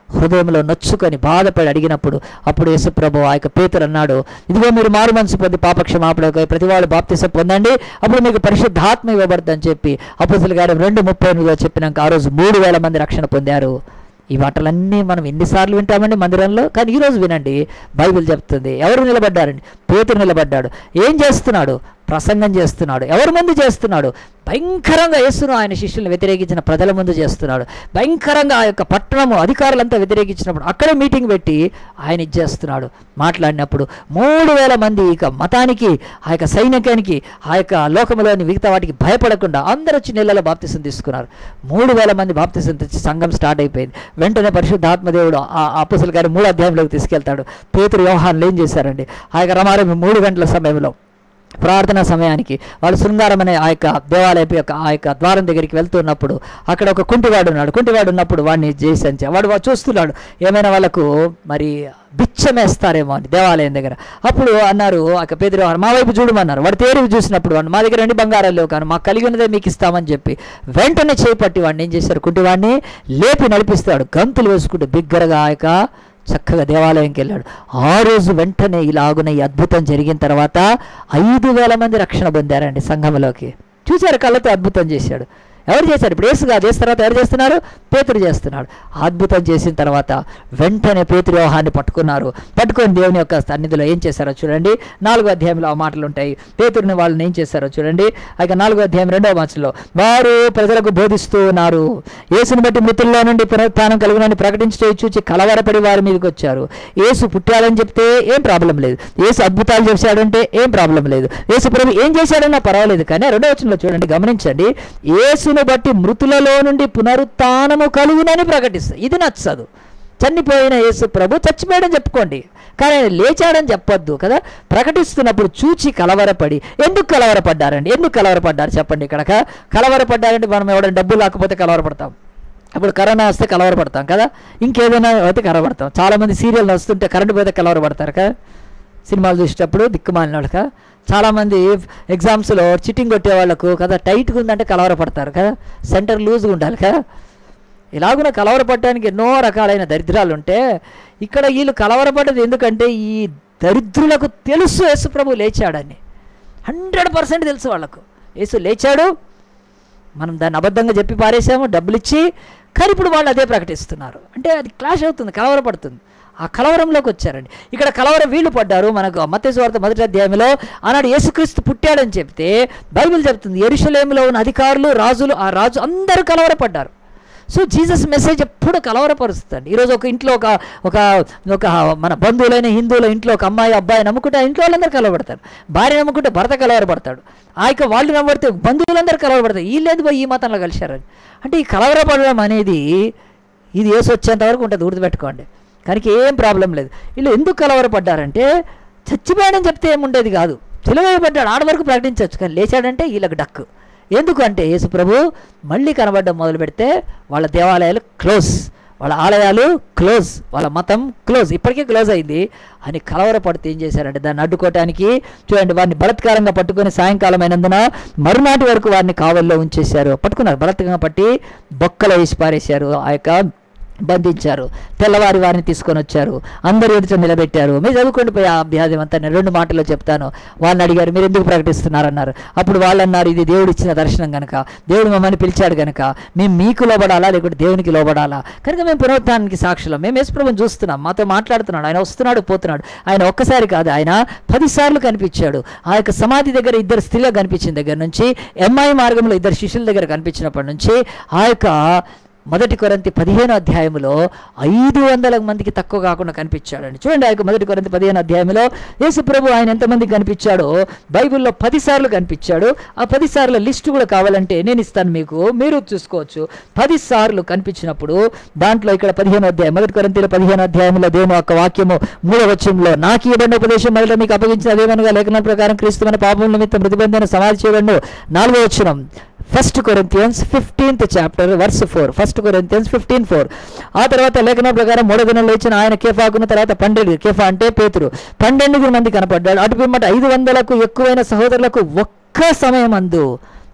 హృదయంలో నొచ్చుకొని బాధపడి అడిగినప్పుడు అప్పుడు యేసుప్రభు ఆ యొక్క పేతురు అన్నాడు ఇదిగో మీరు మారు మనసు పొంది పాపక్షమాపడక ప్రతి వాళ్ళు బాప్తిసం పొందండి అప్పుడు మీకు పరిశుద్ధాత్మ ఇవ్వబడుతుందని చెప్పి అపోసలు గారు రెండు ముప్పై ఎనిమిదిలో చెప్పినాక ఆ రోజు మూడు వేల మంది రక్షణ పొందారు ఈ మాటలన్నీ మనం ఎన్నిసార్లు వింటామండి మందిరంలో కానీ ఈరోజు వినండి బైబిల్ చెప్తుంది ఎవరు నిలబడ్డారండి పేతురు నిలబడ్డాడు ఏం చేస్తున్నాడు ప్రసంగం చేస్తున్నాడు ఎవరి ముందు చేస్తున్నాడు భయంకరంగా యేసును ఆయన శిష్యులను వ్యతిరేకించిన ప్రజల ముందు చేస్తున్నాడు భయంకరంగా ఆ యొక్క పట్టణము అధికారులంతా వ్యతిరేకించినప్పుడు అక్కడే మీటింగ్ పెట్టి ఆయన ఇది చేస్తున్నాడు మాట్లాడినప్పుడు మూడు వేల మంది ఇక మతానికి ఆ యొక్క సైనికానికి ఆ యొక్క లోకంలోని మిగతా వాటికి భయపడకుండా అందరూ వచ్చి నీళ్ళలో బాప్తిసం తీసుకున్నారు మూడు వేల మంది బాప్తిసం తెచ్చి సంఘం స్టార్ట్ అయిపోయింది వెంటనే పరిశుద్ధాత్మదేవుడు ఆ అప్పుసలు గారి మూడు అధ్యాయంలోకి తీసుకెళ్తాడు పేతురు వ్యవహారాలు ఏం చేశారండి ఆ యొక్క రమారమి మూడు గంటల సమయంలో ప్రార్థనా సమయానికి వాళ్ళు శృంగారం అనే ఆ యొక్క దేవాలయపు యొక్క ఆ యొక్క ద్వారం దగ్గరికి వెళ్తున్నప్పుడు అక్కడ ఒక కుంటివాడు ఉన్నాడు కుంటివాడు ఉన్నప్పుడు వాడిని చేసి వాడు వా- చూస్తున్నాడు ఏమైనా వాళ్ళకు మరి బిచ్చమేస్తారేమో అని దేవాలయం దగ్గర అప్పుడు అన్నారు ఆ యొక్క పేదరి వారు మా వైపు చూడమన్నారు వాడు తేరువి చూసినప్పుడు వాడు మా దగ్గర రెండు బంగారాలు లేవు కానీ మాకు కలిగి ఉన్నదే మీకు ఇస్తామని చెప్పి వెంటనే చేపట్టి వాడిని ఏం చేశారు కుంటివాడిని లేపి నడిపిస్తాడు గంతులు వేసుకుంటూ బిగ్గరగా ఆ యొక్క చక్కగా దేవాలయంకి వెళ్ళాడు ఆ రోజు వెంటనే ఇలాగున ఈ అద్భుతం జరిగిన తర్వాత ఐదు వేల మంది రక్షణ పొందారండి సంఘంలోకి చూశారు కళ్ళతో అద్భుతం చేశాడు ఎవరు చేశారు ఇప్పుడు యేసు కాదు యేసు తర్వాత ఎవరు చేస్తున్నారు పేతురు చేస్తున్నాడు అద్భుతం చేసిన తర్వాత వెంటనే పేతురు వ్యూహాన్ని పట్టుకున్నారు పట్టుకొని దేవుని యొక్క సన్నిధిలో ఏం చేశారో చూడండి నాలుగో అధ్యాయంలో ఆ మాటలు ఉంటాయి పేతురుని వాళ్ళని ఏం చేశారో చూడండి ఇక నాలుగో అధ్యాయం రెండవ మాసంలో వారు ప్రజలకు బోధిస్తూ ఉన్నారు యేసుని బట్టి మృతుల్లో నుండి పునరుత్థానం కలుగునని ప్రకటించే చూచి కలవరపడి వారి మీదకి వచ్చారు యేసు పుట్టాడని చెప్తే ఏం ప్రాబ్లం లేదు యేసు అద్భుతాలు చేశాడంటే ఏం ప్రాబ్లం లేదు యేసు ప్రభు ఏం చేశాడన్నా పర్వాలేదు కానీ రెండో వచనంలో చూడండి గమనించండి యేసును బట్టి మృతులలో నుండి పునరుత్థానము కలుగునని ప్రకటిస్తారు ఇది నచ్చదు చనిపోయిన యేసు ప్రభు చచ్చిపోయాడని చెప్పుకోండి కానీ ఆయన లేచాడని చెప్పొద్దు కదా ప్రకటిస్తున్నప్పుడు చూచి కలవరపడి ఎందుకు కలవరపడ్డారండి ఎందుకు కలవరపడ్డారు చెప్పండి ఇక్కడ కలవరపడ్డారంటే మనం ఎవరైనా డబ్బులు లేకపోతే కలవరపడతాం ఇప్పుడు కరోనా వస్తే కలవరపడతాం కదా ఇంకేదైనా అయితే కలవరపడతాం చాలామంది సీరియల్ వస్తుంటే కరెంటు పోతే కలవరపడతారు కదా సినిమాలు చూసేటప్పుడు దిక్కుమాలిన వాళ్ళక చాలామంది ఎగ్జామ్స్లో చిట్టింగ్ కొట్టే వాళ్ళకు కదా టైట్గా ఉందంటే కలవరపడతారు కదా సెంటర్ లూజ్గా ఉండాలి కదా ఇలాగున కలవరపడడానికి ఎన్నో రకాలైన దరిద్రాలు ఉంటే ఇక్కడ వీళ్ళు కలవరపడ్డది ఎందుకంటే ఈ దరిద్రులకు తెలుసు యేసు ప్రభు లేచాడని హండ్రెడ్ పర్సెంట్ తెలుసు వాళ్ళకు యేసు లేచాడు మనం దాన్ని అబద్ధంగా చెప్పి పారేసాము డబ్బులు ఇచ్చి కానీ ఇప్పుడు వాళ్ళు అదే ప్రకటిస్తున్నారు అంటే అది క్లాష్ అవుతుంది కలవరపడుతుంది ఆ కలవరంలోకి వచ్చారండి ఇక్కడ కలవరం వీళ్ళు పడ్డారు మనకు మత్తయి వార్త మొదటి అధ్యాయంలో ఆనాడు యేసుక్రీస్తు పుట్టాడని చెప్తే బైబిల్ చెప్తుంది ఎరుషలేములో ఉన్న అధికారులు రాజులు ఆ రాజు అందరూ కలవరపడ్డారు సో జీసస్ మెసేజ్ ఎప్పుడు కలవరపరుస్తుంది ఈరోజు ఒక ఇంట్లో ఒక ఒక ఒక మన బంధువులైన హిందువుల ఇంట్లో ఒక అమ్మాయి అబ్బాయి నమ్ముకుంటే ఆ ఇంట్లో వాళ్ళందరూ కలవరపడతారు భార్య నమ్ముకుంటే భర్త కలవరపడతాడు ఆ యొక్క వాళ్ళు నమ్మడితే బంధువులందరూ కలవరపడతారు వీళ్ళేది పోయి ఈ మతంలో కలిశారని అంటే ఈ కలవరపడడం అనేది ఇది వేసి వచ్చేంత వరకు ఉంటుంది గుర్తుపెట్టుకోండి కానీ ఏం ప్రాబ్లం లేదు వీళ్ళు ఎందుకు కలవరపడ్డారంటే చచ్చిపోయాడని చెప్తే ఏముండేది కాదు తెలివేయబడ్డాడు ఆడ వరకు ప్రకటించవచ్చు కానీ లేచాడంటే వీళ్ళకి డక్కు ఎందుకు అంటే యేసు ప్రభు మళ్ళీ కనబడడం మొదలు పెడితే వాళ్ళ దేవాలయాలు క్లోజ్ వాళ్ళ ఆలయాలు క్లోజ్ వాళ్ళ మతం క్లోజ్ ఇప్పటికే క్లోజ్ అయింది అని కలవరపడితే ఏం చేశారంటే దాన్ని అడ్డుకోవటానికి చూడండి వారిని బలత్కారంగా పట్టుకొని సాయంకాలం అయినందున మరునాటి వరకు వారిని కావల్లో ఉంచేశారు పట్టుకున్నారు బలత్కారంగా పట్టి బొక్కలో వేసి పారేశారు ఆ యొక్క బంధించారు తెల్లవారి వారిని తీసుకొని వచ్చారు అందరు ఎదుట నిలబెట్టారు మీరు చదువుకోండి పోయి ఆ అభ్యాసం అంతా నేను రెండు మాటల్లో చెప్తాను వాళ్ళని అడిగారు మీరు ఎందుకు ప్రకటిస్తున్నారన్నారు అప్పుడు వాళ్ళు అన్నారు ఇది దేవుడు ఇచ్చిన దర్శనం కనుక దేవుడు మమ్మల్ని పిలిచాడు కనుక మేము మీకు లోబడాలా లేకుంటే దేవునికి లోబడాలా కనుక మేము పునరుత్థానానికి సాక్షులం మేము యేసుప్రభుని చూస్తున్నాం మాతో మాట్లాడుతున్నాడు ఆయన వస్తున్నాడు పోతున్నాడు ఆయన ఒక్కసారి కాదు ఆయన పదిసార్లు కనిపించాడు ఆ యొక్క సమాధి దగ్గర ఇద్దరు స్త్రీలు కనిపించిన దగ్గర నుంచి ఎంఐ మార్గంలో ఇద్దరు శిష్యుల దగ్గర కనిపించినప్పటి నుంచి ఆ యొక్క మొదటి కొరంతి పదిహేను అధ్యాయంలో ఐదు వందల మందికి తక్కువ కాకుండా కనిపించాడండి చూడండి ఆ యొక్క మొదటి కొరంతి పదిహేను అధ్యాయంలో యేసు ప్రభు ఆయన ఎంతమందికి కనిపించాడో బైబిల్లో పదిసార్లు కనిపించాడు ఆ పది సార్ల లిస్టు కూడా కావాలంటే నేను ఇస్తాను మీకు మీరు చూసుకోవచ్చు పది సార్లు కనిపించినప్పుడు దాంట్లో ఇక్కడ పదిహేను అధ్యాయం మొదటి కొరంతిలో పదిహేను అధ్యాయంలో దేవుని యొక్క వాక్యము మూడవ వచనంలో నాకు ఇవ్వబడిన ఉపదేశం మొదట మీకు అప్పగించిన అదేమనగా లేఖనం ప్రకారం క్రీస్తు మన పాపం నిమిత్తం ప్రతిబంధన సమాధి చేయబడి నాలుగో వచనం first Corinthians fifteenth chapter verse four first Corinthians fifteen four ఆ తర్వాత లేఖన ప్రకారం మూడో దినం లేచిన ఆయన కేఫాకున్న తర్వాత పన్నెండు కేఫా అంటే పేతురు పన్నెండుగురు మంది కనపడ్డాడు అటు పిమ్మట ఐదు వందలకు ఎక్కువైన సహోదరులకు ఒక్క సమయం అందు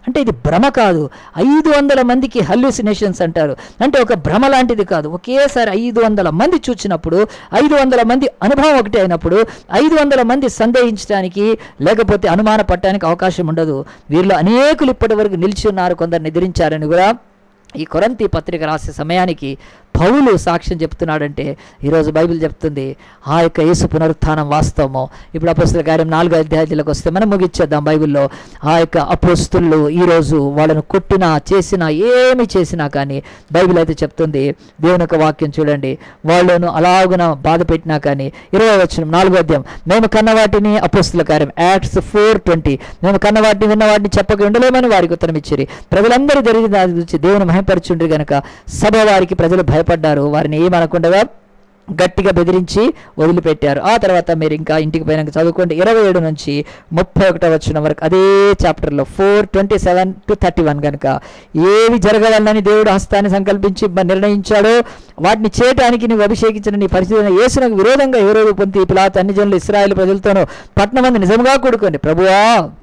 అంటే ఇది భ్రమ కాదు ఐదు వందల మందికి హల్యూసినేషన్స్ అంటారు అంటే ఒక భ్రమ లాంటిది కాదు ఒకేసారి ఐదు వందల మంది చూచినప్పుడు ఐదు వందల మంది అనుభవం ఒకటి అయినప్పుడు ఐదు వందల మంది సందేహించడానికి లేకపోతే అనుమాన పట్టడానికి అవకాశం ఉండదు వీరిలో అనేకులు ఇప్పటి వరకు నిలిచి ఉన్నారు కొందరు నిద్రించారని కూడా ఈ కొరంతి పత్రిక రాసే సమయానికి పౌలు సాక్ష్యం చెప్తున్నాడంటే ఈరోజు బైబిల్ చెప్తుంది ఆ యొక్క యేసు పునరుత్థానం వాస్తవము ఇప్పుడు అపోస్తుల కార్యం నాలుగో అధ్యాయాలకు వస్తే మనం ముగిచ్చేద్దాం బైబిల్లో ఆ యొక్క అపోస్తులు ఈరోజు వాళ్ళను కొట్టినా చేసినా ఏమి చేసినా కానీ బైబిల్ అయితే చెప్తుంది దేవుని యొక్క వాక్యం చూడండి వాళ్ళను అలాగున బాధ పెట్టినా కానీ ఇరవై వచ్చిన నాలుగో అధ్యాయం మేము కన్న వాటిని అపోస్తుల కార్యం యాక్ట్స్ ఫోర్ ట్వంటీ మేము కన్న వాటిని విన్న వాటిని చెప్పక ఉండలేమని వారికి ఉత్తరం ఇచ్చిరి ప్రజలందరూ జరిగిన దాని గురించి దేవుని మహిమపరచుండ్రి గనక సభ వారికి ప్రజలు భయపడ్డారు వారిని ఏమనకుండా గట్టిగా బెదిరించి వదిలిపెట్టారు ఆ తర్వాత మీరు ఇంకా ఇంటికి పోయినాక చదువుకోండి ఇరవై ఏడు నుంచి ముప్పై ఒకటో వచ్చిన వరకు అదే చాప్టర్లో four twenty seven to thirty one కనుక ఏవి జరగవాలని దేవుడు హస్తాన్ని సంకల్పించి మ- నిర్ణయించాడో వాటిని చేయటానికి నువ్వు అభిషేకించిన నీ పరిస్థితి యేసునకు విరోధంగా ఎవరో పొంది పిలాత్ అన్ని జనులు ఇస్రాయేల్ ప్రజలతోనూ పట్టణమంది నిజంగా కూడుకోండి ప్రభువా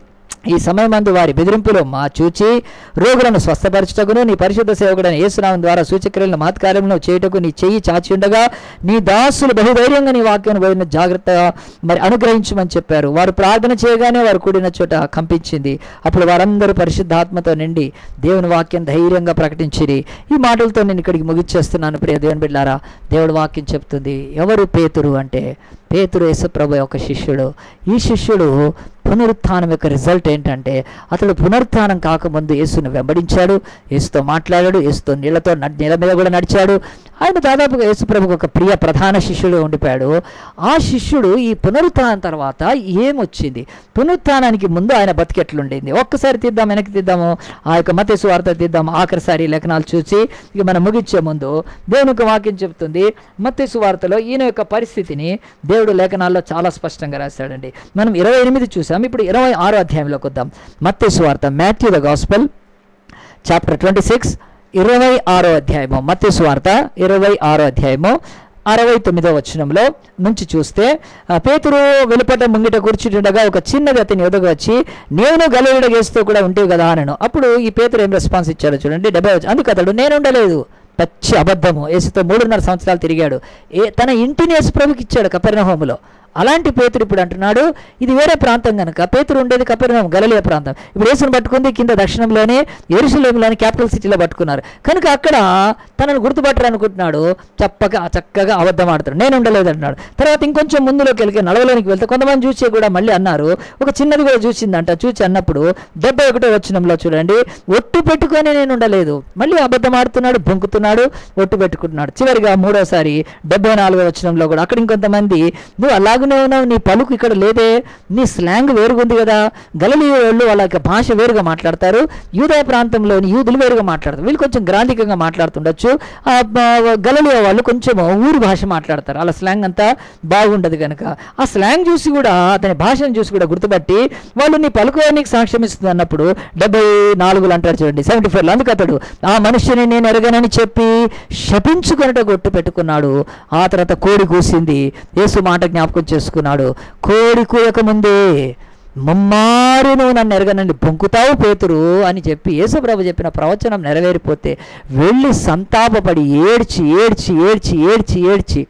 ఈ సమయమందు వారి బెదిరింపులో మా చూచి రోగులను స్వస్థపరచుటకును నీ పరిశుద్ధ సేవకుడైన యేసునామం ద్వారా సూచక్రియలను మహత్కార్యములను చేయుటకు నీ చెయ్యి చాచి ఉండగా నీ దాసులు బహుధైర్యంగా నీ వాక్యం పోయిన జాగ్రత్తగా మరి అనుగ్రహించమని చెప్పారు వారు ప్రార్థన చేయగానే వారు కూడిన చోట కంపించింది అప్పుడు వారందరూ పరిశుద్ధాత్మతో నిండి దేవుని వాక్యం ధైర్యంగా ప్రకటించిరి ఈ మాటలతో నేను ఇక్కడికి ముగిచ్చేస్తున్నాను ప్రియ దేవుని బిడ్డారా దేవుడి వాక్యం చెప్తుంది ఎవరు పేతురు అంటే పేతురు యేసుప్రభు యొక్క శిష్యుడు ఈ శిష్యుడు పునరుత్థానం యొక్క రిజల్ట్ ఏంటంటే అతడు పునరుత్థానం కాకముందు యేసును వెంబడించాడు యేసుతో మాట్లాడాడు యేసుతో నీళ్లతో నడ్- నీళ్ళ మీద కూడా నడిచాడు ఆయన దాదాపుగా యేసుప్రభుకు ఒక ప్రియ ప్రధాన శిష్యుడు ఉండిపోయాడు ఆ శిష్యుడు ఈ పునరుత్థానం తర్వాత ఏమొచ్చింది పునరుత్థానానికి ముందు ఆయన బతికెట్లుండింది ఒక్కసారి తీద్దాం వెనక్కి తీద్దాము ఆ యొక్క మతేసు వార్త తీద్దాం ఆఖరిసారి లేఖనాలు చూసి ఇక మనం ముగించే ముందు దేవుని యొక్క వాక్యం చెప్తుంది మత్తేసు వార్తలో ఈయన యొక్క పరిస్థితిని దేవుడు లేఖనాల్లో చాలా స్పష్టంగా రాశాడండి మనం ఇరవై ఎనిమిది చూసాం ఇప్పుడు ఇరవై ఆరో అధ్యాయంలోకి వద్దాం మత్తేసు వార్త Matthew the gospel chapter twenty six ఇరవై ఆరో అధ్యాయము మత్తేసు వార్త ఇరవై ఆరో అధ్యాయము అరవై తొమ్మిదో వచనంలో నుంచి చూస్తే ఆ పేతురు వెలుపట ముంగిట కూర్చుండగా ఒక చిన్నది అతని ఎదుగు వచ్చి నేను గలీలుడ గేస్తూ కూడా ఉంటే కదా అనను అప్పుడు ఈ పేతురు ఏం రెస్పాన్స్ ఇచ్చాడో చూడండి డెబ్బై వచ్చి అందుకు అతడు నేను ఉండలేదు పచ్చి అబద్ధము యేసుతో మూడున్నర సంవత్సరాలు తిరిగాడు ఏ తన ఇంటిని యేసు ప్రభుకి ఇచ్చాడు కపెర్ణహోములో అలాంటి పేతురు ఇప్పుడు అంటున్నాడు ఇది వేరే ప్రాంతం కనుక పేతురు ఉండేది కపెర్ణహోం గలలియ ప్రాంతం ఇప్పుడు యేసును పట్టుకుంది కింద దక్షిణంలోనే ఎరుసలేంలోని క్యాపిటల్ సిటీలో పట్టుకున్నారు కనుక అక్కడ తనను గుర్తుపట్టరు అనుకుంటున్నాడు చప్పగా చక్కగా అబద్ధం ఆడుతాడు నేను ఉండలేదు అంటున్నాడు తర్వాత ఇంకొంచెం ముందులోకి వెళ్ళి నడవలోనికి వెళ్తే కొంతమంది చూసి కూడా మళ్ళీ అన్నారు ఒక చిన్నది కూడా చూసిందంట చూసి అన్నప్పుడు డెబ్బై ఒకటో వచ్చినంలో చూడండి ఒట్టు పెట్టుకొని నేను ఉండలేదు మళ్ళీ అబద్ధం ఆడుతున్నాడు బొంకుతున్నాడు ఒట్టు పెట్టుకుంటున్నాడు చివరిగా మూడోసారి డెబ్బై నాలుగో వచ్చినంలో కూడా అక్కడ ఇంకొంతమంది నువ్వు అలాగనే ఉన్నావు నీ పలుకు ఇక్కడ లేదే నీ స్లాంగ్ వేరుగా ఉంది కదా గలలీయ వాళ్ళు వాళ్ళ యొక్క భాష వేరుగా మాట్లాడతారు యూదయ ప్రాంతంలోని యూదులు వేరుగా మాట్లాడతారు వీళ్ళు కొంచెం గ్రాంధికంగా మాట్లాడుతుండొచ్చు ఆ బ- గలలియ వాళ్ళు కొంచెం ఊరు భాష మాట్లాడతారు అలా స్లాంగ్ అంతా బాగుండదు కనుక ఆ స్లాంగ్ చూసి కూడా అతని భాషను చూసి కూడా గుర్తుపట్టి వాళ్ళు నీ పలుకు నీకు సాక్ష్యం ఇస్తుంది అన్నప్పుడు డెబ్బై నాలుగులు అంటారు చూడండి సెవెంటీ ఫోర్లో అందుకు అతడు ఆ మనుష్యుని నేను ఎరగనని చెప్పి శపించుకొనట గొట్టు పెట్టుకున్నాడు ఆ తర్వాత కోడి కూసింది యేసు మాట జ్ఞాపకం చేసుకున్నాడు కోడి కూయక ముందే ముమ్మారు నువ్వు నన్ను ఎరగనండి పొంకుతావు పేతురు అని చెప్పి యేసుప్రభు చెప్పిన ప్రవచనం నెరవేరిపోతే వెళ్ళి సంతాపపడి ఏడ్చి ఏడ్చి ఏడ్చి ఏడ్చి ఏడ్చి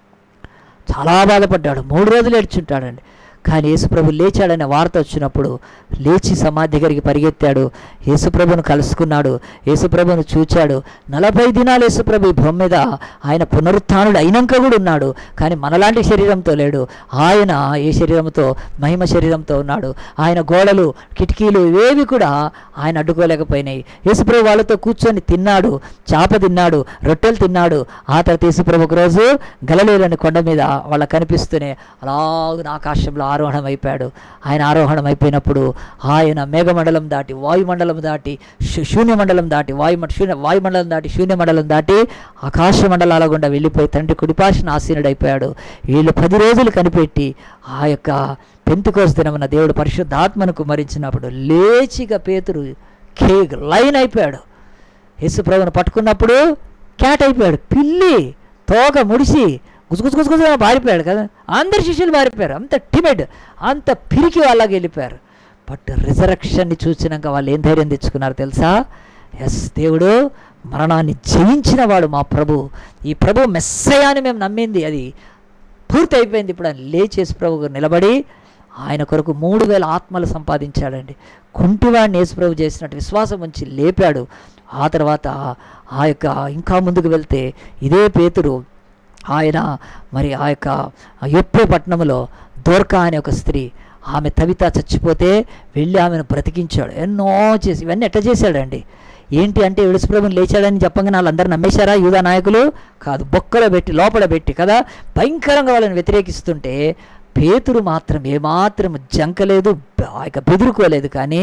చాలా బాధపడ్డాడు మూడు రోజులు ఏడ్చుంటాడండి కానీ యేసుప్రభు లేచాడనే వార్త వచ్చినప్పుడు లేచి సమాధి దగ్గరికి పరిగెత్తాడు యేసుప్రభును కలుసుకున్నాడు యేసుప్రభును చూచాడు నలభై దినాలు యేసుప్రభు ఈ భూమి మీద ఆయన పునరుత్థానుడు అయినాక కూడా ఉన్నాడు కానీ మనలాంటి శరీరంతో లేడు ఆయన ఏ శరీరంతో మహిమ శరీరంతో ఉన్నాడు ఆయన గోడలు కిటికీలు ఇవేవి కూడా ఆయన అడ్డుకోలేకపోయినాయి యేసుప్రభు వాళ్ళతో కూర్చొని తిన్నాడు చాప తిన్నాడు రొట్టెలు తిన్నాడు ఆ తర్వాత యేసుప్రభు ఒక రోజు గలలేలని కొండ మీద వాళ్ళ కనిపిస్తూనే అలాగున ఆకాశంలో ఆరోహణం అయిపోయాడు ఆయన ఆరోహణం అయిపోయినప్పుడు ఆయన మేఘమండలం దాటి వాయుమండలం దాటి శూ- శూన్యమండలం దాటి వాయు శూన్య వాయుమండలం దాటి శూన్యమండలం దాటి ఆకాశ మండలాల గుండా వెళ్ళిపోయి తండ్రి కుడిపాసిన ఆసీనుడైపోయాడు వీళ్ళు పది రోజులు కనిపెట్టి ఆ యొక్క పెంతుకోస దినమున దేవుడు పరిశుద్ధాత్మను కుమరించినప్పుడు లేచిగా పేతురు కేక్ లైన్ అయిపోయాడు యేసుప్రభుని పట్టుకున్నప్పుడు క్యాట్ అయిపోయాడు పిల్లి తోక ముడిసి గుసగుస గుసగుస పారిపోయాడు కదా అందరి శిష్యులు పారిపోయారు అంత టిమెడ్ అంత పిరికి వాళ్ళకి వెళ్ళిపోయారు బట్ రిజరక్షన్ని చూసినాక వాళ్ళు ఏం ధైర్యం తెచ్చుకున్నారు తెలుసా ఎస్ దేవుడు మరణాన్ని జయించిన వాడు మా ప్రభు ఈ ప్రభు మెస్సయాన్ని మేము నమ్మింది అది పూర్తి అయిపోయింది ఇప్పుడు ఆయన లేచేసి ప్రభు నిలబడి ఆయన కొరకు మూడు వేల ఆత్మలు సంపాదించాడండి కుంటివాడిని యేసుప్రభు చేసినట్టు విశ్వాసం ఉంచి లేపాడు ఆ తర్వాత ఆ యొక్క ఇంకా ముందుకు వెళ్తే ఇదే పేతురు ఆయన మరి ఆ యొక్క యొప్పే పట్టణంలో దోర్కా అనే ఒక స్త్రీ ఆమె తవిత చచ్చిపోతే వెళ్ళి ఆమెను బ్రతికించాడు ఎన్నో చేసి ఇవన్నీ ఎట్లా చేశాడండి ఏంటి అంటే విడుసుప్రభుని లేచాడని చెప్పగానే వాళ్ళందరూ నమ్మేశారా యూదా నాయకులు కాదు బొక్కలో పెట్టి లోపల పెట్టి కదా భయంకరంగా వాళ్ళని వ్యతిరేకిస్తుంటే పేతురు మాత్రం ఏమాత్రం జంకలేదు ఆ యొక్క బెదురుకోలేదు కానీ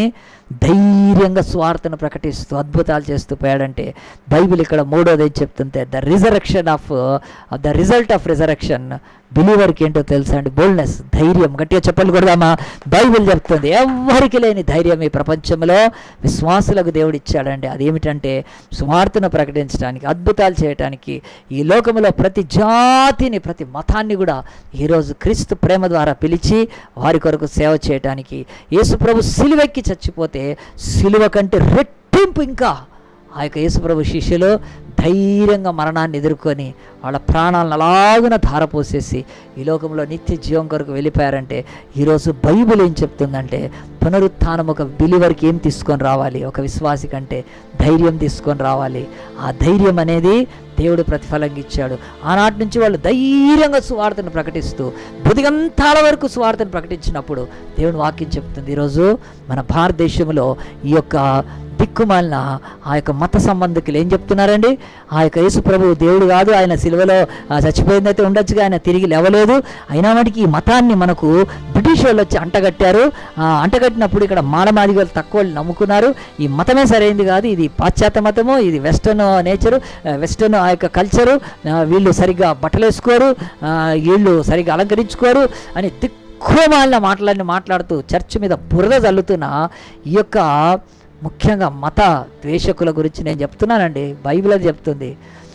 ధైర్యంగా స్వార్థను ప్రకటిస్తూ అద్భుతాలు చేస్తూ పోయాడంటే బైబిల్ ఇక్కడ మూడోది ఏం చెప్తుంటే the resurrection of the result of resurrection బిలీవర్కి ఏంటో తెలుసా అండి బోల్డ్నెస్ ధైర్యం గట్టిగా చెప్పలు కొడదామా బైబిల్ చెప్తుంది ఎవ్వరికి లేని ధైర్యం ఈ ప్రపంచంలో విశ్వాసులకు దేవుడు ఇచ్చాడండి అదేమిటంటే సువార్తను ప్రకటించడానికి అద్భుతాలు చేయడానికి ఈ లోకంలో ప్రతి జాతిని ప్రతి మతాన్ని కూడా ఈరోజు క్రీస్తు ప్రేమ ద్వారా పిలిచి వారి కొరకు సేవ చేయడానికి యేసుప్రభు సిలువెక్కి చచ్చిపోతే సిలువ కంటే రెట్టింపు ఇంకా ఆ యొక్క యేసుప్రభు శిష్యులు ధైర్యంగా మరణాన్ని ఎదుర్కొని వాళ్ళ ప్రాణాలను అలాగున ధారపోసేసి ఈ లోకంలో నిత్య జీవం కొరకు వెళ్ళిపోయారంటే ఈరోజు బైబిల్ ఏం చెప్తుందంటే పునరుత్థానం ఒక బిలివర్కి ఏం తీసుకొని రావాలి ఒక విశ్వాసి కంటే ధైర్యం తీసుకొని రావాలి ఆ ధైర్యం అనేది దేవుడు ప్రతిఫలంగా ఇచ్చాడు ఆనాటి నుంచి వాళ్ళు ధైర్యంగా సువార్తను ప్రకటిస్తూ బుదిగంతాల వరకు సువార్తను ప్రకటించినప్పుడు దేవుని వాక్యం చెప్తుంది ఈరోజు మన భారతదేశంలో ఈ యొక్క దిక్కుమాలిన ఆ యొక్క మత సంబంధికులు ఏం చెప్తున్నారండి ఆ యొక్క యేసు ప్రభు దేవుడు కాదు ఆయన సిలువలో ఆ, చచ్చిపోయిందైతే ఉండొచ్చుగా ఆయన తిరిగి లేవలేదు అయినా వాటికి ఈ మతాన్ని మనకు బ్రిటిష్ వాళ్ళు వచ్చి అంటగట్టారు ఆ, అంటగట్టినప్పుడు ఇక్కడ మాలమాదిగలు వాళ్ళు తక్కువ వాళ్ళు నమ్ముకున్నారు ఈ మతమే సరైంది కాదు ఇది పాశ్చాత్య మతము ఇది వెస్టర్న్ నేచరు వెస్టర్న్ ఆ యొక్క కల్చరు వీళ్ళు సరిగ్గా బట్టలు వేసుకోరు ఆ, వీళ్ళు సరిగ్గా అలంకరించుకోరు అని దిక్కుమాలిన మాటలన్నీ మాట్లాడుతూ చర్చ్ మీద బురద చల్లుతున్న ఈ యొక్క ముఖ్యంగా మత ద్వేషకుల గురించి నేను చెప్తున్నానండి బైబిల్ అది చెప్తుంది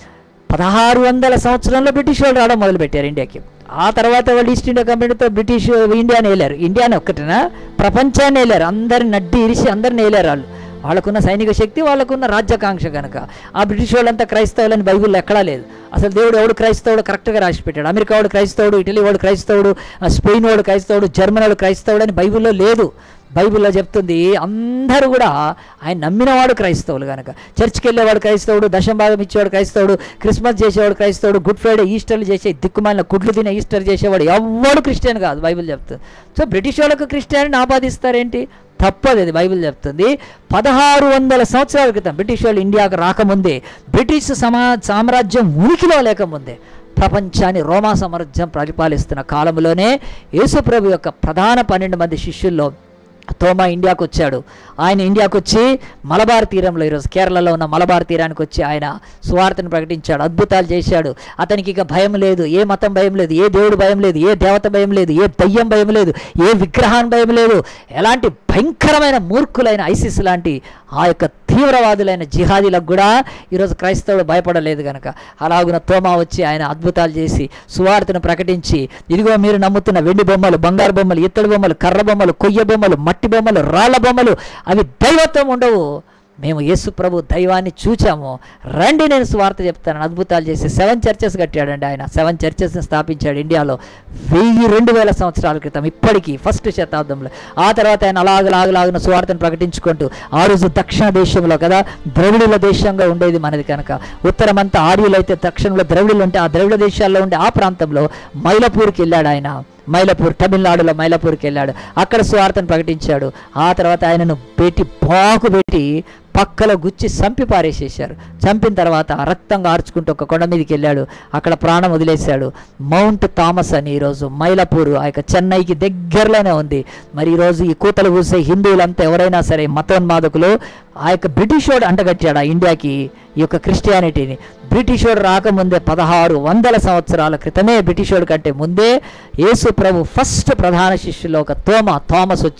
పదహారు వందల సంవత్సరంలో బ్రిటిష్ వాళ్ళు రావడం మొదలుపెట్టారు ఇండియాకి ఆ తర్వాత వాళ్ళు ఈస్ట్ ఇండియా కంపెనీతో బ్రిటిష్ ఇండియాని వెళ్ళారు ఇండియాని ఒక్కటేనా ప్రపంచాన్ని వెళ్ళారు అందరిని నడ్డి ఇరిసి అందరిని వెళ్ళారు వాళ్ళు వాళ్ళకున్న సైనిక శక్తి వాళ్ళకున్న రాజ్యాకాంక్ష కనుక ఆ బ్రిటిష్ వాళ్ళంతా క్రైస్తవులని బైబిల్లో ఎక్కడా లేదు అసలు దేవుడు ఎవడు క్రైస్తవుడు కరెక్ట్గా రాసి పెట్టాడు అమెరికా వాడు క్రైస్తవుడు ఇటలీ వాడు క్రైస్తవుడు ఆ స్పెయిన్ వాడు క్రైస్తవుడు జర్మనీ వాడు క్రైస్తవుడు అని బైబిల్లో లేదు బైబిల్లో చెప్తుంది అందరూ కూడా ఆయన నమ్మినవాడు క్రైస్తవులు కనుక చర్చ్కి వెళ్ళేవాడు క్రైస్తవుడు దశంభాగం ఇచ్చేవాడు క్రైస్తవుడు క్రిస్మస్ చేసేవాడు క్రైస్తవుడు గుడ్ ఫ్రైడే ఈస్టర్లు చేసే దిక్కుమాలిన గుడ్లు తినే ఈస్టర్ చేసేవాడు ఎవడు క్రిస్టియన్ కాదు బైబిల్ చెప్తుంది సో బ్రిటిష్ వాళ్ళకు క్రిస్టియానిని ఆపాదిస్తారేంటి తప్పదు అది బైబిల్ చెప్తుంది పదహారు వందల సంవత్సరాల క్రితం బ్రిటిష్ వాళ్ళు ఇండియాకు రాకముందే బ్రిటిష్ సమా సామ్రాజ్యం ఉనికిలో లేకముందే ప్రపంచాన్ని రోమా సామ్రాజ్యం పరిపాలిస్తున్న కాలంలోనే యేసుప్రభు యొక్క ప్రధాన పన్నెండు మంది శిష్యుల్లో తోమా ఇండియాకు వచ్చాడు ఆయన ఇండియాకు వచ్చి మలబార్ తీరంలో ఈరోజు కేరళలో ఉన్న మలబార్ తీరానికి వచ్చి ఆయన సువార్తను ప్రకటించాడు అద్భుతాలు చేశాడు అతనికి ఇక భయం లేదు ఏ మతం భయం లేదు ఏ దేవుడు భయం లేదు ఏ దేవత భయం లేదు ఏ దయ్యం భయం లేదు ఏ విగ్రహాన్ని భయం లేదు ఎలాంటి భయంకరమైన మూర్ఖులైన ఐసిస్ లాంటి ఆ యొక్క తీవ్రవాదులైన జిహాదీలకు కూడా ఈరోజు క్రైస్తవులు భయపడలేదు కనుక అలాగున తోమా వచ్చి ఆయన అద్భుతాలు చేసి సువార్తను ప్రకటించి ఇదిగో మీరు నమ్ముతున్న వెండి బొమ్మలు బంగారు బొమ్మలు ఇత్తడి బొమ్మలు కర్ర బొమ్మలు కొయ్య బొమ్మలు మట్టి బొమ్మలు రాళ్ళ బొమ్మలు అవి దైవత్వం ఉండవు మేము యేసు ప్రభు దైవాన్ని చూచాము రండి నేను స్వార్థ చెప్తాను అద్భుతాలు చేసి సెవెన్ చర్చెస్ కట్టాడండి ఆయన సెవెన్ చర్చెస్ని స్థాపించాడు ఇండియాలో వెయ్యి రెండు వేల సంవత్సరాల క్రితం ఇప్పటికీ ఫస్ట్ శతాబ్దంలో ఆ తర్వాత ఆయన అలాగలాగలాగిన స్వార్థను ప్రకటించుకుంటూ ఆ రోజు దక్షిణ దేశంలో కదా ద్రవిడుల దేశంగా ఉండేది మనది కనుక ఉత్తరమంతా ఆర్యులు అయితే దక్షిణంలో ద్రవిడులు ఉంటే ఆ ద్రవిడ దేశాల్లో ఉండే ఆ ప్రాంతంలో మైలపూర్కి వెళ్ళాడు ఆయన మైలపూర్ తమిళనాడులో మైలపూర్కి వెళ్ళాడు అక్కడ స్వార్థను ప్రకటించాడు ఆ తర్వాత ఆయనను పెట్టి బాకు పెట్టి పక్కలో గుచ్చి చంపి పారేసేశారు చంపిన తర్వాత రక్తం గార్చుకుంటూ ఒక కొండ మీదకి వెళ్ళాడు అక్కడ ప్రాణం వదిలేశాడు మౌంట్ థామస్ అని ఈరోజు మైలపూర్ ఆ యొక్క చెన్నైకి దగ్గరలోనే ఉంది మరి ఈరోజు ఈ కూతలు కూసే హిందువులంతా ఎవరైనా సరే మతోన్మాదకులు ఆ యొక్క బ్రిటిష్ వాడు అంటగట్టాడు ఆ ఇండియాకి ఈ యొక్క క్రిస్టియానిటీని బ్రిటిష్ వాడు రాకముందే పదహారు వందల సంవత్సరాల క్రితమే బ్రిటిష్ వాడి కంటే ముందే యేసు ప్రభు ఫస్ట్ ప్రధాన శిష్యులో ఒక తోమ థామస్ వచ్చి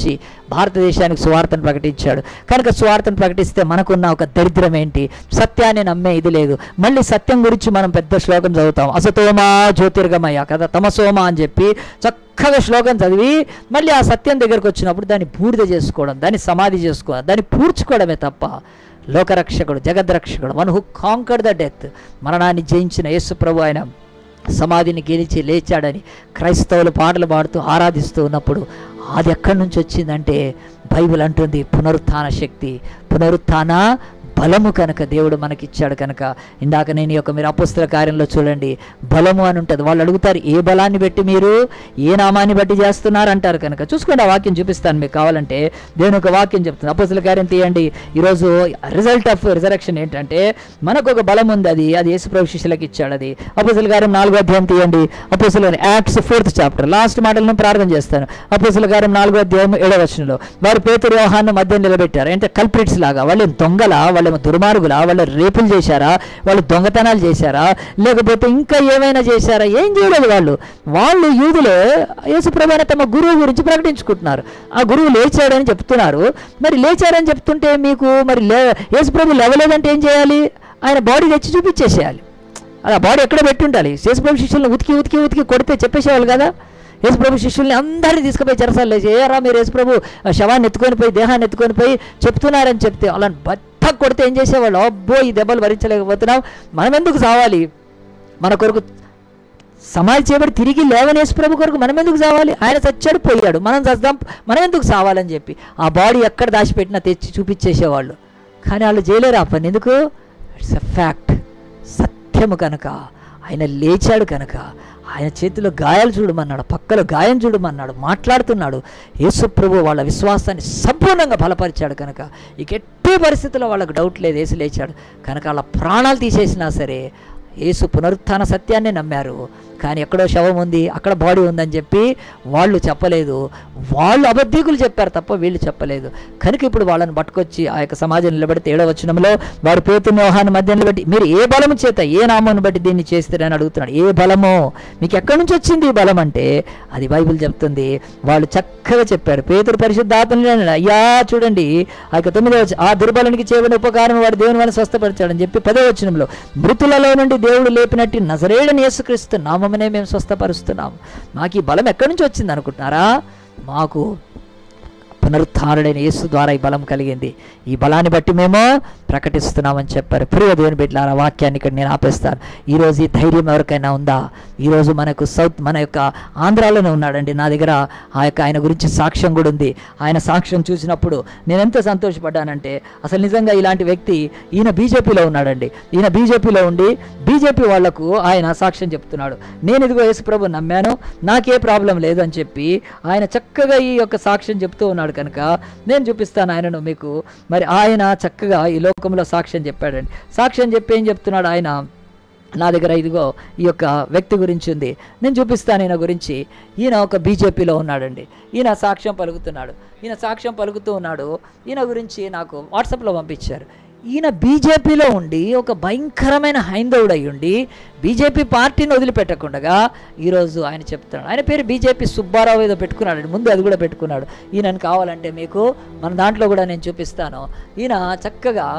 భారతదేశానికి సువార్తను ప్రకటించాడు కనుక సువార్తను ప్రకటిస్తే మనకున్న ఒక దరిద్రం ఏంటి సత్యాన్ని నమ్మే ఇది లేదు మళ్ళీ సత్యం గురించి మనం పెద్ద శ్లోకం చదువుతాం అసతోమా జ్యోతిర్గమయ్య కదా తమసోమా అని చెప్పి చక్కగా శ్లోకం చదివి మళ్ళీ ఆ సత్యం దగ్గరకు వచ్చినప్పుడు దాన్ని బూడిద చేసుకోవడం దాన్ని సమాధి చేసుకోవడం దాన్ని పూడ్చుకోవడమే తప్ప లోకరక్షకుడు జగద్రక్షకుడు one who conquer the death మరణాన్ని జయించిన యేసు ప్రభు ఆయన సమాధిని గెలిచి లేచాడని క్రైస్తవులు పాటలు పాడుతూ ఆరాధిస్తూ ఉన్నప్పుడు అది ఎక్కడి నుంచి వచ్చిందంటే బైబిల్ అంటుంది పునరుత్థాన శక్తి పునరుత్థాన బలము కనుక దేవుడు మనకిచ్చాడు కనుక ఇందాక నేను ఈ యొక్క మీరు అపుస్తుల కార్యంలో చూడండి బలము అని ఉంటుంది వాళ్ళు అడుగుతారు ఏ బలాన్ని బట్టి మీరు ఏ నామాన్ని బట్టి చేస్తున్నారు అంటారు కనుక చూసుకోండి ఆ వాక్యం చూపిస్తాను మీకు కావాలంటే దేవుని ఒక వాక్యం చెప్తుంది అపుస్తుల కార్యం తీయండి ఈరోజు రిజల్ట్ ఆఫ్ రిజరక్షన్ ఏంటంటే మనకు ఒక బలం ఉంది అది అది యేసుప్రభు శిష్యులకు ఇచ్చాడు అది అపుస్తుల కార్యం నాలుగో అధ్యాయం తీయండి అపుస్తుల యాక్ట్స్ ఫోర్త్ చాప్టర్ లాస్ట్ మాటలను ప్రార్థన చేస్తాను అపుస్తుల కార్యం నాలుగో అధ్యాయం ఏడవ వచనంలో వారు పేతురు వ్యవహాన్ని మధ్య నిలబెట్టారు అంటే కల్ప్రిట్స్ లాగా వాళ్ళు దొంగల వాళ్ళేమో దుర్మార్గుల వాళ్ళు రేపులు చేశారా వాళ్ళు దొంగతనాలు చేశారా లేకపోతే ఇంకా ఏమైనా చేశారా ఏం చేయలేదు వాళ్ళు వాళ్ళు యూదులే యేసుప్రభు అయిన తమ గురువు గురించి ప్రకటించుకుంటున్నారు ఆ గురువు లేచాడని చెప్తున్నారు మరి లేచాడని చెప్తుంటే మీకు మరి లే యేసుప్రభు లేవలేదంటే ఏం చేయాలి ఆయన బాడీ తెచ్చి చూపించేసేయాలి అది ఆ బాడీ ఎక్కడ పెట్టి ఉండాలి యేసుప్రభు శిష్యులను ఉతికి ఉతికి ఉతికి కొడితే చెప్పేసేవాళ్ళు కదా యేసుప్రభు శిష్యుల్ని అందరినీ తీసుకుపోయి చెరసాలు లేచి ఏరా మీరు యేసుప్రభు ఆ శవాన్ని ఎత్తుకొని పోయి దేహాన్ని ఎత్తుకొని పోయి చెప్తున్నారని చెప్తే వాళ్ళని బట్ట కొడితే ఏం చేసేవాళ్ళు అబ్బో ఈ దెబ్బలు భరించలేకపోతున్నాం మనం ఎందుకు సావాలి మన కొరకు సమాధి చేయబడి తిరిగి లేవని యేసుప్రభు కొరకు మనం ఎందుకు సావాలి ఆయన చచ్చాడు పోయాడు మనం చస్తాం మనం ఎందుకు సావాలని చెప్పి ఆ బాడీ ఎక్కడ దాచిపెట్టినా తెచ్చి చూపించేసేవాళ్ళు కానీ వాళ్ళు చేయలేరు ఆ పని ఎందుకు ఇట్స్ ఎ ఫ్యాక్ట్ సత్యము కనుక ఆయన లేచాడు కనుక ఆయన చేతిలో గాయాలు చూడమన్నాడు పక్కలో గాయం చూడమన్నాడు మాట్లాడుతున్నాడు యేసుప్రభు వాళ్ళ విశ్వాసాన్ని సంపూర్ణంగా బలపరిచాడు కనుక ఇక ఎట్టి పరిస్థితుల్లో వాళ్ళకి డౌట్ లేదు యేసు లేచాడు కనుక వాళ్ళ ప్రాణాలు తీసేసినా సరే యేసు పునరుత్థాన సత్యాన్ని నమ్మారు కానీ ఎక్కడో శవం ఉంది అక్కడ బాడీ ఉందని చెప్పి వాళ్ళు చెప్పలేదు వాళ్ళు అబద్ధీకులు చెప్పారు తప్ప వీళ్ళు చెప్పలేదు కనుక ఇప్పుడు వాళ్ళని పట్టుకొచ్చి ఆ యొక్క సమాజం నిలబెడితే ఏడవ వచనంలో వారు పేతు వ్యవహాన్ని మధ్య నిలబెట్టి మీరు ఏ బలము చేత ఏ నామాన్ని బట్టి దీన్ని చేస్తారని అడుగుతున్నాడు ఏ బలమో మీకు ఎక్కడి నుంచి వచ్చింది ఈ బలం అంటే అది బైబిల్ చెప్తుంది వాళ్ళు చక్కగా చెప్పారు పేతురు పరిశుద్ధాత్మని అయ్యా చూడండి ఆ యొక్క తొమ్మిదో వచనం, ఆ దుర్బలునికి చేయబడిన ఉపకారం వాడు దేవుని వల్ల స్వస్థపరిచాడని చెప్పి పదో వచనంలో మృతులలో నుండి దేవుడు లేపినట్టు నజరేడని యేసుక్రీస్తు నామమునే మేము స్వస్థపరుస్తున్నాం మాకు ఈ బలం ఎక్కడి నుంచి వచ్చింది అనుకుంటున్నారా మాకు పునరుత్డైన యేసు ద్వారా ఈ బలం కలిగింది ఈ బలాన్ని బట్టి మేము ప్రకటిస్తున్నామని చెప్పారు ప్రియ దేవుని బిడ్డలారా వాక్యాన్ని ఇక్కడ నేను ఆపేస్తాను ఈరోజు ఈ ధైర్యం ఎవరికైనా ఉందా ఈరోజు మనకు సౌత్ మన యొక్క ఆంధ్రాలోనే ఉన్నాడండి నా దగ్గర ఆ యొక్క ఆయన గురించి సాక్ష్యం కూడా ఉంది ఆయన సాక్ష్యం చూసినప్పుడు నేను ఎంత సంతోషపడ్డానంటే అసలు నిజంగా ఇలాంటి వ్యక్తి ఈయన బీజేపీలో ఉన్నాడండి ఈయన బీజేపీలో ఉండి బీజేపీ వాళ్లకు ఆయన సాక్ష్యం చెప్తున్నాడు నేను ఇదిగో యేసుప్రభు నమ్మాను నాకే ప్రాబ్లం లేదు అని చెప్పి ఆయన చక్కగా ఈ యొక్క సాక్ష్యం చెప్తూ ఉన్నాడు కనుక నేను చూపిస్తాను ఆయనను మీకు మరి ఆయన చక్కగా ఈ లోకంలో సాక్ష్యం చెప్పాడండి సాక్ష్యం చెప్పి ఏం చెప్తున్నాడు ఆయన నా దగ్గర ఇదిగో ఈ యొక్క వ్యక్తి గురించి ఉంది నేను చూపిస్తాను ఈయన గురించి ఈయన ఒక బీజేపీలో ఉన్నాడండి ఈయన సాక్ష్యం పలుకుతున్నాడు ఈయన సాక్ష్యం పలుకుతూ ఉన్నాడు ఈయన గురించి నాకు వాట్సాప్లో పంపించారు ఈయన బీజేపీలో ఉండి ఒక భయంకరమైన హైందవుడు అయి ఉండి బీజేపీ పార్టీని వదిలిపెట్టకుండా ఈరోజు ఆయన చెప్తున్నాడు ఆయన పేరు బీజేపీ సుబ్బారావు ఏదో పెట్టుకున్నాడు ముందు అది కూడా పెట్టుకున్నాడు ఈయనను కావాలంటే మీకు మన దాంట్లో కూడా నేను చూపిస్తాను ఈయన చక్కగా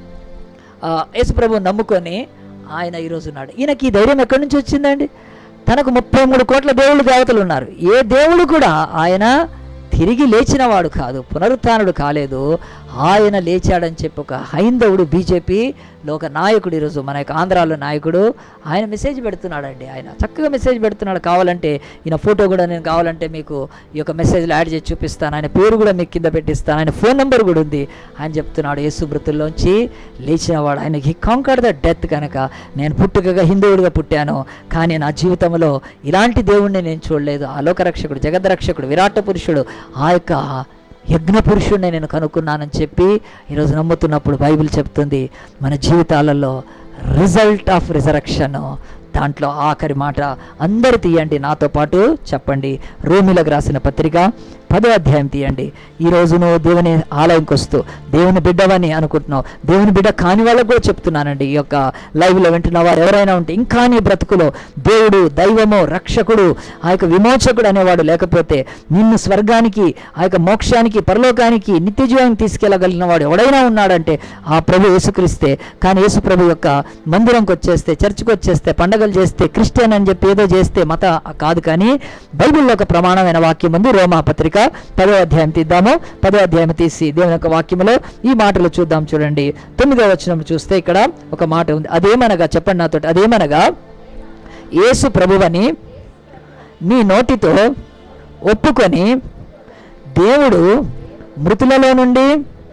ఆ, యేసుప్రభు నమ్ముకొని ఆయన ఈరోజు ఉన్నాడు ఈయనకి ఈ ధైర్యం ఎక్కడి నుంచి వచ్చిందండి తనకు ముప్పై మూడు కోట్ల దేవుళ్ళు దేవతలు ఉన్నారు ఏ దేవుడు కూడా ఆయన తిరిగి లేచినవాడు కాదు పునరుత్నుడు కాలేదు ఆయన లేచాడని చెప్పి ఒక హైందవుడు బీజేపీలో ఒక నాయకుడు ఈరోజు మన యొక్క ఆంధ్రాలో నాయకుడు ఆయన మెసేజ్ పెడుతున్నాడండి ఆయన చక్కగా మెసేజ్ పెడుతున్నాడు కావాలంటే ఈయన ఫోటో కూడా నేను కావాలంటే మీకు ఈ యొక్క మెసేజ్లో యాడ్ చేసి చూపిస్తాను ఆయన పేరు కూడా మీకు కింద పెట్టిస్తాను ఆయన ఫోన్ నెంబర్ కూడా ఉంది ఆయన చెప్తున్నాడు యేసు మృతుల్లోంచి లేచినవాడు ఆయన హీ కాంకర్ ద డెత్ కనుక నేను పుట్టుకగా హిందువుడిగా పుట్టాను కానీ నా జీవితంలో ఇలాంటి దేవుణ్ణి నేను చూడలేదు ఆ లోకరక్షకుడు జగద్రక్షకుడు విరాట పురుషుడు ఆ యొక్క యజ్ఞ పురుషుడిని నేను కనుక్కున్నానని చెప్పి ఈరోజు నమ్ముతున్నప్పుడు బైబిల్ చెప్తుంది మన జీవితాలలో రిజల్ట్ ఆఫ్ రిజరక్షన్ దాంట్లో ఆఖరి మాట అందరు తీయండి నాతో పాటు చెప్పండి రోమిలకు రాసిన పత్రిక పదో అధ్యాయం తీయండి ఈ రోజు నువ్వు దేవుని ఆలయంకి వస్తూ దేవుని బిడ్డవని అనుకుంటున్నావు దేవుని బిడ్డ కాని వాళ్ళకు కూడా చెప్తున్నానండి ఈ యొక్క లైవ్లో వింటున్న వారు ఎవరైనా ఉంటే ఇంకా నీ బ్రతుకులో దేవుడు దైవము రక్షకుడు ఆ యొక్క విమోచకుడు అనేవాడు లేకపోతే నిన్ను స్వర్గానికి ఆ యొక్క మోక్షానికి పరలోకానికి నిత్య జీవానికి తీసుకెళ్ళగలిగిన వాడు ఎవడైనా ఉన్నాడంటే ఆ ప్రభు యేసుక్రీస్తే కానీ యేసు ప్రభు యొక్క మందిరంకి వచ్చేస్తే చర్చికి వచ్చేస్తే పండగలు చేస్తే క్రిస్టియన్ అని చెప్పి ఏదో చేస్తే మత కాదు కానీ బైబిల్లో ఒక ప్రమాణమైన వాక్యం ఉంది రోమా పత్రిక పదో అధ్యాయం తీద్దాము పదో అధ్యాయం తీసి దేవుని యొక్క వాక్యములో ఈ మాటలు చూద్దాం చూడండి తొమ్మిదో వచనం చూస్తే ఇక్కడ ఒక మాట ఉంది అదేమనగా చెప్పండి నాతో అదేమనగా యేసు ప్రభువని నీ నోటితో ఒప్పుకొని దేవుడు మృతులలో నుండి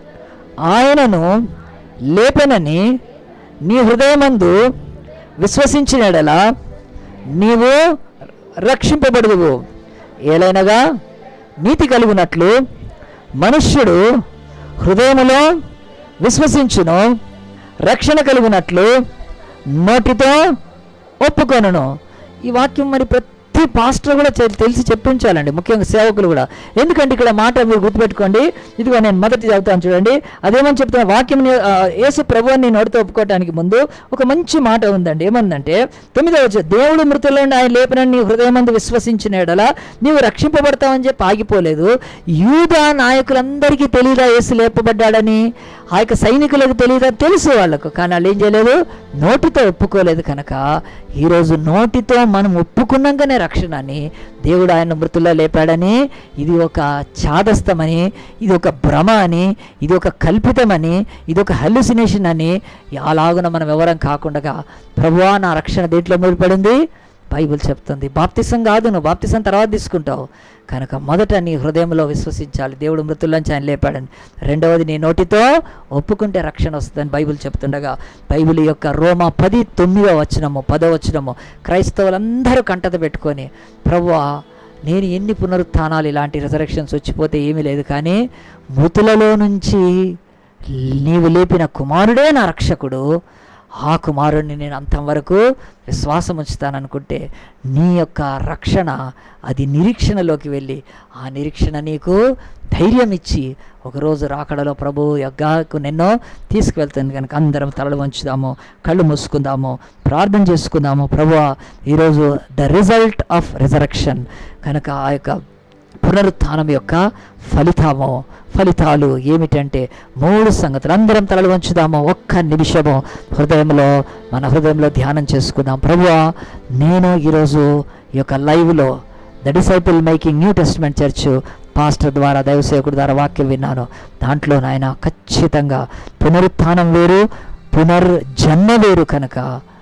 ఆయనను లేపనని నీ హృదయమందు విశ్వసించినడలా నీవు రక్షింపబడుదువు ఏలైనగా నీతి కలుగునట్లు మనుష్యుడు హృదయములో విశ్వసించును రక్షణ కలుగునట్లు నోటితో ఒప్పుకొనును ఈ వాక్యం మరి ప్రతి పాస్టర్ కూడా తె- తెలిసి చెప్పించాలండి ముఖ్యంగా సేవకులు కూడా ఎందుకంటే ఇక్కడ మాట మీరు గుర్తుపెట్టుకోండి ఇదిగో నేను మొదటి చదువుతాను చూడండి అదేమని చెప్తున్నా వాక్యం యేసు ప్రభువుని నోటితో ఒప్పుకోవటానికి ముందు ఒక మంచి మాట ఉందండి ఏమందంటే తొమ్మిదవ వచనం, దేవుడు మృతుల్లో నుండి ఆయన లేపనని నీ హృదయమందు విశ్వసించిన ఎడల నీవు రక్షింపబడతావని చెప్పి ఆగిపోలేదు యూదా నాయకులందరికీ తెలియదా యేసు లేపబడ్డాడని ఆ యొక్క సైనికులకు తెలియదా తెలుసు వాళ్ళకు కానీ వాళ్ళు ఏం చేయలేదు నోటితో ఒప్పుకోలేదు కనుక ఈరోజు నోటితో మనం ఒప్పుకున్నాకనే రక్షణ అని దేవుడు ఆయన మృతుల్లో లేపాడని ఇది ఒక చాదస్తమని ఇది ఒక భ్రమ అని ఇది ఒక కల్పితమని ఇది ఒక హల్యూసినేషన్ అని అలాగున మనం ఎవరం కాకుండా ప్రభువా నా రక్షణ దేంట్లో ముడిపడింది బైబిల్ చెప్తుంది బాప్తిసం కాదు నువ్వు బాప్తిసం తర్వాత తీసుకుంటావు కనుక మొదట నీ హృదయంలో విశ్వసించాలి దేవుడు మృతుల్లోంచి ఆయన లేపాడని రెండవది నీ నోటితో ఒప్పుకుంటే రక్షణ వస్తుందని బైబిల్ చెప్తుండగా బైబిల్ యొక్క రోమా పది తొమ్మిదో వచనము పదో వచనము క్రైస్తవులందరూ కంటత పెట్టుకొని ప్రభువా నేను ఎన్ని పునరుత్థానాలు ఇలాంటి రిజరెక్షన్స్ వచ్చిపోతే ఏమీ లేదు కానీ మృతులలో నుంచి నీవు లేపిన కుమారుడే నా రక్షకుడు ఆ కుమారుడిని నేను అంతం వరకు విశ్వాసం ఉంచుతాననుకుంటే నీ యొక్క రక్షణ అది నిరీక్షణలోకి వెళ్ళి ఆ నిరీక్షణ నీకు ధైర్యం ఇచ్చి ఒకరోజు రాకడలో ప్రభు యజ్ఞకు నిన్నో తీసుకువెళ్తుంది కనుక అందరం తలలు వంచుదాము కళ్ళు మూసుకుందాము ప్రార్థన చేసుకుందాము ప్రభు ఈరోజు ద రిజల్ట్ ఆఫ్ రిజరక్షన్ కనుక ఆ యొక్క పునరుత్థానం యొక్క ఫలితము ఫలితాలు ఏమిటంటే మూడు సంగతులు అందరం తలలు వంచుదాము ఒక్క నిమిషము హృదయంలో మన హృదయంలో ధ్యానం చేసుకుందాం ప్రభువా నేను ఈరోజు ఈ యొక్క లైవ్లో the disciple making new testament church pastor ద్వారా దైవసేవకుడి ద్వారా వాక్యం విన్నాను దాంట్లో నాయన ఖచ్చితంగా పునరుత్థానం వేరు పునర్జన్మ వేరు కనుక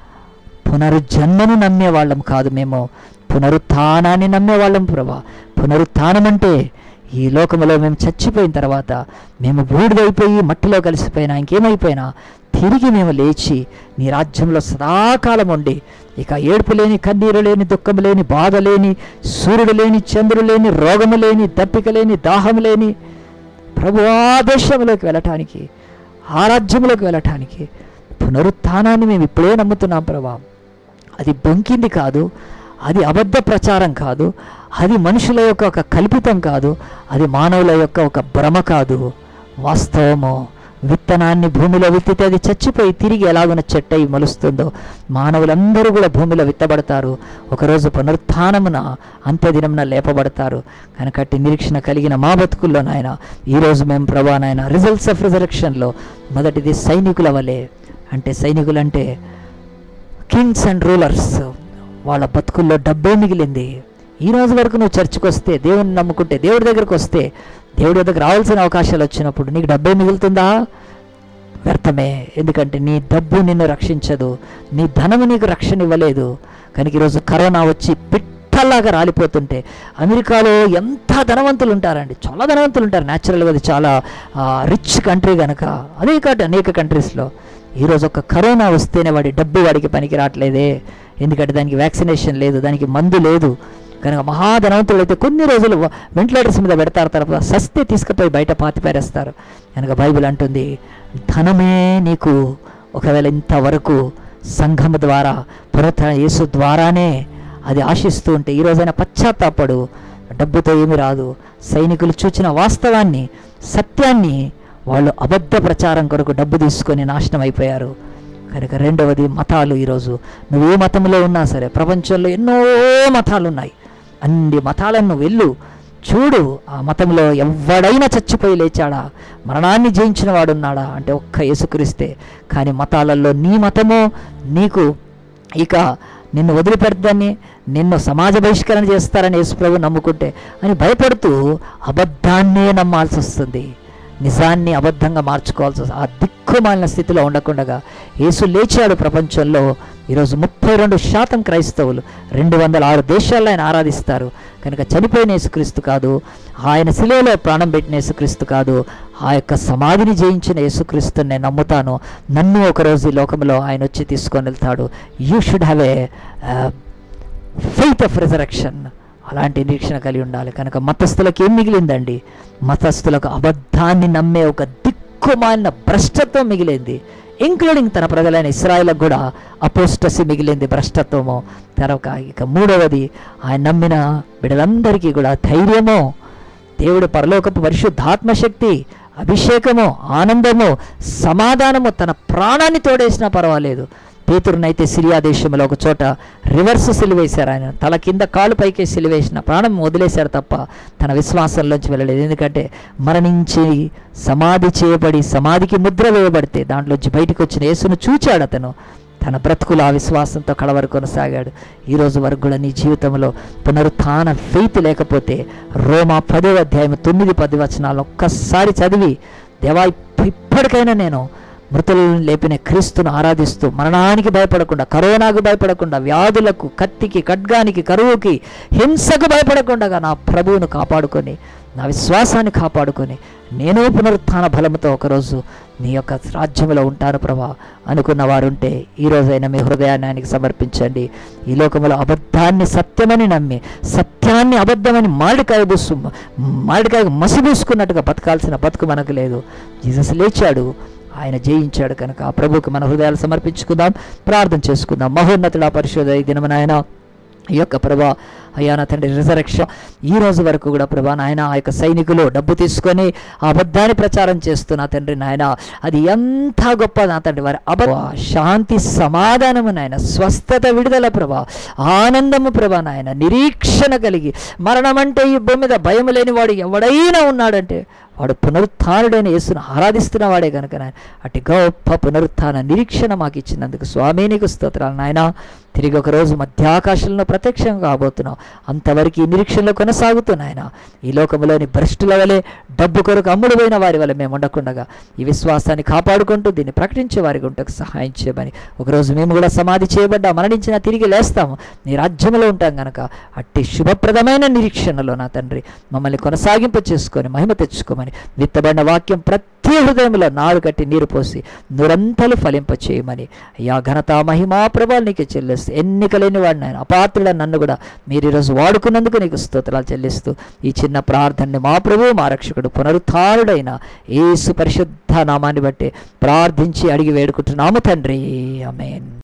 పునరుజన్మను నమ్మే వాళ్ళం కాదు మేము పునరుత్థానాన్ని నమ్మే వాళ్ళం ప్రభా పునరుత్థానం అంటే ఈ లోకంలో మేము చచ్చిపోయిన తర్వాత మేము బూడిదైపోయి మట్టిలో కలిసిపోయినా ఇంకేమైపోయినా తిరిగి మేము లేచి నీ రాజ్యంలో సదాకాలం ఉండి ఇక ఏడుపు లేని కన్నీరు లేని దుఃఖం లేని బాధ లేని సూర్యుడు లేని చంద్రుడు లేని రోగము లేని దప్పిక లేని దాహం లేని ప్రభు ఆదేశంలోకి వెళ్ళటానికి ఆ రాజ్యంలోకి వెళ్ళటానికి పునరుత్థానాన్ని మేము ఇప్పుడే నమ్ముతున్నాం ప్రభా అది బొంకింది కాదు అది అబద్ధ ప్రచారం కాదు అది మనుషుల యొక్క ఒక కల్పితం కాదు అది మానవుల యొక్క ఒక భ్రమ కాదు వాస్తవము విత్తనాన్ని భూమిలో విత్తితే అది చచ్చిపోయి తిరిగి ఎలాగున చెట్టయి మొలుస్తుందో మానవులందరూ కూడా భూమిలో విత్తబడతారు ఒకరోజు పునరుత్థానమున అంత్యదినమున లేపబడతారు కనుకట్టి నిరీక్షణ కలిగిన మా బతుకుల్లో నాయన ఈరోజు మేము ప్రభా నాయన రిజల్ట్స్ ఆఫ్ రిజరక్షన్లో మొదటిది సైనికుల వలె అంటే సైనికులు అంటే కింగ్స్ అండ్ రూలర్స్ వాళ్ళ బతుకుల్లో డబ్బే మిగిలింది ఈ రోజు వరకు నువ్వు చర్చికి వస్తే దేవుని నమ్ముకుంటే దేవుడి దగ్గరకు వస్తే దేవుడి దగ్గర రావాల్సిన అవకాశాలు వచ్చినప్పుడు నీకు డబ్బే మిగులుతుందా వ్యర్థమే ఎందుకంటే నీ డబ్బు నిన్ను రక్షించదు నీ ధనము నీకు రక్షణ ఇవ్వలేదు కనుక ఈరోజు కరోనా వచ్చి పిట్టల్లాగా రాలిపోతుంటే అమెరికాలో ఎంత ధనవంతులు ఉంటారండి చాలా ధనవంతులు ఉంటారు న్యాచురల్గా అది చాలా రిచ్ కంట్రీ కనుక అదే కాదు అనేక కంట్రీస్లో ఈరోజు ఒక కరోనా వస్తేనే వాడి డబ్బు వాడికి పనికి రావట్లేదే ఎందుకంటే దానికి వ్యాక్సినేషన్ లేదు దానికి మందు లేదు కనుక మహాధనవంతులు అయితే కొన్ని రోజులు వెంటిలేటర్స్ మీద పెడతారు తర్వాత సస్తే తీసుకుపోయి బయట పాతి పారేస్తారు కనుక బైబిల్ అంటుంది ధనమే నీకు ఒకవేళ ఇంతవరకు సంఘము ద్వారా పునరుద్ధరణ యేసు ద్వారానే అది ఆశిస్తూ ఉంటే ఈ రోజైనా పశ్చాత్తాపడు డబ్బుతో ఏమి రాదు సైనికులు చూచిన వాస్తవాన్ని సత్యాన్ని వాళ్ళు అబద్ధ ప్రచారం కొరకు డబ్బు తీసుకొని నాశనం అయిపోయారు కనుక రెండవది మతాలు ఈరోజు నువ్వు ఏ మతంలో ఉన్నా సరే ప్రపంచంలో ఎన్నో మతాలు ఉన్నాయి అన్ని మతాలను నువ్వు వెళ్ళు చూడు ఆ మతంలో ఎవడైనా చచ్చిపోయి లేచాడా మరణాన్ని జయించిన వాడున్నాడా అంటే ఒక్క యేసుక్రీస్తే కానీ మతాలలో నీ మతము నీకు ఇక నిన్ను వదిలిపెడతాన్ని నిన్ను సమాజ బహిష్కరణ చేస్తారని యేసుప్రభు నమ్ముకుంటే అని భయపడుతూ అబద్ధాన్నే నమ్మాల్సి వస్తుంది నిజాన్ని అబద్ధంగా మార్చుకోవాల్సి వస్తుంది ఆ దిక్కుమాలిన స్థితిలో ఉండకుండా యేసు లేచాడు ప్రపంచంలో ఈరోజు ముప్పై రెండు శాతం క్రైస్తవులు రెండు వందల ఆరు దేశాల్లో ఆయన ఆరాధిస్తారు కనుక చనిపోయిన యేసుక్రీస్తు కాదు ఆయన శిలువలో ప్రాణం పెట్టిన యేసుక్రీస్తు కాదు ఆ యొక్క సమాధిని జయించిన యేసుక్రీస్తుని నేను నమ్ముతాను నన్ను ఒకరోజు ఈ లోకంలో ఆయన వచ్చి తీసుకొని వెళ్తాడు you should have a faith of resurrection అలాంటి నిరీక్షణ కలిగి ఉండాలి కనుక మతస్థులకు ఏం మిగిలిందండి మతస్థులకు అబద్ధాన్ని నమ్మే ఒక దిక్కుమాలిన భ్రష్టత్వం మిగిలింది ఇంక్లూడింగ్ తన ప్రజలైన ఇస్రాయిలకు కూడా అపోస్టసి మిగిలింది భ్రష్టత్వము తర్వాత ఇక మూడవది ఆయన నమ్మిన బిడ్డలందరికీ కూడా ధైర్యము దేవుడు పరలోకపు పరిశుద్ధాత్మశక్తి అభిషేకము ఆనందము సమాధానము తన ప్రాణాన్ని తోడేసినా పర్వాలేదు పేతురునైతే సిరియా దేశంలో ఒక చోట రివర్స్ సిలివేశారు ఆయన తల కింద కాలు పైకి సిలివేసిన ప్రాణం వదిలేశారు తప్ప తన విశ్వాసంలోంచి వెళ్ళలేదు ఎందుకంటే మరణించి సమాధి చేయబడి సమాధికి ముద్ర వేయబడితే దాంట్లోంచి బయటకు వచ్చిన యేసును చూచాడు అతను తన బ్రతుకులు ఆ విశ్వాసంతో కడవరకు కొనసాగాడు ఈ రోజు వరకు కూడా నీ జీవితంలో పునరుత్థాన ఫెయిత్ లేకపోతే రోమా పదో అధ్యాయం తొమ్మిది పది వచనాలు ఒక్కసారి చదివి దేవా ఇప్ప- ఇప్పటికైనా నేను మృతులను లేపిన క్రీస్తును ఆరాధిస్తూ మరణానికి భయపడకుండా కరోనాకు భయపడకుండా వ్యాధులకు కత్తికి ఖడ్గానికి కరువుకి హింసకు భయపడకుండా నా ప్రభువును కాపాడుకొని నా విశ్వాసాన్ని కాపాడుకొని నేను పునరుత్థాన బలముతో ఒకరోజు నీ యొక్క రాజ్యంలో ఉంటాను ప్రభా అనుకున్న వారుంటే ఈ రోజైనా మీ హృదయాన్ని ఆయనకి సమర్పించండి ఈ లోకంలో అబద్ధాన్ని సత్యమని నమ్మి సత్యాన్ని అబద్ధమని మామిడికాయ బుస్సు మామిడికాయ మసిబూసుకున్నట్టుగా బతకాల్సిన బతుకు మనకు లేదు జీసస్ లేచాడు ఆయన జయించాడు కనుక ఆ ప్రభువుకి మన హృదయాలు సమర్పించుకుందాం ప్రార్థన చేసుకుందాం మహోన్నతుడ పరిశోధ ఈ దినమున ఆయన ఈ యొక్క ప్రభా అయ్యా నా తండ్రి రిజరక్షన్ ఈ రోజు వరకు కూడా ప్రభా నాయన ఆ యొక్క సైనికులు డబ్బు తీసుకొని ఆ అబద్ధాన్ని ప్రచారం చేస్తున్న తండ్రి నాయన అది ఎంత గొప్ప నా తండ్రి వారి అబ శాంతి సమాధానము నాయన స్వస్థత విడుదల ప్రభా ఆనందము ప్రభా నాయన నిరీక్షణ కలిగి మరణం అంటే ఈ భూమి మీద భయం లేని వాడు ఎవడైనా ఉన్నాడంటే వాడు పునరుత్డైన యేసును ఆరాధిస్తున్న వాడే కనుక నాయన అటు గొప్ప పునరుత్థాన నిరీక్షణ మాకు ఇచ్చినందుకు స్వామి నీకు స్తోత్రాలు నాయన తిరిగి ఒక రోజు మధ్యాకాశంలో ప్రత్యక్షంగా కాబోతున్నావు అంతవరకు ఈ నిరీక్షణలో కొనసాగుతూ నాయన ఈ లోకంలోని భ్రష్టుల వలె డబ్బు కొరకు అమ్ముడు పోయిన వారి వల్ల మేము ఉండకుండగా ఈ విశ్వాసాన్ని కాపాడుకుంటూ దీన్ని ప్రకటించే వారికి ఉంటకు సహాయం చేయమని ఒకరోజు మేము కూడా సమాధి చేయబడ్డా మరణించిన తిరిగి లేస్తాము నీ రాజ్యంలో ఉంటాం గనక అట్టి శుభప్రదమైన నిరీక్షణలో నా తండ్రి మమ్మల్ని కొనసాగింపు చేసుకొని మహిమ తెచ్చుకోమని విత్తబడిన వాక్యం ప్రతి హృదయంలో నాడు కట్టి నీరు పోసి నురంతలు ఫలింప చేయమని అయ్యా ఘనత మహిమా ప్రభావాలు నీకే చెల్లిస్తూ ఎన్నికలేని వాడిని ఆయన అపాత్రుడ నన్ను కూడా మీరు ఈరోజు వాడుకున్నందుకు నీకు స్తోత్రాలు చెల్లిస్తూ ఈ చిన్న ప్రార్థనని మా ప్రభు మా రక్షకుడు పునరుత్డైన యేసు పరిశుద్ధ నామాన్ని బట్టి ప్రార్థించి అడిగి వేడుకుంటున్నాము తండ్రి ఆమేన్